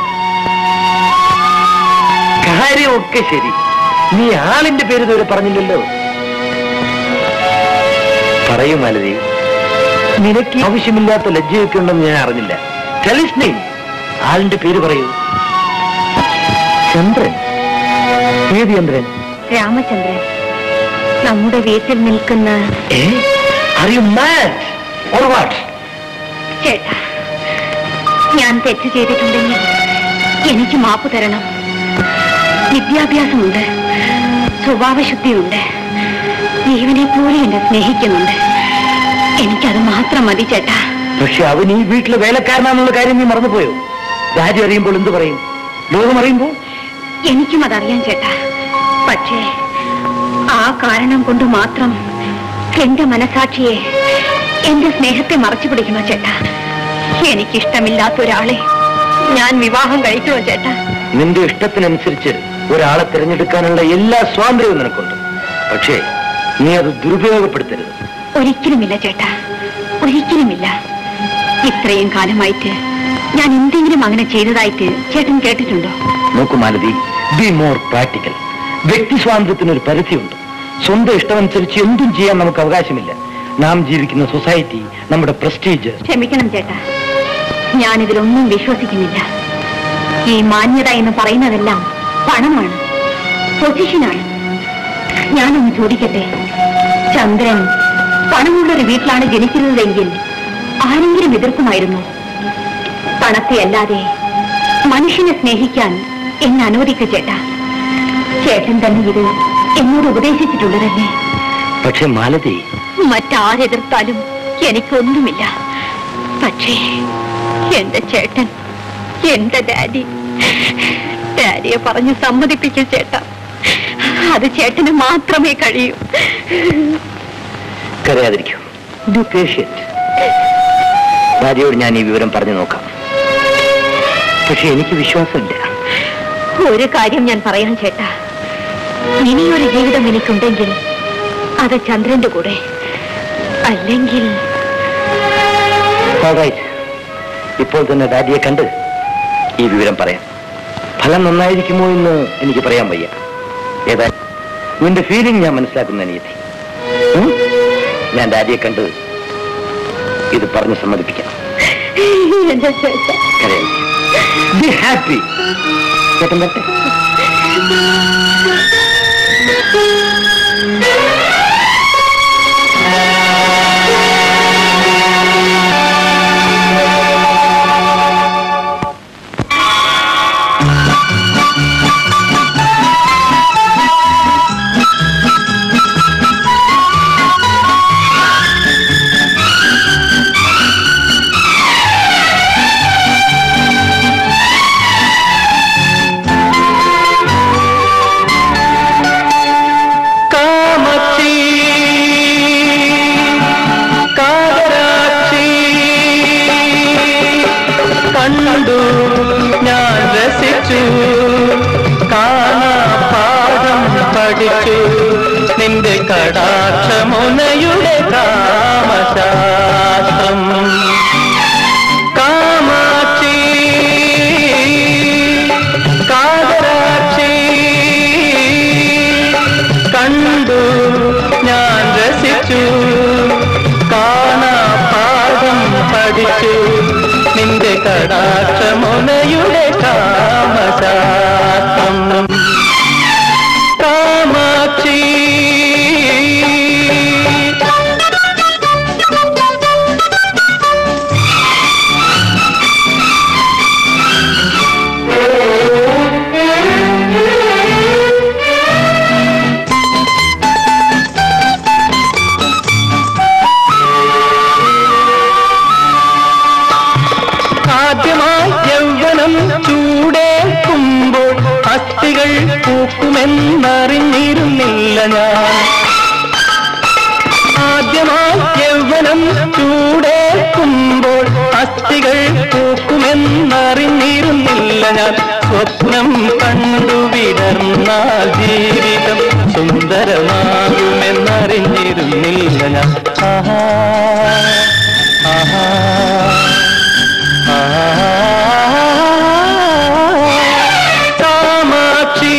കാര്യമൊക്കെ ശരി നീ ആളിന്റെ പേര് ഇതുവരെ പറഞ്ഞില്ലല്ലോ പറയൂ മാലതി നിനക്ക് ആവശ്യമില്ലാത്ത ലജ്ജയൊക്കെ ഉണ്ടെന്ന് ഞാൻ അറിഞ്ഞില്ല ടെലിസ്നേ ആളിന്റെ പേര് പറയൂ ചന്ദ്രൻ ഏത് ചന്ദ്രൻ
രാമചന്ദ്രൻ നമ്മുടെ വീട്ടിൽ നിൽക്കുന്ന
ഏ അറിയൂ മാറ്റ് ഓർ വാട്ട്
ചേട്ടാ ഞാൻ തെറ്റ് ചെയ്തിട്ടുണ്ടെങ്കിൽ എനിക്ക് മാപ്പ് തരണം വിദ്യാഭ്യാസമുണ്ട് സ്വഭാവശുദ്ധിയുണ്ട് ജീവനെ പോലെ എന്നെ സ്നേഹിക്കുന്നുണ്ട് എനിക്കത് മാത്രം മതി ചേട്ടാ
പക്ഷെ അവൻ ഈ വീട്ടിലെ വേലക്കാരനാണെന്നുള്ള കാര്യം നീ മറന്നുപോയോ രാജ്യം അറിയുമ്പോൾ എന്ത് പറയും ലോകം അറിയുമ്പോൾ
എനിക്കും അതറിയാം ചേട്ടാ പക്ഷേ ആ കാരണം കൊണ്ട് മാത്രം എന്റെ മനസാക്ഷിയെ എന്റെ സ്നേഹത്തെ മറച്ചു പിടിക്കണോ ചേട്ടാ എനിക്കിഷ്ടമില്ലാത്ത ഒരാളെ ഞാൻ വിവാഹം കഴിക്കുമോ ചേട്ടാ
നിന്റെ ഇഷ്ടത്തിനനുസരിച്ച് ഒരാളെ തിരഞ്ഞെടുക്കാനുള്ള എല്ലാ സ്വാതന്ത്ര്യവും നിനക്കുണ്ട് പക്ഷേ നീ അത് ദുരുപയോഗപ്പെടുത്തരുത്
ഒരിക്കലുമില്ല ചേട്ടാ ഒരിക്കലുമില്ല ഇത്രയും കാലമായിട്ട് ഞാൻ എന്തെങ്കിലും അങ്ങനെ ചെയ്തതായിട്ട് ചേട്ടൻ കേട്ടിട്ടുണ്ടോ
നോക്കൂ മാലതി ബി മോർ പ്രാക്ടിക്കൽ വ്യക്തി സ്വാതന്ത്ര്യത്തിന് ഒരു പരിധിയുണ്ട് സ്വന്തം ഇഷ്ടമനുസരിച്ച് എന്തും ചെയ്യാൻ നമുക്ക് അവകാശമില്ല നാം ജീവിക്കുന്ന സൊസൈറ്റി നമ്മുടെ പ്രസ്റ്റീജ്
ക്ഷമിക്കണം ചേട്ടാ ഞാനിതിലൊന്നും വിശ്വസിക്കുന്നില്ല ഈ മാന്യത എന്ന് പറയുന്നതെല്ലാം പണമാണ് പൊസിഷനാണ് ഞാനൊന്ന് ചോദിക്കട്ടെ ചന്ദ്രൻ പണമുള്ളൊരു വീട്ടിലാണ് ജനിച്ചിരുന്നതെങ്കിൽ ആരെങ്കിലും എതിർക്കുമായിരുന്നു പണത്തെ അല്ലാതെ മനുഷ്യനെ സ്നേഹിക്കാൻ എന്നെ അനുവദിക്കു ചേട്ടാ ചേട്ടൻ തന്നെ ഇത് എന്നോട് ഉപദേശിച്ചിട്ടുള്ളതല്ലേ
പക്ഷെ മാലതി
മറ്റാരെതിർത്താലും എനിക്കൊന്നുമില്ല പക്ഷേ എന്റെ ചേട്ടൻ എന്റെ ഡാഡി ഡാഡിയെ പറഞ്ഞ് സമ്മതിപ്പിക്കും ചേട്ടാ അത് ചേട്ടന് മാത്രമേ കഴിയൂ
കരയാതിരിക്കൂ ഡു പേഷ്യന്റ് ഭാര്യയോട് ഞാൻ ഈ വിവരം പറഞ്ഞു നോക്കാം പക്ഷെ എനിക്ക് വിശ്വാസമില്ല
ഒരു കാര്യം ഞാൻ പറയാൻ ചേട്ടാ ഇനിയൊരു ജീവിതം എനിക്കുണ്ടെങ്കിൽ അത് ചന്ദ്രന്റെ കൂടെ അല്ലെങ്കിൽ
Alright. ഇപ്പോൾ തന്നെ ഡാഡിയെ കണ്ട് ഈ വിവരം പറയാം ഫലം നന്നായിരിക്കുമോ എന്ന് എനിക്ക് പറയാൻ വയ്യ ഏതാ നിന്റെ ഫീലിംഗ് ഞാൻ മനസ്സിലാക്കുന്ന അനിയത്തി ഉം? ഞാൻ ഡാഡിയെ കണ്ട് ഇത് പറഞ്ഞ് സമ്മതിപ്പിക്കാം
എന്റെ ചേട്ടാ
ബി ഹാപ്പി ചേട്ടൻ പറ്റേ
കാമ നിന്റെ കടാക്ഷമുനയുടെ കാമശാസ്ത്രം കാമാക്ഷി കാതരാക്ഷി കണ്ടു ഞാൻ രസിച്ചു കാണാ പാഠം പഠിച്ചു നിന്റെ കടാക്ഷമുനയുടെ കാമശാസ്ത്രം കാമാക്ഷി ആദ്യമായി യൗവനം ചൂടേൽക്കുമ്പോൾ അസ്ഥികൾ പൂക്കുമെന്നറിഞ്ഞിരുന്നില്ല ഞാൻ ആദ്യമായി യൗവനം ചൂടേൽക്കുമ്പോൾ അസ്ഥികൾ പൂക്കുമെന്നറിഞ്ഞിരുന്നില്ല ഞാൻ സ്വപ്നം കണ്ടു വിടർന്നാൽ ജീവിതം സുന്ദരമാകുമെന്നറിഞ്ഞിരുന്നില്ല ഞാൻ ആഹാ ആഹാ കാമാക്ഷി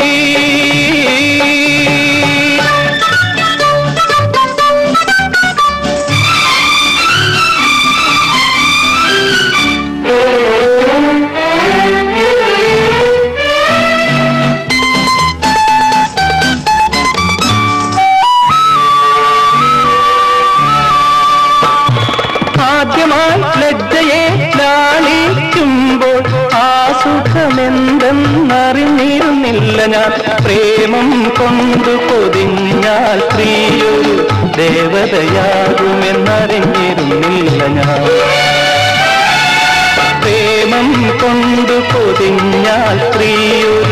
ആദ്യമായി ലജ്ജയെ ലാളിക്കുമ്പോൾ ആ സുഖമെന്തെന്നറിഞ്ഞിരുന്നില്ല ഞാൻ പ്രേമം കൊണ്ടു പൊതിഞ്ഞാൽ സ്ത്രീയൊരു ദേവതയാകുമെന്നറിഞ്ഞിരുന്നില്ല ഞാൻ പ്രേമം കൊണ്ടു പൊതിഞ്ഞാൽ സ്ത്രീയൊരു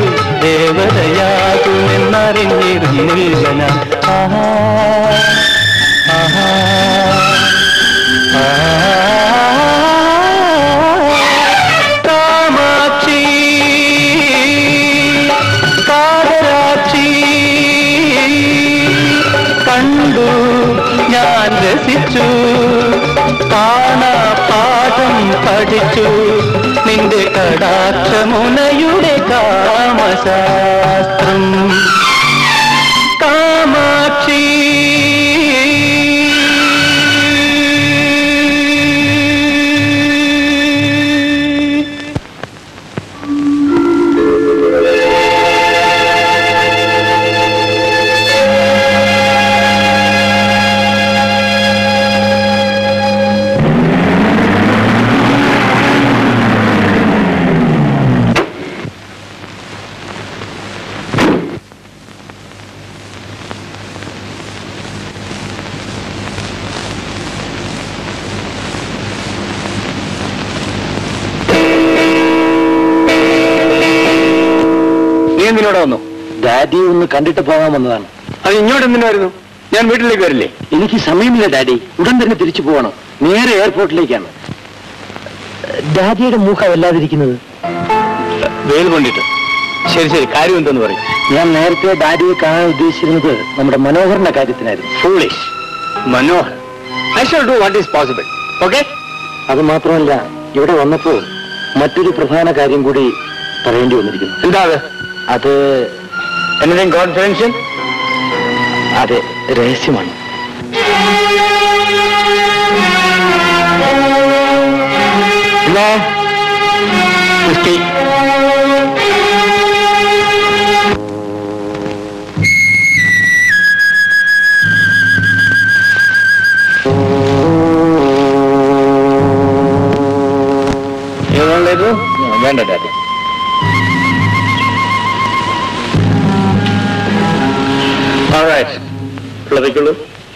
ദേവതയാകുമെന്നറിഞ്ഞിരുന്നില്ല ഞാൻ ആഹാ ആഹാ കാമാക്ഷി കാതരാക്ഷി കണ്ടു ഞാൻ രസിച്ചു കാണാ പാഠം പഠിച്ചു നിന്റെ കടാക്ഷമുനയുടെ കാമശാസ്ത്രം കാമാക്ഷി
നീ എന്തിനോടെ വന്നു
ഡാഡി ഒന്ന് കണ്ടിട്ട് പോകാൻ വന്നതാണ്
അത് ഇങ്ങോട്ട് എന്തിനായിരുന്നു ഞാൻ വീട്ടിലേക്ക് വരില്ലേ
എനിക്ക് സമയമില്ല ഡാഡി ഉടൻ തന്നെ തിരിച്ചു പോകണം നേരെ എയർപോർട്ടിലേക്കാണ് ഡാഡിയുടെ മുഖം വല്ലാതിരിക്കുന്നത്
വെയിൽ കൊണ്ടിട്ട് ശരി ശരി കാര്യം എന്തെന്ന് പറയും
ഞാൻ നേരത്തെ ഡാഡിയെ കാണാൻ ഉദ്ദേശിച്ചിരുന്നത് നമ്മുടെ മനോഹറിന്റെ കാര്യത്തിനായിരുന്നു
foolish Manohar I shall do what is possible okay
അത് മാത്രമല്ല ഇവിടെ വന്നപ്പോ മറ്റൊരു പ്രധാന കാര്യം കൂടി പറയേണ്ടി വന്നിരിക്കുന്നു
എന്താ അത്
അത്
എനിത്തിങ് കോൺഫിഡൻഷ്യൽ
അതെ രഹസ്യമാണ്
നോ ക്രിസ്റ്റി ഏതാണല്ലോ വേണ്ട ഡാഡി ഉള്ളതേക്കുള്ളൂ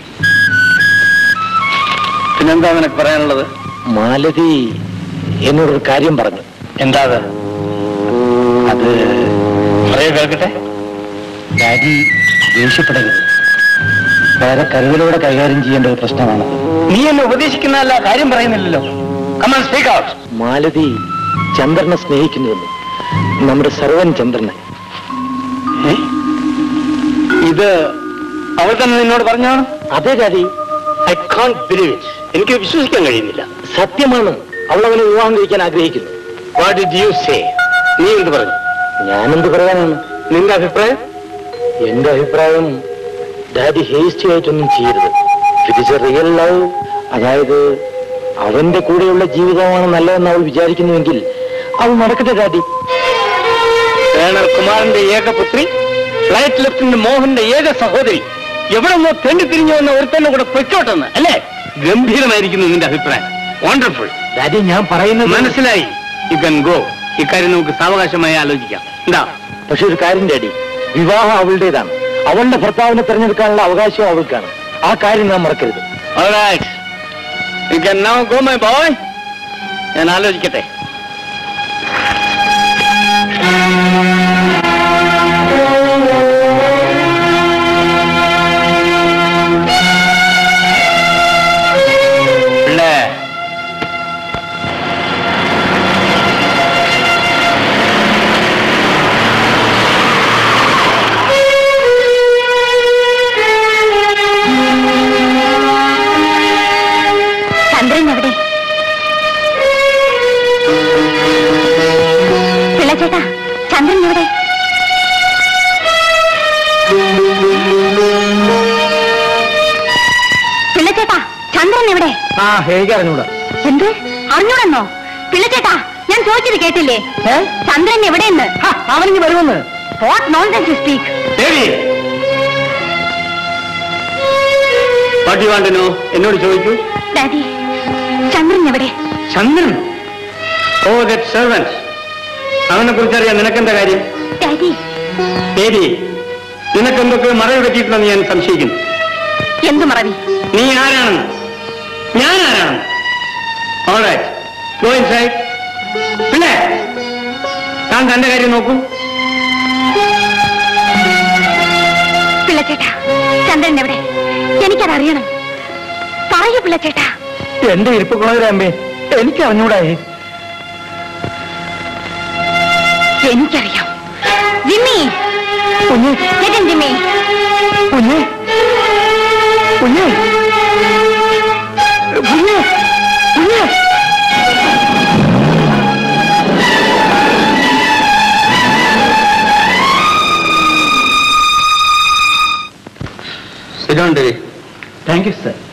പിന്നെന്താ നിനക്ക് പറയാനുള്ളത്
മാലതി എന്നോടൊരു കാര്യം പറഞ്ഞു
എന്താ അത്
അത്
പറയൂ കേൾക്കട്ടെ
ഡാഡി ദേഷ്യപ്പെടരുത് വളരെ കരുതലോടെ കൈകാര്യം ചെയ്യേണ്ട ഒരു പ്രശ്നമാണ്
നീ എന്നെ ഉപദേശിക്കുന്നതല്ല കാര്യം പറയുന്നില്ലല്ലോ കമൺ സ്പീക്ക് ഔട്ട്
മാലതി ചന്ദ്രനെ സ്നേഹിക്കുന്നുവെന്ന് നമ്മുടെ സർവൻ ചന്ദ്രനെ
ഇത് അവൾ തന്നെ നിന്നോട് പറഞ്ഞാണ്
അതെ daddy I can believe it എനിക്ക് വിശ്വസിക്കാൻ കഴിയുന്നില്ല സത്യമാണ് അവൾ അവനെ വിവാഹം കഴിക്കാൻ ആഗ്രഹിക്കുന്നു വാട്ട് ഡിഡ് യു സേ നീ എന്ത് പറഞ്ഞു ഞാനെന്ത് പറയാനാണ് നിന്റെ അഭിപ്രായം എന്റെ അഭിപ്രായം ഡാഡി ഹേസ്റ്റി ആയിട്ടൊന്നും ചെയ്യരുത് it is a real love അതായത് അവന്റെ കൂടെയുള്ള ജീവിതമാണ് നല്ലതെന്ന് അവൾ വിചാരിക്കുന്നുവെങ്കിൽ അവൾ നടക്കട്ടെ ഡാഡി കേണൽ കുമാറിന്റെ ഏകപുത്രി ഫ്ലൈറ്റ് ലെഫ്റ്റനന്റ് മോഹന്റെ ഏക സഹോദരി എവിടെ നിന്നോ തെണ്ടി തിരിഞ്ഞു വന്ന ഒരുത്തന്നെ കൂടെ പൊയ്ക്കോട്ടെന്ന് അല്ലേ ഗംഭീരമായിരിക്കുന്നു നിന്റെ അഭിപ്രായം വണ്ടർഫുൾ ഡാഡി ഞാൻ പറയുന്നത് മനസ്സിലായി യു കൻ ഗോ ഇക്കാര്യം നമുക്ക് സാവകാശമായി ആലോചിക്കാം എന്താ പക്ഷെ ഒരു കാര്യം ഡാഡി വിവാഹം അവളുടേതാണ് അവളുടെ ഭർത്താവിനെ തിരഞ്ഞെടുക്കാനുള്ള അവകാശം അവൾക്കാണ് ആ കാര്യം നാം മറക്കരുത് you can now go my boy ഞാൻ ആലോചിക്കട്ടെ പിള്ളേ
ചന്ദ്രൻ എവിടെ പിള്ളച്ചേട്ടാ ചന്ദ്രൻ എവിടെ പിള്ളച്ചേട്ടാ ചന്ദ്രൻ എവിടെ
ആ എനിക്കറിഞ്ഞൂടാ
എന്ത് അറിഞ്ഞൂടെന്നോ പിള്ളച്ചേട്ടാ ഞാൻ ചോദിച്ചത് കേട്ടില്ലേ ചന്ദ്രൻ എവിടെയെന്ന്
അവനിങ്ങ് വരുമെന്ന്
what nonsense speak
Devi what you want know എന്നോട് ചോദിക്കൂ
ഡാഡി ചന്ദ്രൻ എവിടെ
ചന്ദ്രൻ ഓ ദറ്റ് സെർവൻസ് അവനെ കുറിച്ചറിയാൻ നിനക്കെന്താ കാര്യം
ഡാഡി
ദേവി നിനക്കെന്തൊക്കെ മറവ് പറ്റിയിട്ടുണ്ടെന്ന് ഞാൻ സംശയിക്കുന്നു
എന്തു മറവി
നീ ആരാണെന്ന് ഞാൻ ആരാണെന്ന് ഓൾറൈറ്റ് ഗോ ഇൻസൈഡ് പിന്നെ താൻ തന്റെ കാര്യം നോക്കൂ
പിള്ളച്ചേട്ടാ ചന്ദ്രൻ എവിടെ എനിക്കതറിയണം പറയൂ പിള്ളച്ചേട്ടാ
എന്റെ ഇരിപ്പ് കുളവരാമ്പേ എനിക്ക് അറിഞ്ഞൂടായി
എനിക്കറിയാം ജിമ്മി
കുഞ്ഞ്
ചേട്ടൻ ജിമ്മി
കുഞ്ഞ് കുഞ്ഞ് കുഞ്ഞ് കുഞ്ഞ്
sit down Devi
thank you sir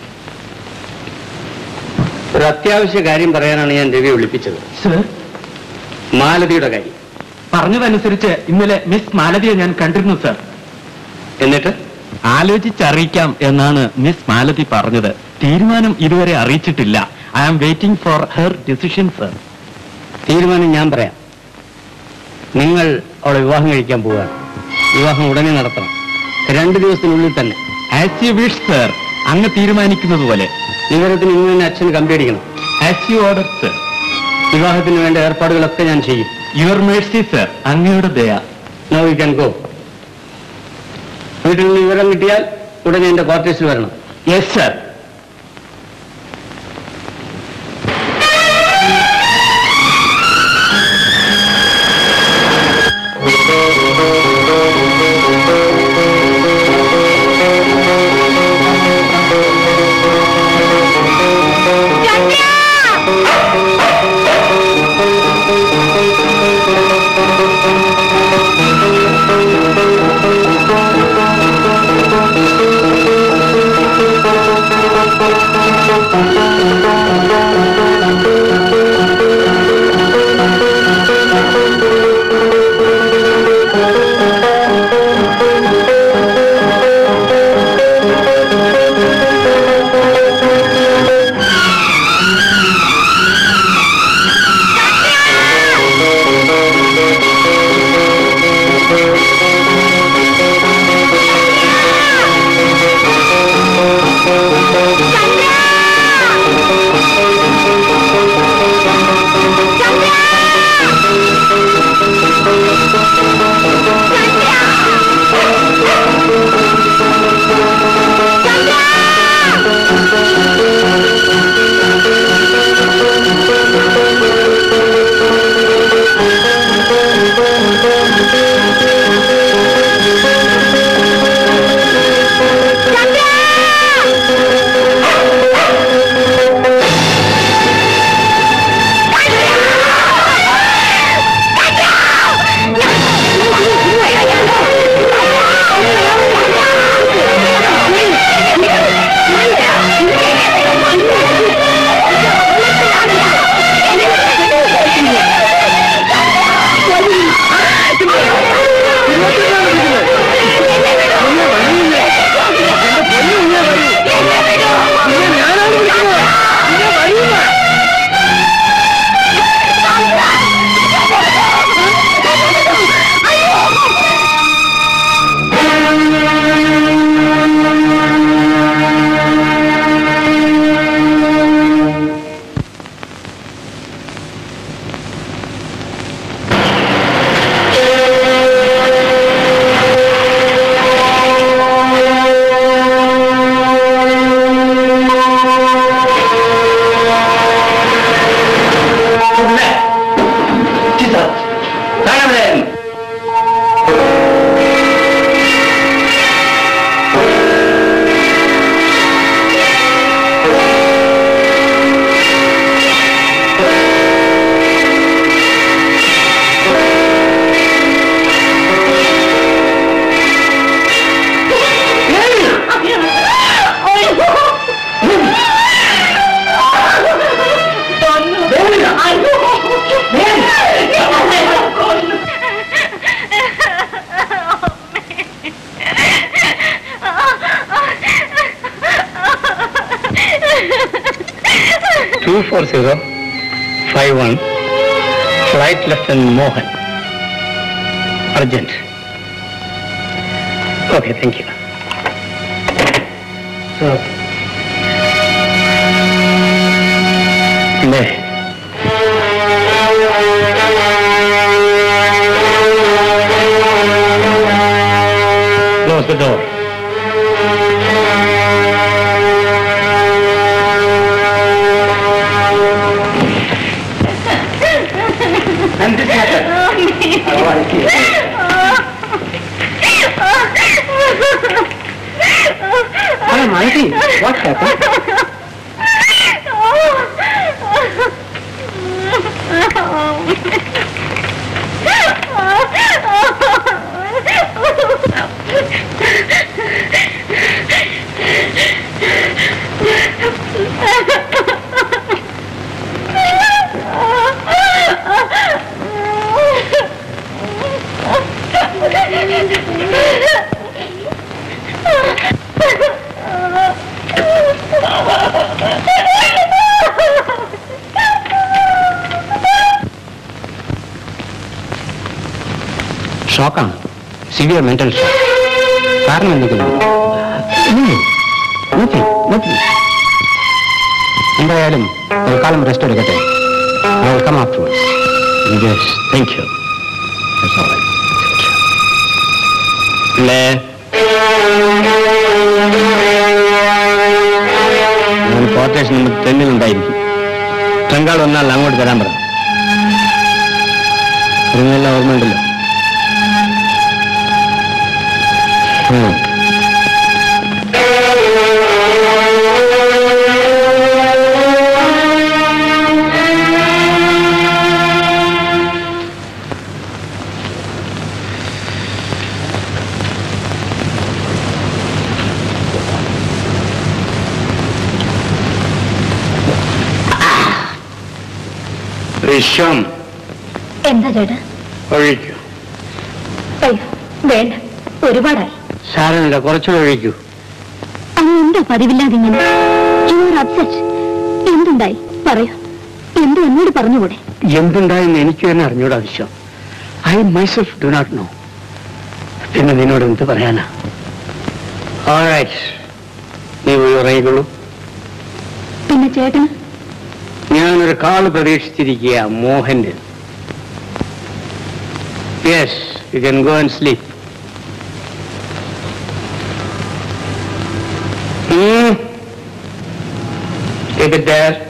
ഒരു അത്യാവശ്യ കാര്യം പറയാനാണ് ഞാൻ രവി വിളിപ്പിച്ചത്
സർ
മാലതിയുടെ കാര്യം
പറഞ്ഞതനുസരിച്ച് ഇന്നലെ മിസ് മാലതിയെ ഞാൻ കണ്ടിരുന്നു സർ
എന്നിട്ട്
ആലോചിച്ചറിയിക്കാം എന്നാണ് മിസ് മാലതി പറഞ്ഞത് തീരുമാനം ഇതുവരെ അറിയിച്ചിട്ടില്ല I am waiting for her decision sir
തീരുമാനം ഞാൻ പറയാം നിങ്ങൾ അവളെ വിവാഹം കഴിക്കാൻ പോവുകയാണ് വിവാഹം ഉടനെ നടത്തണം രണ്ട് ദിവസത്തിനുള്ളിൽ തന്നെ
ആസ് യു വിഷ് സർ അങ്ങ് തീരുമാനിക്കുന്നത് പോലെ
വിവരത്തിന് ഇന്ന് തന്നെ അച്ഛൻ കമ്പേടിക്കണം
ആസ് യു ഓർഡർ സർ
വിവാഹത്തിന് വേണ്ട ഏർപ്പാടുകളൊക്കെ ഞാൻ ചെയ്യും
യുവർ മേഴ്സി സർ അങ്ങയുടെ ദയ
നോ യു ക്യാൻ ഗോ വീട്ടിൽ നിന്ന് വിവരം കിട്ടിയാൽ ഉടനെ എന്റെ ക്വാർട്ടേഴ്സിൽ വരണം
yes sir
Chandra
two four zero five one flight lieutenant Mohan urgent okay thank you അല്ലേ Close the door. And this matter. Oh, I see. Hello, Malati. What happened? ഷോക്കാണ് സിവിയർ മെന്റൽ ഷോക്ക് കാരണം എന്തെങ്കിലും എന്തായാലും തൽക്കാലം റെസ്റ്റ് എടുക്കട്ടെ welcome afterwards yes thank you അല്ലേ ഞാൻ quarters number ടെന്നിലുണ്ടായിരിക്കും ട്രങ്കാൾ വന്നാൽ അങ്ങോട്ട് തരാൻ പറ പറഞ്ഞെല്ലാം ഓർമ്മയുണ്ടല്ലോ ഉം. വിഷം
എന്താ ചേട്ടാ
ഒഴിക്കൂ
അയ്യോ വേണ്ട ഒരുപാടായി
സാരമില്ല കുറച്ചുകൂടെ ഒഴിക്കൂ
അങ്ങ് എന്താ പതിവില്ലാതെ ഇങ്ങനെ യു ആർ അപ്സെറ്റ് എന്തുണ്ടായി പറയൂ എന്തു എന്നോട് പറഞ്ഞുകൂടെ
എന്തുണ്ടായെന്ന് എനിക്ക് തന്നെ അറിഞ്ഞൂടാ Vishwam I myself do not know പിന്നെ നിന്നോട് എന്ത് പറയാനാ Alright. നീ പോയി ഉറങ്ങിക്കൊള്ളൂ
പിന്നെ ചേട്ടന്
ഞാനൊരു കാള് പ്രതീക്ഷിച്ചിരിക്കുക മോഹന്റെ yes you can go and sleep Keep it there.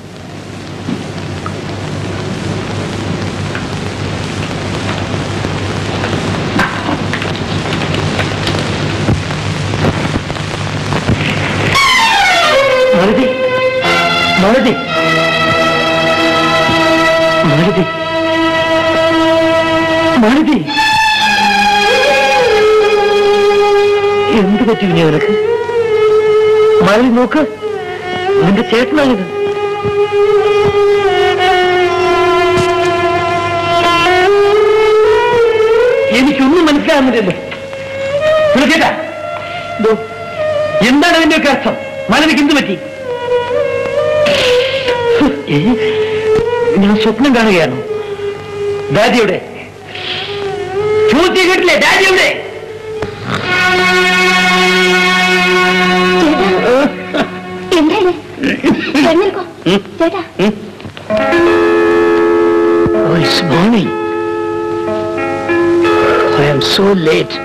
Malati Malati Malati Malati എന്ത് പറ്റി ഇനി അവനക്ക് മാലതി നോക്ക് നിന്റെ ചേട്ടനാണിത് എനിക്കൊന്നും മനസ്സിലാകുന്നില്ലല്ലോ കേട്ടാ എന്താണ് അതിന്റെയൊക്കെ അർത്ഥം മാലതിക്ക് എന്ത് പറ്റി ഏ? ഞാൻ സ്വപ്നം കാണുകയാണോ ഡാഡിയുടെ ചോദ്യം കേട്ടില്ലേ ഡാഡിയുടെ
എന്താണ് എഴുന്നേൽക്കോ ചേട്ടാ
Oh, it's morning. I am so late.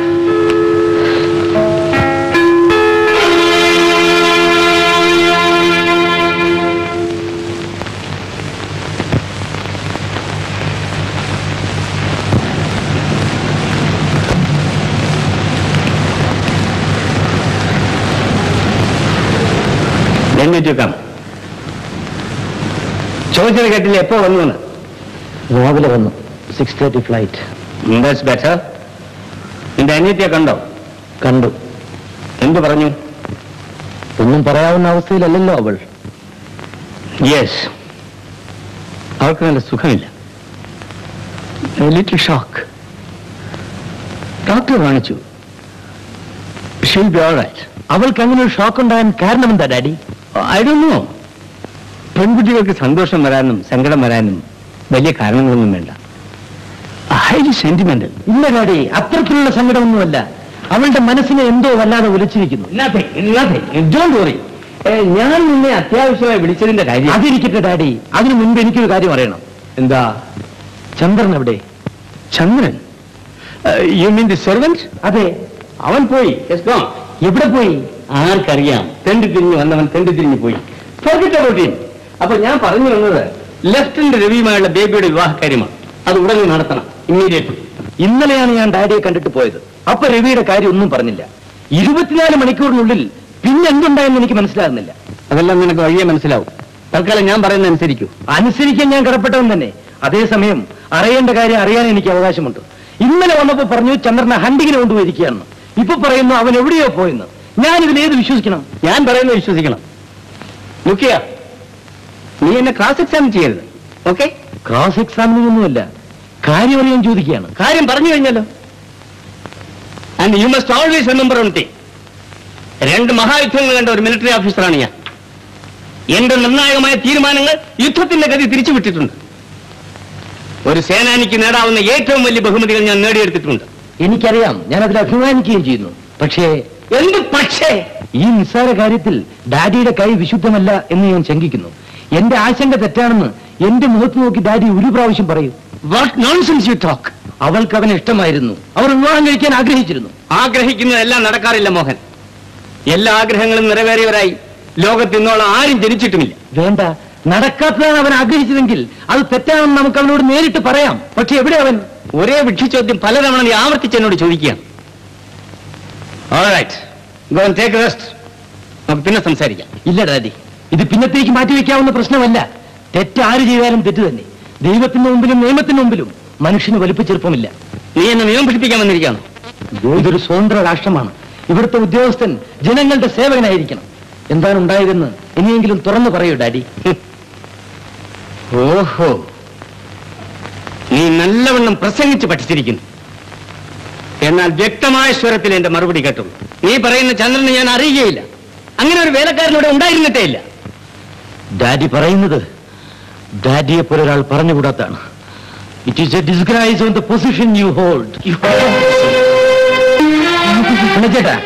When did you come? ചോദിച്ചത് കേട്ടില്ല എപ്പോ വന്നു എന്ന് രാവിലെ വന്നു six thirty flight that's better നിന്റെ അനിയത്തിയെ കണ്ടോ കണ്ടു എന്തു പറഞ്ഞു ഒന്നും പറയാവുന്ന അവസ്ഥയിലല്ലല്ലോ അവൾ യെസ് അവൾക്ക് നല്ല സുഖമില്ല ലിറ്റിൽ ഷോക്ക് ഡോക്ടർ കാണിച്ചു ഷിൽ ബി ഓൾ റൈറ്റ് അവൾക്ക് അങ്ങനെ ഒരു ഷോക്ക് ഉണ്ടാകാൻ കാരണം എന്താ ഡാഡി ഐ ഡോ നോ
പെൺകുട്ടികൾക്ക് സന്തോഷം വരാനും സങ്കടം വരാനും വലിയ കാരണങ്ങളൊന്നും വേണ്ട ഹൈലി സെന്റിമെന്റൽ
ഇല്ല ഡാഡി അത്തരത്തിലുള്ള സങ്കടമൊന്നുമല്ല അവളുടെ മനസ്സിനെ എന്തോ വല്ലാതെ ഒലിച്ചിരിക്കുന്നു
ഡോണ്ട് വറി ഞാൻ നിന്നെ അത്യാവശ്യമായി വിളിച്ചതിന്റെ കാര്യം
അതിരിക്കട്ടെ ഡാഡി അതിനു മുൻപ് എനിക്കൊരു കാര്യം അറിയണം
എന്താ
ചന്ദ്രൻ എവിടെ
Chandran you mean the servant
അതെ
അവൻ പോയി
എവിടെ പോയി
ആർക്കറിയാം തെണ്ടി തിരിഞ്ഞ് വന്നവൻ തെണ്ടി തിരിഞ്ഞു പോയി Forget about him. അപ്പൊ ഞാൻ പറഞ്ഞു വന്നത് ലെഫ്റ്റനന്റ് രവിയുമായുള്ള ബേബിയുടെ വിവാഹകാര്യമാണ് അത് ഉടനെ നടത്തണം ഇമ്മീഡിയറ്റ്ലി
ഇന്നലെയാണ് ഞാൻ ഡാഡിയെ കണ്ടിട്ട് പോയത് അപ്പൊ രവിയുടെ കാര്യം ഒന്നും പറഞ്ഞില്ല ഇരുപത്തിനാല് മണിക്കൂറിനുള്ളിൽ പിന്നെ എന്തുണ്ടായെന്ന് എനിക്ക് മനസ്സിലാകുന്നില്ല
അതെല്ലാം നിനക്ക് വഴിയെ മനസ്സിലാവും തൽക്കാലം ഞാൻ പറയുന്ന അനുസരിക്കൂ
അനുസരിക്കാൻ ഞാൻ കടപ്പെട്ടവൻ തന്നെ അതേസമയം അറിയേണ്ട കാര്യം അറിയാൻ എനിക്ക് അവകാശമുണ്ട് ഇന്നലെ വന്നപ്പോ പറഞ്ഞു ചന്ദ്രനെ ഹണ്ടിങ്ങിന് കൊണ്ടുപോയിരിക്കുകയാണ് ഇപ്പൊ പറയുന്നു അവൻ എവിടെയോ പോയെന്ന് ഞാൻ ഇതിൽ ഏത് വിശ്വസിക്കണം
ഞാൻ പറയുന്നത് വിശ്വസിക്കണം മുഖ്യ നീ എന്നെ ക്രോസ് എക്സാമിൻ ചെയ്യരുത് ഓക്കെ
ക്രോസ് എക്സാമിനിങ് ഒന്നുമല്ല കാര്യം അറിയാൻ ചോദിക്കുകയാണ്
കാര്യം പറഞ്ഞു കഴിഞ്ഞല്ലോ and you must always remember one thing രണ്ട് മഹായുദ്ധങ്ങൾ കണ്ട ഒരു മിലിറ്ററി ഓഫീസറാണ് ഞാൻ എന്റെ നിർണായകമായ തീരുമാനങ്ങൾ യുദ്ധത്തിന്റെ ഗതി തിരിച്ചുവിട്ടിട്ടുണ്ട് ഒരു സേനാനിക്ക് നേടാവുന്ന ഏറ്റവും വലിയ ബഹുമതികൾ ഞാൻ നേടിയെടുത്തിട്ടുണ്ട്
എനിക്കറിയാം ഞാൻ അതിൽ അഭിമാനിക്കുകയും ചെയ്യുന്നു പക്ഷേ
എന്ത് പക്ഷേ
ഈ നിസ്സാര കാര്യത്തിൽ ഡാഡിയുടെ കൈ വിശുദ്ധമല്ല എന്ന് ഞാൻ ശങ്കിക്കുന്നു എന്റെ ആശങ്ക തെറ്റാണെന്ന് എന്റെ മുഖത്ത് നോക്കി ഡാഡി ഒരു പ്രാവശ്യം പറയൂ
വാട്ട് നോൺസെൻസ് യു ടോക്ക്
അവൾക്ക് അവനെ ഇഷ്ടമായിരുന്നു അവർ വിവാഹം കഴിക്കാൻ ആഗ്രഹിച്ചിരുന്നു
ആഗ്രഹിക്കുന്നതെല്ലാം നടക്കാറില്ല മോഹൻ എല്ലാ ആഗ്രഹങ്ങളും നിറവേറിയവരായി ലോകത്ത് ഇന്നോളം ആരും ജനിച്ചിട്ടുമില്ല
വേണ്ട നടക്കാത്തതാണ് അവൻ ആഗ്രഹിച്ചതെങ്കിൽ അത് തെറ്റാണെന്ന് നമുക്ക് അവനോട് നേരിട്ട് പറയാം പക്ഷെ എവിടെ അവൻ
ഒരേ വിഡ്ഢിച്ചോദ്യം പലതവണ നീ ആവർത്തിച്ച് എന്നോട് ചോദിക്കുകയാണ് ടേക്ക് റെസ്റ്റ് നമുക്ക് പിന്നെ സംസാരിക്കാം
ഇല്ല ഡാഡി ഇത് പിന്നത്തേക്ക് മാറ്റിവെക്കാവുന്ന പ്രശ്നമല്ല തെറ്റ് ആര് ചെയ്താലും തെറ്റ് തന്നെ ദൈവത്തിന്റെ മുമ്പിലും നിയമത്തിന്റെ മുമ്പിലും മനുഷ്യന് വലുപ്പച്ചെറുപ്പമില്ല
നീ എന്നെ നിയമം പഠിപ്പിക്കാൻ വന്നിരിക്കുകയാണ്
ഇതൊരു സ്വതന്ത്ര രാഷ്ട്രമാണ് ഇവിടുത്തെ ഉദ്യോഗസ്ഥൻ ജനങ്ങളുടെ സേവകനായിരിക്കണം എന്താണ് ഉണ്ടായതെന്ന് ഇനിയെങ്കിലും തുറന്നു പറയൂ ഡാഡി
ഓഹോ നീ നല്ലവണ്ണം പ്രസംഗിച്ച് പഠിച്ചിരിക്കുന്നു എന്നാൽ വ്യക്തമായ സ്വരത്തിൽ എന്റെ മറുപടി കേട്ടുള്ളൂ നീ പറയുന്ന ചന്ദ്രനെ ഞാൻ അറിയുകയില്ല അങ്ങനെ ഒരു വേലക്കാരനോട് ഉണ്ടായിരുന്നിട്ടേ ഇല്ല
ഡാഡി പറയുന്നത് ഡാഡിയെ പോലെ ഒരാൾ പറഞ്ഞുകൂടാത്താണ് it is a disgrace on the position you hold ചേട്ടാ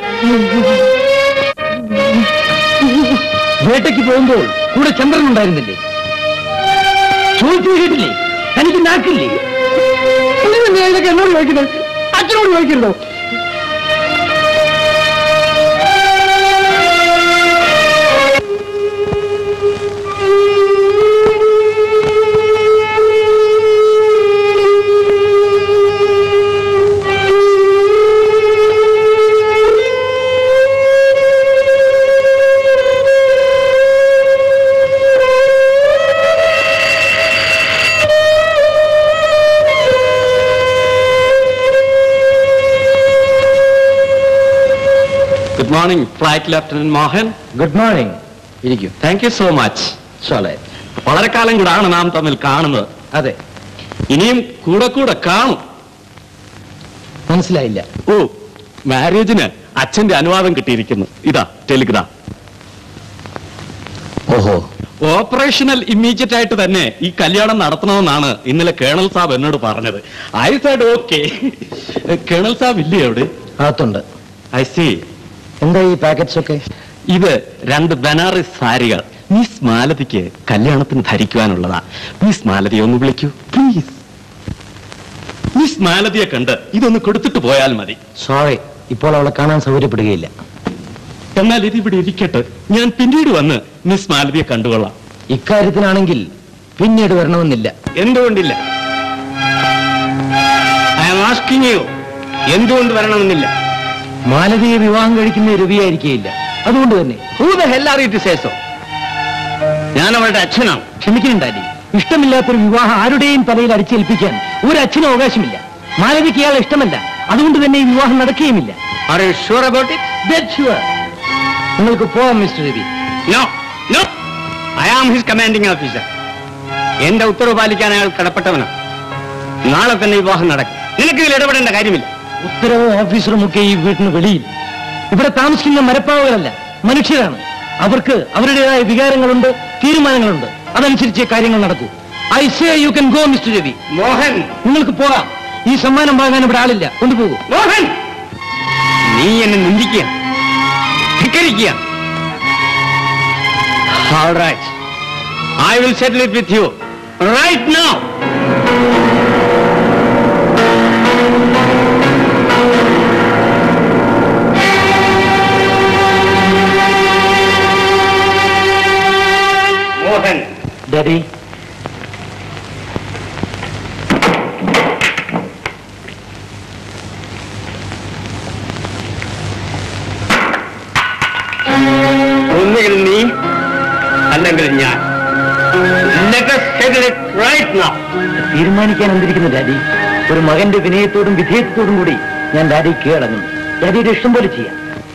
വേട്ടയ്ക്ക് പോകുമ്പോൾ കൂടെ ചന്ദ്രൻ ഉണ്ടായിരുന്നില്ലേ ചോദിച്ചു കേട്ടില്ലേ തനിക്ക് നാക്കില്ലേ ഇതൊക്കെ എന്നോട് ചോദിക്കുന്നത് അച്ഛനോട് ചോദിക്കരുതോ
good morning flight lieutenant Mohan
good morning ഇരിക്കൂ
താങ്ക് യു സോ മച്ച്
സോളെ
വളരെ കാലം കൂടാണ് നാം തമ്മിൽ കാണുന്നത്
അതെ
ഇനിയും കൂടെ കൂടെ കാണും
മനസ്സിലായില്ല
ഓ മാരേജിന് അച്ഛന്റെ അനുവാദം കിട്ടിയിരിക്കുന്നു ഇതാ ടെലിഗ്രാം
ഓഹോ
ഓപ്പറേഷണൽ ഇമ്മീഡിയറ്റ് ആയിട്ട് തന്നെ ഈ കല്യാണം നടത്തണമെന്നാണ് ഇന്നലെ കേണൽ സാബ് എന്നോട് പറഞ്ഞത് I said okay colonel saab ഇല്ലേ അവിടെ
അകത്തുണ്ട്
ഐ സി
എന്താ ഈ പാക്കറ്റ്സ് ഒക്കെ
ഇത് രണ്ട് ബനാറസ് സാരികൾ മിസ് മാലതിക്ക് കല്യാണത്തിന് ധരിക്കുവാനുള്ളതാ മിസ് മാലതിയെ ഒന്ന് വിളിക്കൂ പ്ലീസ് മിസ് മാലതിയെ കണ്ട് ഇതൊന്ന് കൊടുത്തിട്ട് പോയാൽ മതി
സോറി ഇപ്പോൾ അവളെ കാണാൻ സൗകര്യപ്പെടുകയില്ല
എന്നാൽ ഇത് ഇവിടെ ഇരിക്കട്ടെ ഞാൻ പിന്നീട് വന്ന് മിസ് മാലതിയെ കണ്ടുകൊള്ളാം
ഇക്കാര്യത്തിനാണെങ്കിൽ പിന്നീട് വരണമെന്നില്ല
എന്തുകൊണ്ടില്ല ഐ ആം ആസ്കിങ് യു എന്തുകൊണ്ട് വരണമെന്നില്ല
മാലതിയെ വിവാഹം കഴിക്കുന്ന രവിയായിരിക്കുകയില്ല അതുകൊണ്ട് തന്നെ
who the hell are it say so ഞാൻ അവളുടെ അച്ഛനാണ്
ക്ഷമിക്കണം ഡാഡി ഇഷ്ടമില്ലാത്തൊരു വിവാഹം ആരുടെയും തലയിൽ അടിച്ചേൽപ്പിക്കാൻ ഒരു അച്ഛനും അവകാശമില്ല മാലതിക്ക് ഇയാളെ ഇഷ്ടമല്ല അതുകൊണ്ട് തന്നെ ഈ വിവാഹം നടക്കുകയുമില്ല
are you sure about it
Dead sure. നിങ്ങൾക്ക് പോവാം mister Ravi
no no I am his commanding officer എന്റെ ഉത്തരവ് പാലിക്കാൻ അയാൾ കടപ്പെട്ടവനാണ് നാളെ തന്നെ വിവാഹം നടക്കും നിനക്ക് ഇതിൽ ഇടപെടേണ്ട കാര്യമില്ല
ഉത്തരവും ഓഫീസറും ഒക്കെ ഈ വീട്ടിന് വെളിയിൽ ഇവിടെ താമസിക്കുന്ന മരപ്പാവകളല്ല മനുഷ്യരാണ് അവർക്ക് അവരുടേതായ വികാരങ്ങളുണ്ട് തീരുമാനങ്ങളുണ്ട്
അതനുസരിച്ച് കാര്യങ്ങൾ നടക്കൂ I say you can go mister Ravi
Mohan
നിങ്ങൾക്ക് പോകാം ഈ സമ്മാനം വാങ്ങാൻ ഇവിടെ ആളില്ല കൊണ്ടുപോകൂ
മോഹൻ നീ എന്നെ നിന്ദിക്കുക ധിക്കരിക്കുക All right. I will settle it with you right now. Mohan
daddy
ഒന്നുകിൽ നീ അല്ലെങ്കിൽ ഞാൻ Let us settle it right now.
തീരുമാനിക്കാൻ എന്തിരിക്കുന്നു ഡാഡി ഒരു മകന്റെ വിനയത്തോടും വിധേയത്തോടും കൂടി ഞാൻ ഡാഡി കീഴടങ്ങുന്നു ഡാഡിയുടെ ഇഷ്ടം പോലെ ചെയ്യാം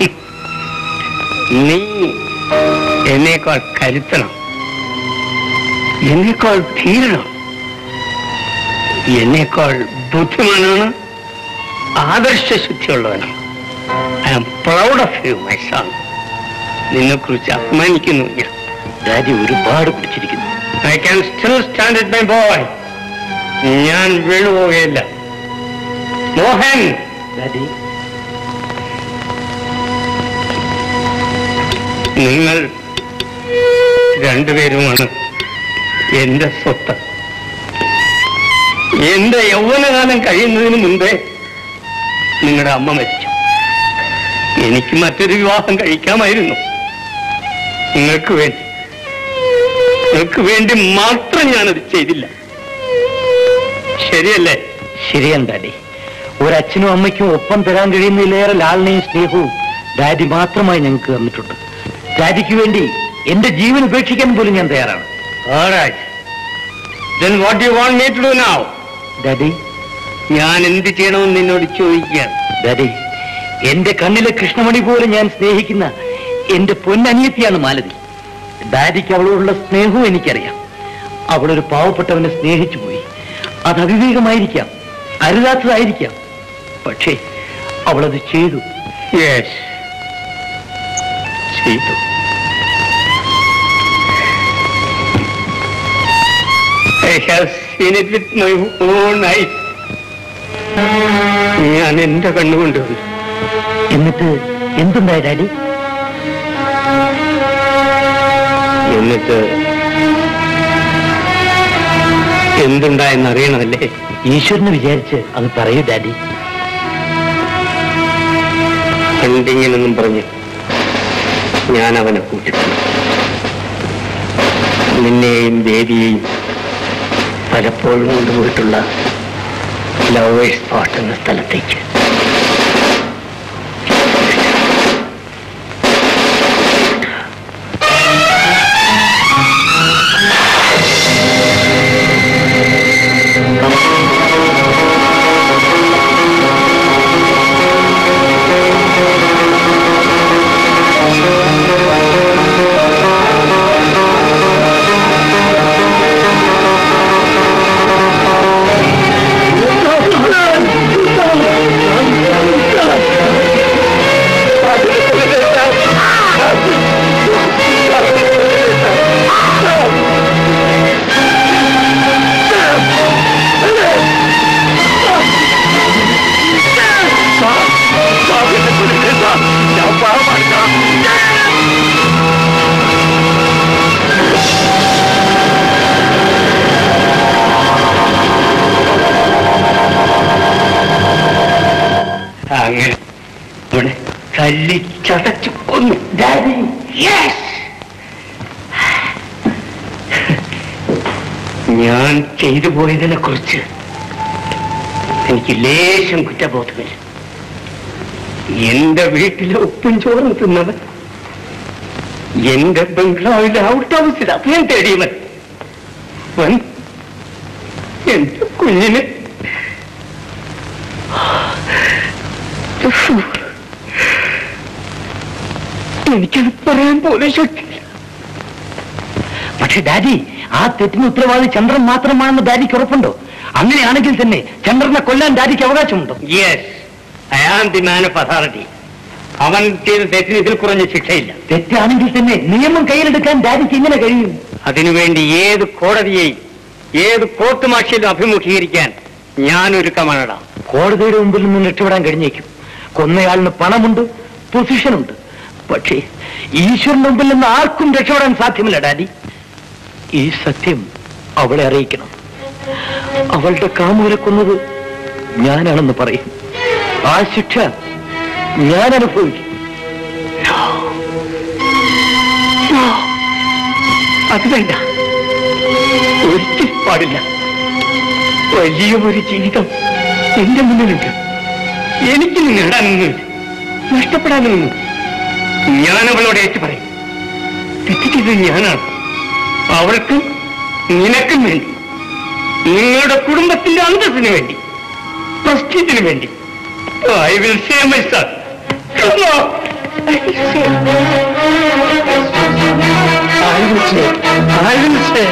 നീ എന്നേക്കാൾ കരുത്തണം എന്നേക്കാൾ ധീരണം എന്നേക്കാൾ ബുദ്ധിമാനാണ് ആദർശശുദ്ധിയുള്ളവനാണ് I am proud of you my son നിന്നെ കുറിച്ച് അഭിമാനിക്കുന്നു ഞാൻ
ഡാഡി ഒരുപാട് കുടിച്ചിരിക്കുന്നു
I can still stand it my boy ഞാൻ വീണുപോവുകയില്ല മോഹൻ
ഡാഡി
നിങ്ങൾ രണ്ടുപേരുമാണ് എന്റെ സ്വത്ത് എന്റെ യൗവനകാലം കഴിയുന്നതിന് മുമ്പേ നിങ്ങളുടെ അമ്മ മരിച്ചു എനിക്ക് മറ്റൊരു വിവാഹം കഴിക്കാമായിരുന്നു നിങ്ങൾക്ക് വേണ്ടി നിങ്ങൾക്ക് വേണ്ടി മാത്രം ഞാനത് ചെയ്തില്ല ശരിയല്ലേ
ശരിയാണ് ഡാഡി ഒരച്ഛനും അമ്മയ്ക്കും ഒപ്പം തരാൻ കഴിയുന്നതിലേറെ ലാളിനെയും സ്നേഹവും ഡാഡി മാത്രമായി ഞങ്ങൾക്ക് തന്നിട്ടുണ്ട് ഡാഡിക്ക് വേണ്ടി എന്റെ ജീവൻ ഉപേക്ഷിക്കാൻ പോലും ഞാൻ തയ്യാറാണ്
Alright. Then what do you want me to do now?
Daddy
ഞാൻ എന്ത് ചെയ്യണമെന്ന് നിന്നോട് ചോദിക്കുകയാണ്
ഡാഡി എന്റെ കണ്ണിലെ കൃഷ്ണമണി പോലെ ഞാൻ സ്നേഹിക്കുന്ന എന്റെ പൊന്നനിയത്തിയാണ് മാലതി ഡാഡിക്ക് അവളോടുള്ള സ്നേഹവും എനിക്കറിയാം അവളൊരു പാവപ്പെട്ടവനെ സ്നേഹിച്ചു പോയി അത് അവിവേകമായിരിക്കാം അരുതാത്തതായിരിക്കാം പക്ഷേ അവളത് ചെയ്തു
യെസ് ചെയ്തു I have seen it with my own eye ഞാൻ എന്റെ കണ്ണുകൊണ്ട് കണ്ടു.
എന്നിട്ട് എന്തുണ്ടായി ഡാഡി
എന്നിട്ട് എന്തുണ്ടായെന്ന് അറിയണമല്ലേ
ഈശ്വരനെ വിചാരിച്ച് അത് പറയൂ ഡാഡി
ഹണ്ടിങ്ങിനെന്നും പറഞ്ഞ് ഞാൻ അവനെ കൂട്ടിക്കൊണ്ടു നിന്നെയും ദേവിയെയും പലപ്പോഴും കൊണ്ടുപോയിട്ടുള്ള ലവേഴ്സ് സ്പോട്ട് എന്ന സ്ഥലത്തേക്ക് അങ്ങനെ ഇവിടെ തല്ലിച്ചതച്ചു കൊന്നു ഡാഡി യെസ് ഞാൻ ചെയ്തു പോയതിനെ കുറിച്ച് എനിക്ക് ലേശം കുറ്റബോധമില്ല എന്റെ വീട്ടിലെ ഉപ്പും ചോറും തിന്നവൻ എന്റെ ബംഗ്ലാവിലെ ഔട്ട് ഹൗസിൽ അഭയം തേടിയവൻ അവൻ എന്റെ കുഞ്ഞിനെ എനിക്കത് പറയാൻ പോലും ശക്തിയില്ല
പക്ഷെ ഡാഡി ആ തെറ്റിന് ഉത്തരവാദി ചന്ദ്രൻ മാത്രമാണെന്ന് ഡാഡിക്ക് ഉറപ്പുണ്ടോ അങ്ങനെയാണെങ്കിൽ തന്നെ ചന്ദ്രനെ കൊല്ലാൻ ഡാഡിക്ക് അവകാശമുണ്ടോ
yes I am the man of authority അവൻ ചെയ്ത തെറ്റിന് ഇതിൽ കുറഞ്ഞ ശിക്ഷയില്ല
തെറ്റാണെങ്കിൽ തന്നെ നിയമം കയ്യിലെടുക്കാൻ ഡാഡിക്ക് എങ്ങനെ കഴിയും
അതിനുവേണ്ടി ഏത് കോടതിയെയും ഏത് കോർട്ട് മാർഷ്യലും അഭിമുഖീകരിക്കാൻ ഞാൻ ഒരുക്കമാണടാ
കോടതിയുടെ മുമ്പിൽ നിന്ന് രക്ഷപ്പെടാൻ കഴിഞ്ഞേക്കും കൊന്നയാളിന് പണമുണ്ട് പൊസിഷനുണ്ട് പക്ഷേ ഈശ്വരന്റെ മുമ്പിൽ നിന്ന് ആർക്കും രക്ഷപ്പെടാൻ സാധ്യമല്ല ഡാഡി ഈ സത്യം അവളെ അറിയിക്കണം അവളുടെ കാമുകനെ കൊന്നത് ഞാനാണെന്ന് പറയും ആ ശിക്ഷ ഞാൻ അനുഭവിക്കും അത് വേണ്ട ഒരിക്കൽ പാടില്ല വലിയ ഒരു ജീവിതം എന്റെ മുന്നിലുണ്ട്
എനിക്ക് നേടാനൊന്നുമില്ല നഷ്ടപ്പെടാനൊന്നും ഞാൻ അവളോട് ഏറ്റു പറയും തെറ്റിച്ചത് ഞാനാണ് അവൾക്കും നിനക്കും വേണ്ടി നിങ്ങളുടെ കുടുംബത്തിന്റെ അന്തസ്സിന് വേണ്ടി പ്രസ്റ്റീജിന് വേണ്ടി I will say my son
I will say, I will say.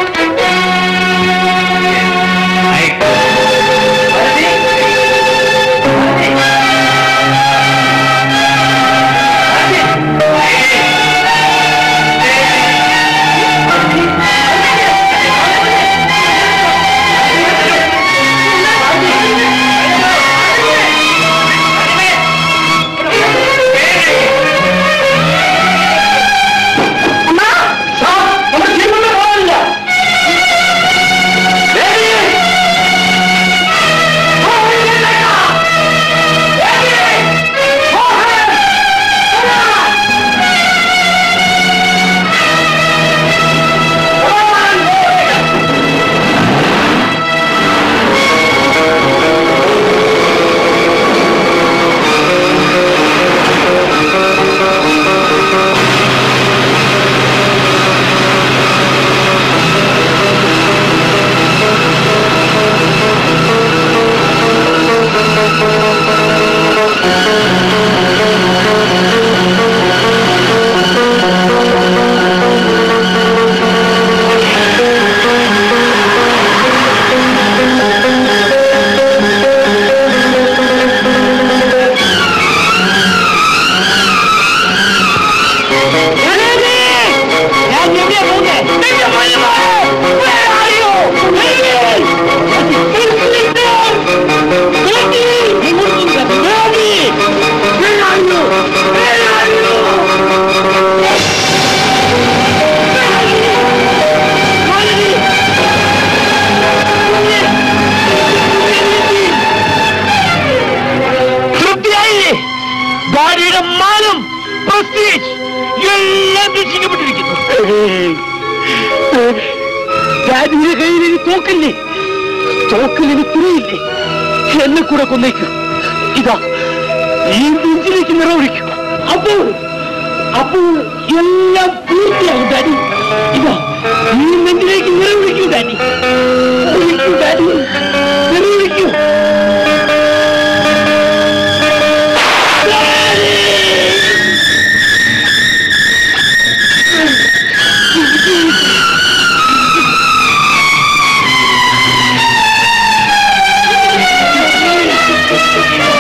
തൃപ്തിയായില്ലേ ഭാര്യയുടെ മാനം പ്രസ്റ്റീജ് എല്ലാം രക്ഷിക്കപ്പെട്ടിരിക്കുന്നു ഡാഡിയുടെ കയ്യിൽ ഇനി തോക്കില്ലേ തോക്കിലിന് തുറയില്ലേ എന്നെ കൂടെ കൊന്നേക്കൂ ഇതാ ഈ നെഞ്ചിലേക്ക് നിറവൊഴിക്കൂ അപ്പോൾ അപ്പോൾ എല്ലാം പൂർത്തിയാകും ഡാഡി ഇതാ ഈ നെഞ്ചിലേക്ക് നിറവൊഴിക്കൂ ഡാഡി ഒഴിക്കൂ ഡാഡി നിറവൊഴിക്കൂ
ആ